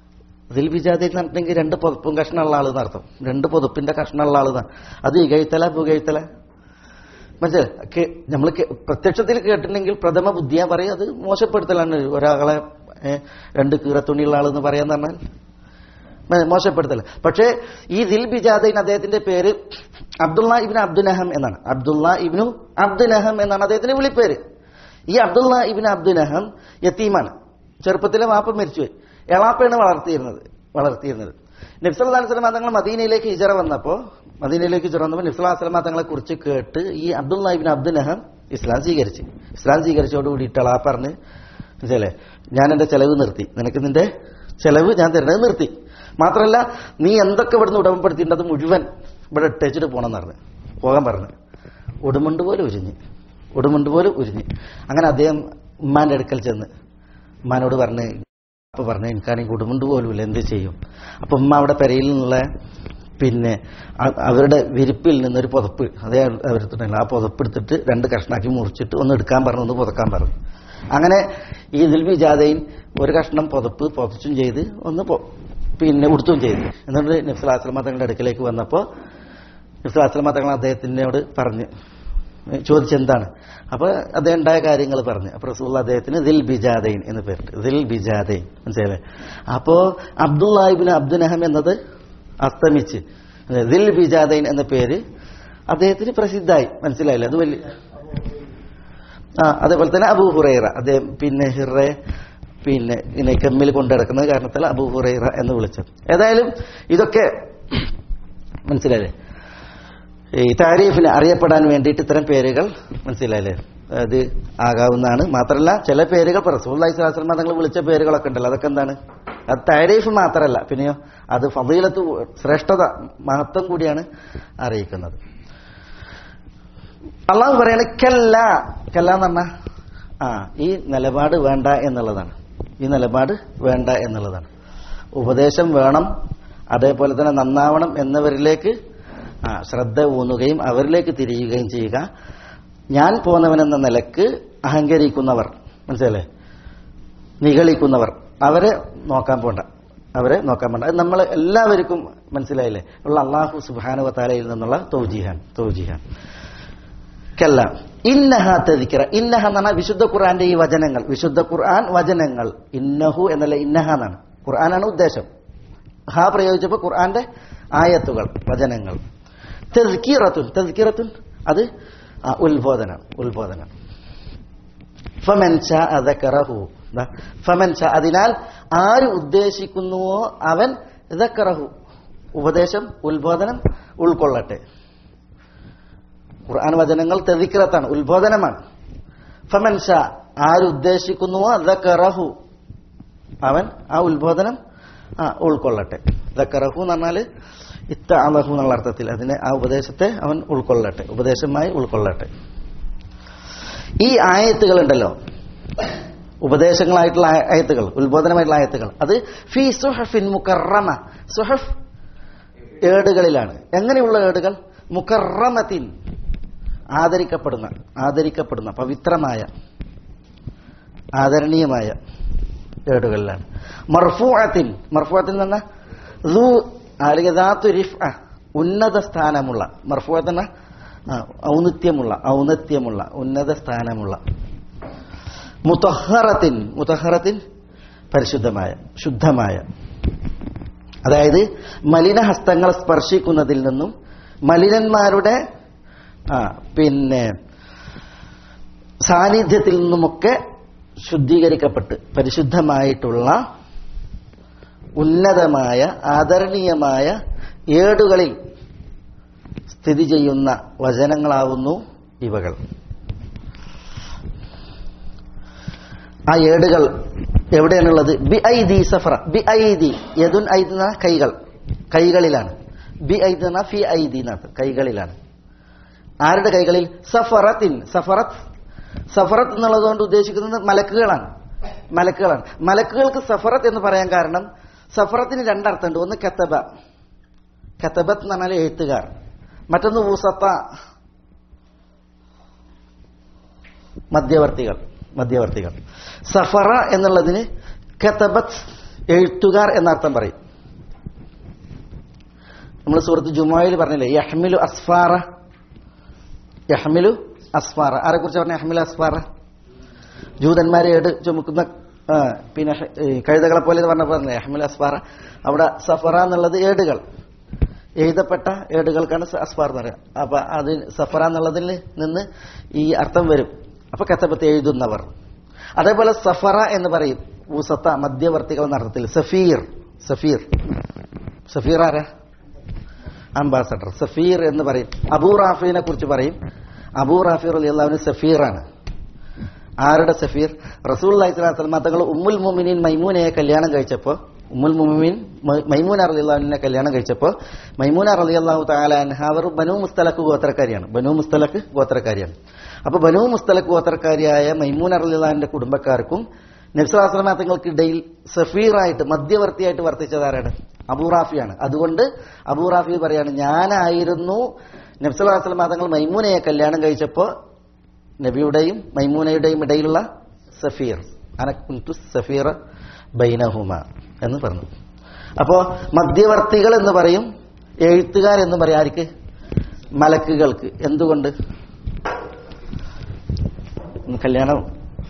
ദിൽ ബിജാദി എന്ന് പറഞ്ഞിട്ടുണ്ടെങ്കിൽ രണ്ട് പുതപ്പും കഷ്ണമുള്ള ആള് എന്നർത്ഥം രണ്ട് പുതപ്പിന്റെ കഷ്ണമുള്ള ആള് എന്നാണ് അത് ഇകഴ്ത്തല പുകഴ്ത്തല മനസ്സിലായി നമ്മൾ പ്രത്യക്ഷത്തിൽ കേട്ടിട്ടുണ്ടെങ്കിൽ പ്രഥമ ബുദ്ധിയാ പറയും അത് മോശപ്പെടുത്തലാണ് ഒരാളെ ഏ, രണ്ട് കീറത്തുണിയുള്ള ആളെന്ന് പറയാന്ന് പറഞ്ഞാൽ മ- മോശപ്പെടുത്തല പക്ഷേ ഈ ദിൽ ബിജാദൈൻ അദ്ദേഹത്തിന്റെ പേര് അബ്ദുള്ള ഇബിൻ അബ്ദുനഹം എന്നാണ് അബ്ദുള്ള ഇബിനു അബ്ദുനഹം എന്നാണ് അദ്ദേഹത്തിന്റെ വിളിപ്പേര് ഈ അബ്ദുള്ള ഇബിൻ അബ്ദുനഹം യത്തീമാണ് ചെറുപ്പത്തിലെ വാപ്പ മരിച്ചുപോയി എളാപ്പയാണ് വളർത്തിയിരുന്നത് വളർത്തിയിരുന്നത് നബ്സല്ലാ സ്വലമ തങ്ങൾ മദീനയിലേക്ക് ഹിജറ വന്നപ്പോൾ മദീനയിലേക്ക് ഹിജറ വന്നപ്പോൾ നബ്സല്ലാ സ്വലമ തങ്ങളെ കുറിച്ച് കേട്ട് ഈ അബ്ദുള്ള ഇബിൻ അബ്ദുനഹം ഇസ്ലാം സ്വീകരിച്ചു ഇസ്ലാം സ്വീകരിച്ചോട് കൂടിയിട്ട് എളാപ്പ പറഞ്ഞ് മനസ്സിലേ ഞാൻ എന്റെ ചെലവ് നിർത്തി നിനക്ക് നിന്റെ ചെലവ് ഞാൻ തരുന്നത് നിർത്തി മാത്രമല്ല നീ എന്തൊക്കെ ഇവിടുന്ന് ഉടമപ്പെടുത്തിയിട്ടുണ്ട് അത് മുഴുവൻ ഇവിടെ ഇട്ടേച്ചിട്ട് പോകണമെന്ന് പറഞ്ഞു പോകാൻ പറഞ്ഞു ഉടുമുണ്ട് പോലെ ഉരിഞ്ഞ് ഉടുമുണ്ട് പോലെ ഉരിഞ്ഞ് അങ്ങനെ അദ്ദേഹം ഉമ്മാന്റെ അടുക്കൽ ചെന്ന് ഉമ്മാനോട് പറഞ്ഞ് അപ്പൊ പറഞ്ഞു എനിക്കാണെങ്കിൽ ഉടുമുണ്ട് പോലുമില്ല എന്ത് ചെയ്യും അപ്പൊ ഉമ്മ അവിടെ പെരയിൽ നിന്നുള്ള പിന്നെ അ- അവരുടെ വിരിപ്പിൽ നിന്നൊരു പുതപ്പ് അതേ അവരെടുത്തിട്ടില്ല ആ പുതപ്പ് എടുത്തിട്ട് രണ്ട് കഷ്ണാക്കി മുറിച്ചിട്ട് ഒന്ന് എടുക്കാൻ പറഞ്ഞു ഒന്ന് പുതക്കാൻ പറഞ്ഞു അങ്ങനെ ഈ ദിൽബി ജാഥയിൽ ഒരു കഷ്ണം പുതപ്പ് പുതച്ചും ചെയ്ത് ഒന്ന് പൊ- പിന്നെ ഉടുത്തും ചെയ്തു എന്നിട്ട് നബ്സലാസ്ലമ തങ്ങളുടെ അടുക്കലേക്ക് വന്നപ്പോൾ നബ്സലാസ്ലമ തങ്ങൾ അദ്ദേഹത്തിനോട് പറഞ്ഞു ചോദിച്ചെന്താണ് അപ്പൊ അദ്ദേഹം ഉണ്ടായ കാര്യങ്ങൾ പറഞ്ഞു അപ്പൊ റസൂള്ള അദ്ദേഹത്തിന് ദിൽ ബിജാദൈൻ എന്ന് പേരിട്ട് ദിൽ ബിജാദൈൻ മനസ്സിലായല്ലേ അപ്പോ അബ്ദുല്ലാഹിബിൻ അബ്ദുനഹം എന്നത് അസ്തമിച്ച് ദിൽ ബിജാദൈൻ എന്ന പേര് അദ്ദേഹത്തിന് പ്രസിദ്ധമായി മനസ്സിലായില്ലേ അത് വലിയ ആ അതേപോലെ തന്നെ അബൂ ഹുറൈറ അദ്ദേഹം പിന്നെ ഹിറെ പിന്നെ ഇങ്ങനെ കമ്മിൽ കൊണ്ടിടക്കുന്ന കാരണത്താൽ അബൂ ഹുറൈറ എന്ന് വിളിച്ചത് ഏതായാലും ഇതൊക്കെ മനസ്സിലായില്ലേ ഈ താരീഫിന് അറിയപ്പെടാൻ വേണ്ടിയിട്ട് ഇത്തരം പേരുകൾ മനസ്സിലായില്ലേ അത് ആകാവുന്നതാണ് മാത്രമല്ല ചില പേരുകൾ ഇപ്പൊ റസൂല്ലി സ്വലാസ്ലമ തങ്ങൾ വിളിച്ച പേരുകളൊക്കെ ഉണ്ടല്ലോ അതൊക്കെ എന്താണ് അത് താരീഫ് മാത്രമല്ല പിന്നെയോ അത് ഫതീലത്ത് ശ്രേഷ്ഠത മഹത്വം കൂടിയാണ് അറിയിക്കുന്നത് അള്ളാഹു പറയണ കല്ല കല്ല എന്ന് പറഞ്ഞാ ആ ഈ നിലപാട് വേണ്ട എന്നുള്ളതാണ് ഈ നിലപാട് വേണ്ട എന്നുള്ളതാണ് ഉപദേശം വേണം അതേപോലെ തന്നെ നന്നാവണം എന്നവരിലേക്ക് ആ ശ്രദ്ധ ഊന്നുകയും അവരിലേക്ക് തിരിയുകയും ചെയ്യുക ഞാൻ പോന്നവനെന്ന നിലക്ക് അഹങ്കരിക്കുന്നവർ മനസ്സിലല്ലേ നിഗളിക്കുന്നവർ അവരെ നോക്കാൻ പോണ്ട അവരെ നോക്കാൻ പോണ്ട അത് നമ്മൾ എല്ലാവർക്കും മനസ്സിലായില്ലേ ഉള്ള അള്ളാഹു സുബാനുവ താലയിൽ നിന്നുള്ള തൗജീഹാൻ തൗജീഹാൻ കല്ല ഇന്നഹ തെതിക്കറ ഇന്നഹ എന്ന് പറഞ്ഞാൽ വിശുദ്ധ ഖുർആന്റെ ഈ വചനങ്ങൾ വിശുദ്ധ ഖുർആൻ വചനങ്ങൾ ഇന്നഹു എന്നല്ല ഇന്നഹ എന്നാണ് ഖുർആനാണ് ഉദ്ദേശം ഹ പ്രയോഗിച്ചപ്പോൾ ഖുർആന്റെ ആയത്തുകൾ വചനങ്ങൾ തെസ്കീറത്തുൻ തെസ്കീറത്തുൻ അത് ആ, ഉത്ബോധനം ഉത്ബോധനം ഫമൻ ഷാ അദക്കറഹു ദാ, ഫമൻ ഷാ അതിനാൽ ആര് ഉദ്ദേശിക്കുന്നുവോ അവൻ ദക്കറഹു ഉപദേശം ഉത്ബോധനം ഉൾക്കൊള്ളട്ടെ ഖുർആൻ വചനങ്ങൾ തെതിക്രത്താണ് ഉത്ബോധനമാണ് ഫമൻ ഷാ ആരുദ്ദേശിക്കുന്നുവോ ദക്കറഹു അവൻ ആ ഉത്ബോധനം ആ ഉൾക്കൊള്ളട്ടെ ദക്കറഹു എന്ന് പറഞ്ഞാൽ ഇത്ത അലഹു എന്നുള്ള അർത്ഥത്തിൽ അതിനെ ആ ഉപദേശത്തെ അവൻ ഉൾക്കൊള്ളട്ടെ ഉപദേശമായി ഉൾക്കൊള്ളട്ടെ ഈ ആയത്തുകളുണ്ടല്ലോ ഉപദേശങ്ങളായിട്ടുള്ള ആയ- ആയത്തുകൾ ഉത്ബോധനമായിട്ടുള്ള ആയത്തുകൾ അത് ഫി സുഹഫിൻ മുക്കറമ സുഹഫ് ഏടുകളിലാണ് എങ്ങനെയുള്ള ഏടുകൾ മുക്കറമത്തിൻ ആദരിക്കപ്പെടുന്ന ആദരിക്കപ്പെടുന്ന പവിത്രമായ ആദരണീയമായ ഏടുകളിലാണ് മർഫൂഅത്തിൻ മർഫൂഅത്തിൻ എന്ന് പറഞ്ഞാൽ ദൂ അല്ലെങ്കിൽ ദാത്തു റിഫ് ഉന്നത സ്ഥാനമുള്ള മർഫൂഅത്ത് എന്ന ഔന്നിത്യമുള്ള ഔന്നത്യമുള്ള ഉന്നത സ്ഥാനമുള്ള മുത്തഹറത്തിൻ മുത്തഹറത്തിൻ പരിശുദ്ധമായ ശുദ്ധമായ അതായത് മലിനഹസ്തങ്ങൾ സ്പർശിക്കുന്നതിൽ നിന്നും മലിനന്മാരുടെ ആ പിന്നെ സാന്നിധ്യത്തിൽ നിന്നുമൊക്കെ ശുദ്ധീകരിക്കപ്പെട്ട് പരിശുദ്ധമായിട്ടുള്ള ഉന്നതമായ ആദരണീയമായ ഏടുകളിൽ സ്ഥിതി ചെയ്യുന്ന വചനങ്ങളാവുന്നു ഇവകൾ ആ ഏടുകൾ എവിടെയാണുള്ളത് ബി ഐ ദി സഫറ ബി ഐ ദി യദുൻ ഐദ് എന്ന കൈകൾ കൈകളിലാണ് ബി ഐദ് എന്ന ഫി ഐ ദി എന്നർത്ഥം കൈകളിലാണ് ആരുടെ കൈകളിൽ സഫറത്തിൻ സഫറത്ത് സഫറത്ത് എന്നുള്ളത് കൊണ്ട് ഉദ്ദേശിക്കുന്നത് മലക്കുകളാണ് മലക്കുകളാണ് മലക്കുകൾക്ക് സഫറത്ത് എന്ന് പറയാൻ കാരണം സഫറത്തിന് രണ്ടർത്ഥമുണ്ട് ഒന്ന് കത്തബ കത്തബത്ത് എന്ന് പറഞ്ഞാൽ എഴുത്തുകാർ മറ്റൊന്ന് ഊസത്ത മധ്യവർത്തികൾ മധ്യവർത്തികൾ സഫറ എന്നുള്ളതിന് കത്തബത്ത് എഴുത്തുകാർ എന്നർത്ഥം പറയും നമ്മൾ സുഹൃത്ത് ജുമായിൽ പറഞ്ഞില്ലേ യഹ്മിലു അസ്ഫാറ യഹ്മിലു അസ്ഫാറ ആരെ കുറിച്ച് പറഞ്ഞ യഹ്മിലു അസ്ഫാറ ജൂതന്മാരെ ഏട് ചുമക്കുന്ന ആ, പിന്നെ ഹ- ഈ കഴുതകളെ പോലെ എന്ന് പറഞ്ഞപ്പോൾ പറഞ്ഞില്ലേ യഹ്മിലു അസ്ഫാറ അവിടെ സഫറ എന്നുള്ളത് ഏടുകൾ എഴുതപ്പെട്ട ഏടുകൾക്കാണ് സ- അസ്ഫാർ എന്ന് പറയുക അപ്പൊ അത് സഫറ എന്നുള്ളതിൽ നിന്ന് ഈ അർത്ഥം വരും അപ്പൊ കത്തപ്പത്ത് എഴുതുന്നവർ അതേപോലെ സഫറ എന്ന് പറയും ഊസത്ത മധ്യവർത്തികൾ എന്ന അർത്ഥത്തിൽ സഫീർ സഫീർ സഫീർ ആരാ അംബാസഡർ സഫീർ എന്ന് പറയും അബൂ റാഫിനെ കുറിച്ച് പറയും അബൂ റാഫി അലി അള്ളാഹുവിന് സഫീറാണ് ആരുടെ സഫീർ റസൂൽ അലൈഹിസ്ലാം തങ്ങൾ ഉമ്മുൽ മുമിനീൻ മൈമൂനയെ കല്യാണം കഴിച്ചപ്പോൾ ഉമ്മുൽ മുമിൻ മൈമൂന അലി അള്ളാഹുവിനെ കല്യാണം കഴിച്ചപ്പോൾ മൈമൂന അലി അള്ളാഹു താലാൻഹ അവർ ബനു മുസ്തലക്ക് ഗോത്രക്കാരിയാണ് ബനു മുസ്തലക്ക് ഗോത്രക്കാരിയാണ് അപ്പൊ ബനു മുസ്തലക്ക് ഗോത്രക്കാരിയായ മൈമൂന അലി അള്ളാഹിന്റെ കുടുംബക്കാർക്കും നബ്സുലാസ്ലാം തങ്ങൾക്കിടയിൽ സഫീറായിട്ട് മധ്യവർത്തിയായിട്ട് വർത്തിച്ചതാരാണ് അബൂറാഫിയാണ് അതുകൊണ്ട് അബൂറാഫി പറയാണ് ഞാനായിരുന്നു നബ്സുലാസ്ലാം തങ്ങൾ മൈമൂനയെ കല്യാണം കഴിച്ചപ്പോൾ നബിയുടെയും മൈമൂനയുടെയും ഇടയിലുള്ള സഫീർ അനക്കുന്തു സഫീർ ബൈനഹുമ എന്ന് പറഞ്ഞു അപ്പോ മധ്യവർത്തികൾ എന്ന് പറയും എഴുത്തുകാർ എന്ന് പറയും ആർക്ക് മലക്കുകൾക്ക് എന്തുകൊണ്ട് ഇന്ന് കല്യാണം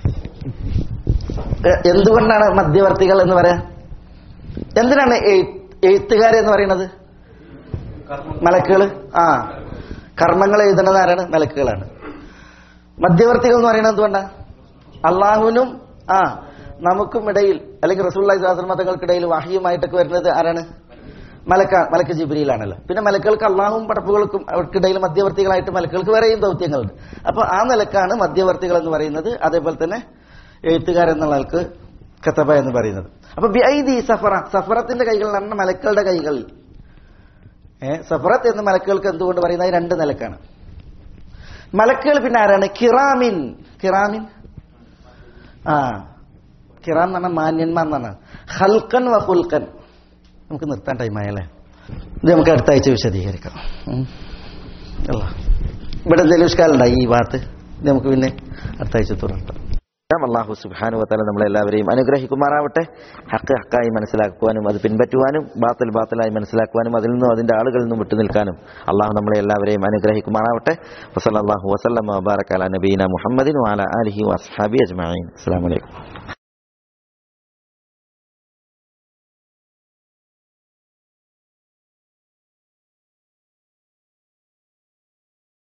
എ- എന്തുകൊണ്ടാണ് മധ്യവർത്തികൾ എന്ന് പറയാ എന്തിനാണ് എഴു- എഴുത്തുകാർ എന്ന് പറയുന്നത് മലക്കുകൾ ആ കർമ്മങ്ങൾ എഴുതുന്നത് ആരാണ് മലക്കുകളാണ് മധ്യവർത്തികൾ എന്ന് പറയുന്നത് എന്തുകൊണ്ടാ അള്ളാഹുവിനും ആ നമുക്കും ഇടയിൽ അല്ലെങ്കിൽ റസൂള്ളി മതങ്ങൾക്കിടയിൽ വാഹിയുമായിട്ടൊക്കെ വരുന്നത് ആരാണ് മലക്ക മലക്ക് ജിബിരിയിലാണല്ലോ പിന്നെ മലക്കുകൾക്ക് അള്ളാഹും പടപ്പുകൾക്കും അവർക്കിടയിൽ മധ്യവർത്തികളായിട്ട് മലക്കുകൾക്ക് വേറെയും ദൗത്യങ്ങളുണ്ട് അപ്പോൾ ആ നിലക്കാണ് മധ്യവർത്തികൾ എന്ന് പറയുന്നത് അതേപോലെ തന്നെ എഴുത്തുകാരെന്നുള്ള ആൾക്ക് കത്തബ എന്ന് പറയുന്നത് അപ്പൊ ബിഐദി സഫറ സഫറത്തിന്റെ കൈകളിലാണ് മലക്കളുടെ കൈകളിൽ ഏ സഫറത്ത് എന്ന് മലക്കുകൾക്ക് എന്തുകൊണ്ട് പറയുന്നത് രണ്ട് നിലക്കാണ് മലക്കുകൾ പിന്നെ ആരാണ് കിറാമിൻ കിറാമിൻ ആ കിറാം എന്ന് പറഞ്ഞാൽ മാന്യന്മാർ എന്നാണ് ഹൽക്കൻ വ ഹുൽക്കൻ നമുക്ക് നിർത്താൻ ടൈമായല്ലേ ഇത് നമുക്ക് അടുത്ത ആഴ്ച വിശദീകരിക്കാം ഉം. അല്ല ഇവിടെ എന്തെങ്കിലും ഇഷ്കാലുണ്ടായി ഈ ഭാഗത്ത് ഇത് നമുക്ക് പിന്നെ അടുത്ത ആഴ്ച തുറക്കാം അള്ളാഹു സുബാനു വത്താല നമ്മളെല്ലാവരെയും അനുഗ്രഹിക്കുമാറാവട്ടെ ഹക്ക് ഹക്കായി മനസ്സിലാക്കുവാനും അത് പിൻപറ്റുവാനും ബാത്തൽ ബാത്തലായി മനസ്സിലാക്കുവാനും അതിൽ നിന്നും അതിന്റെ ആളുകളിൽ നിന്നും വിട്ടുനിൽക്കാനും അള്ളാഹു നമ്മളെ എല്ലാവരെയും അനുഗ്രഹിക്കുമാറാവട്ടെ വസല്ലാഹു വസല്ലം വബാറക്കാല നബീന മുഹമ്മദിൻ വാല അലഹി വസ്ഹാബി അജ്മീൻ അസ്സാം വലൈക്കും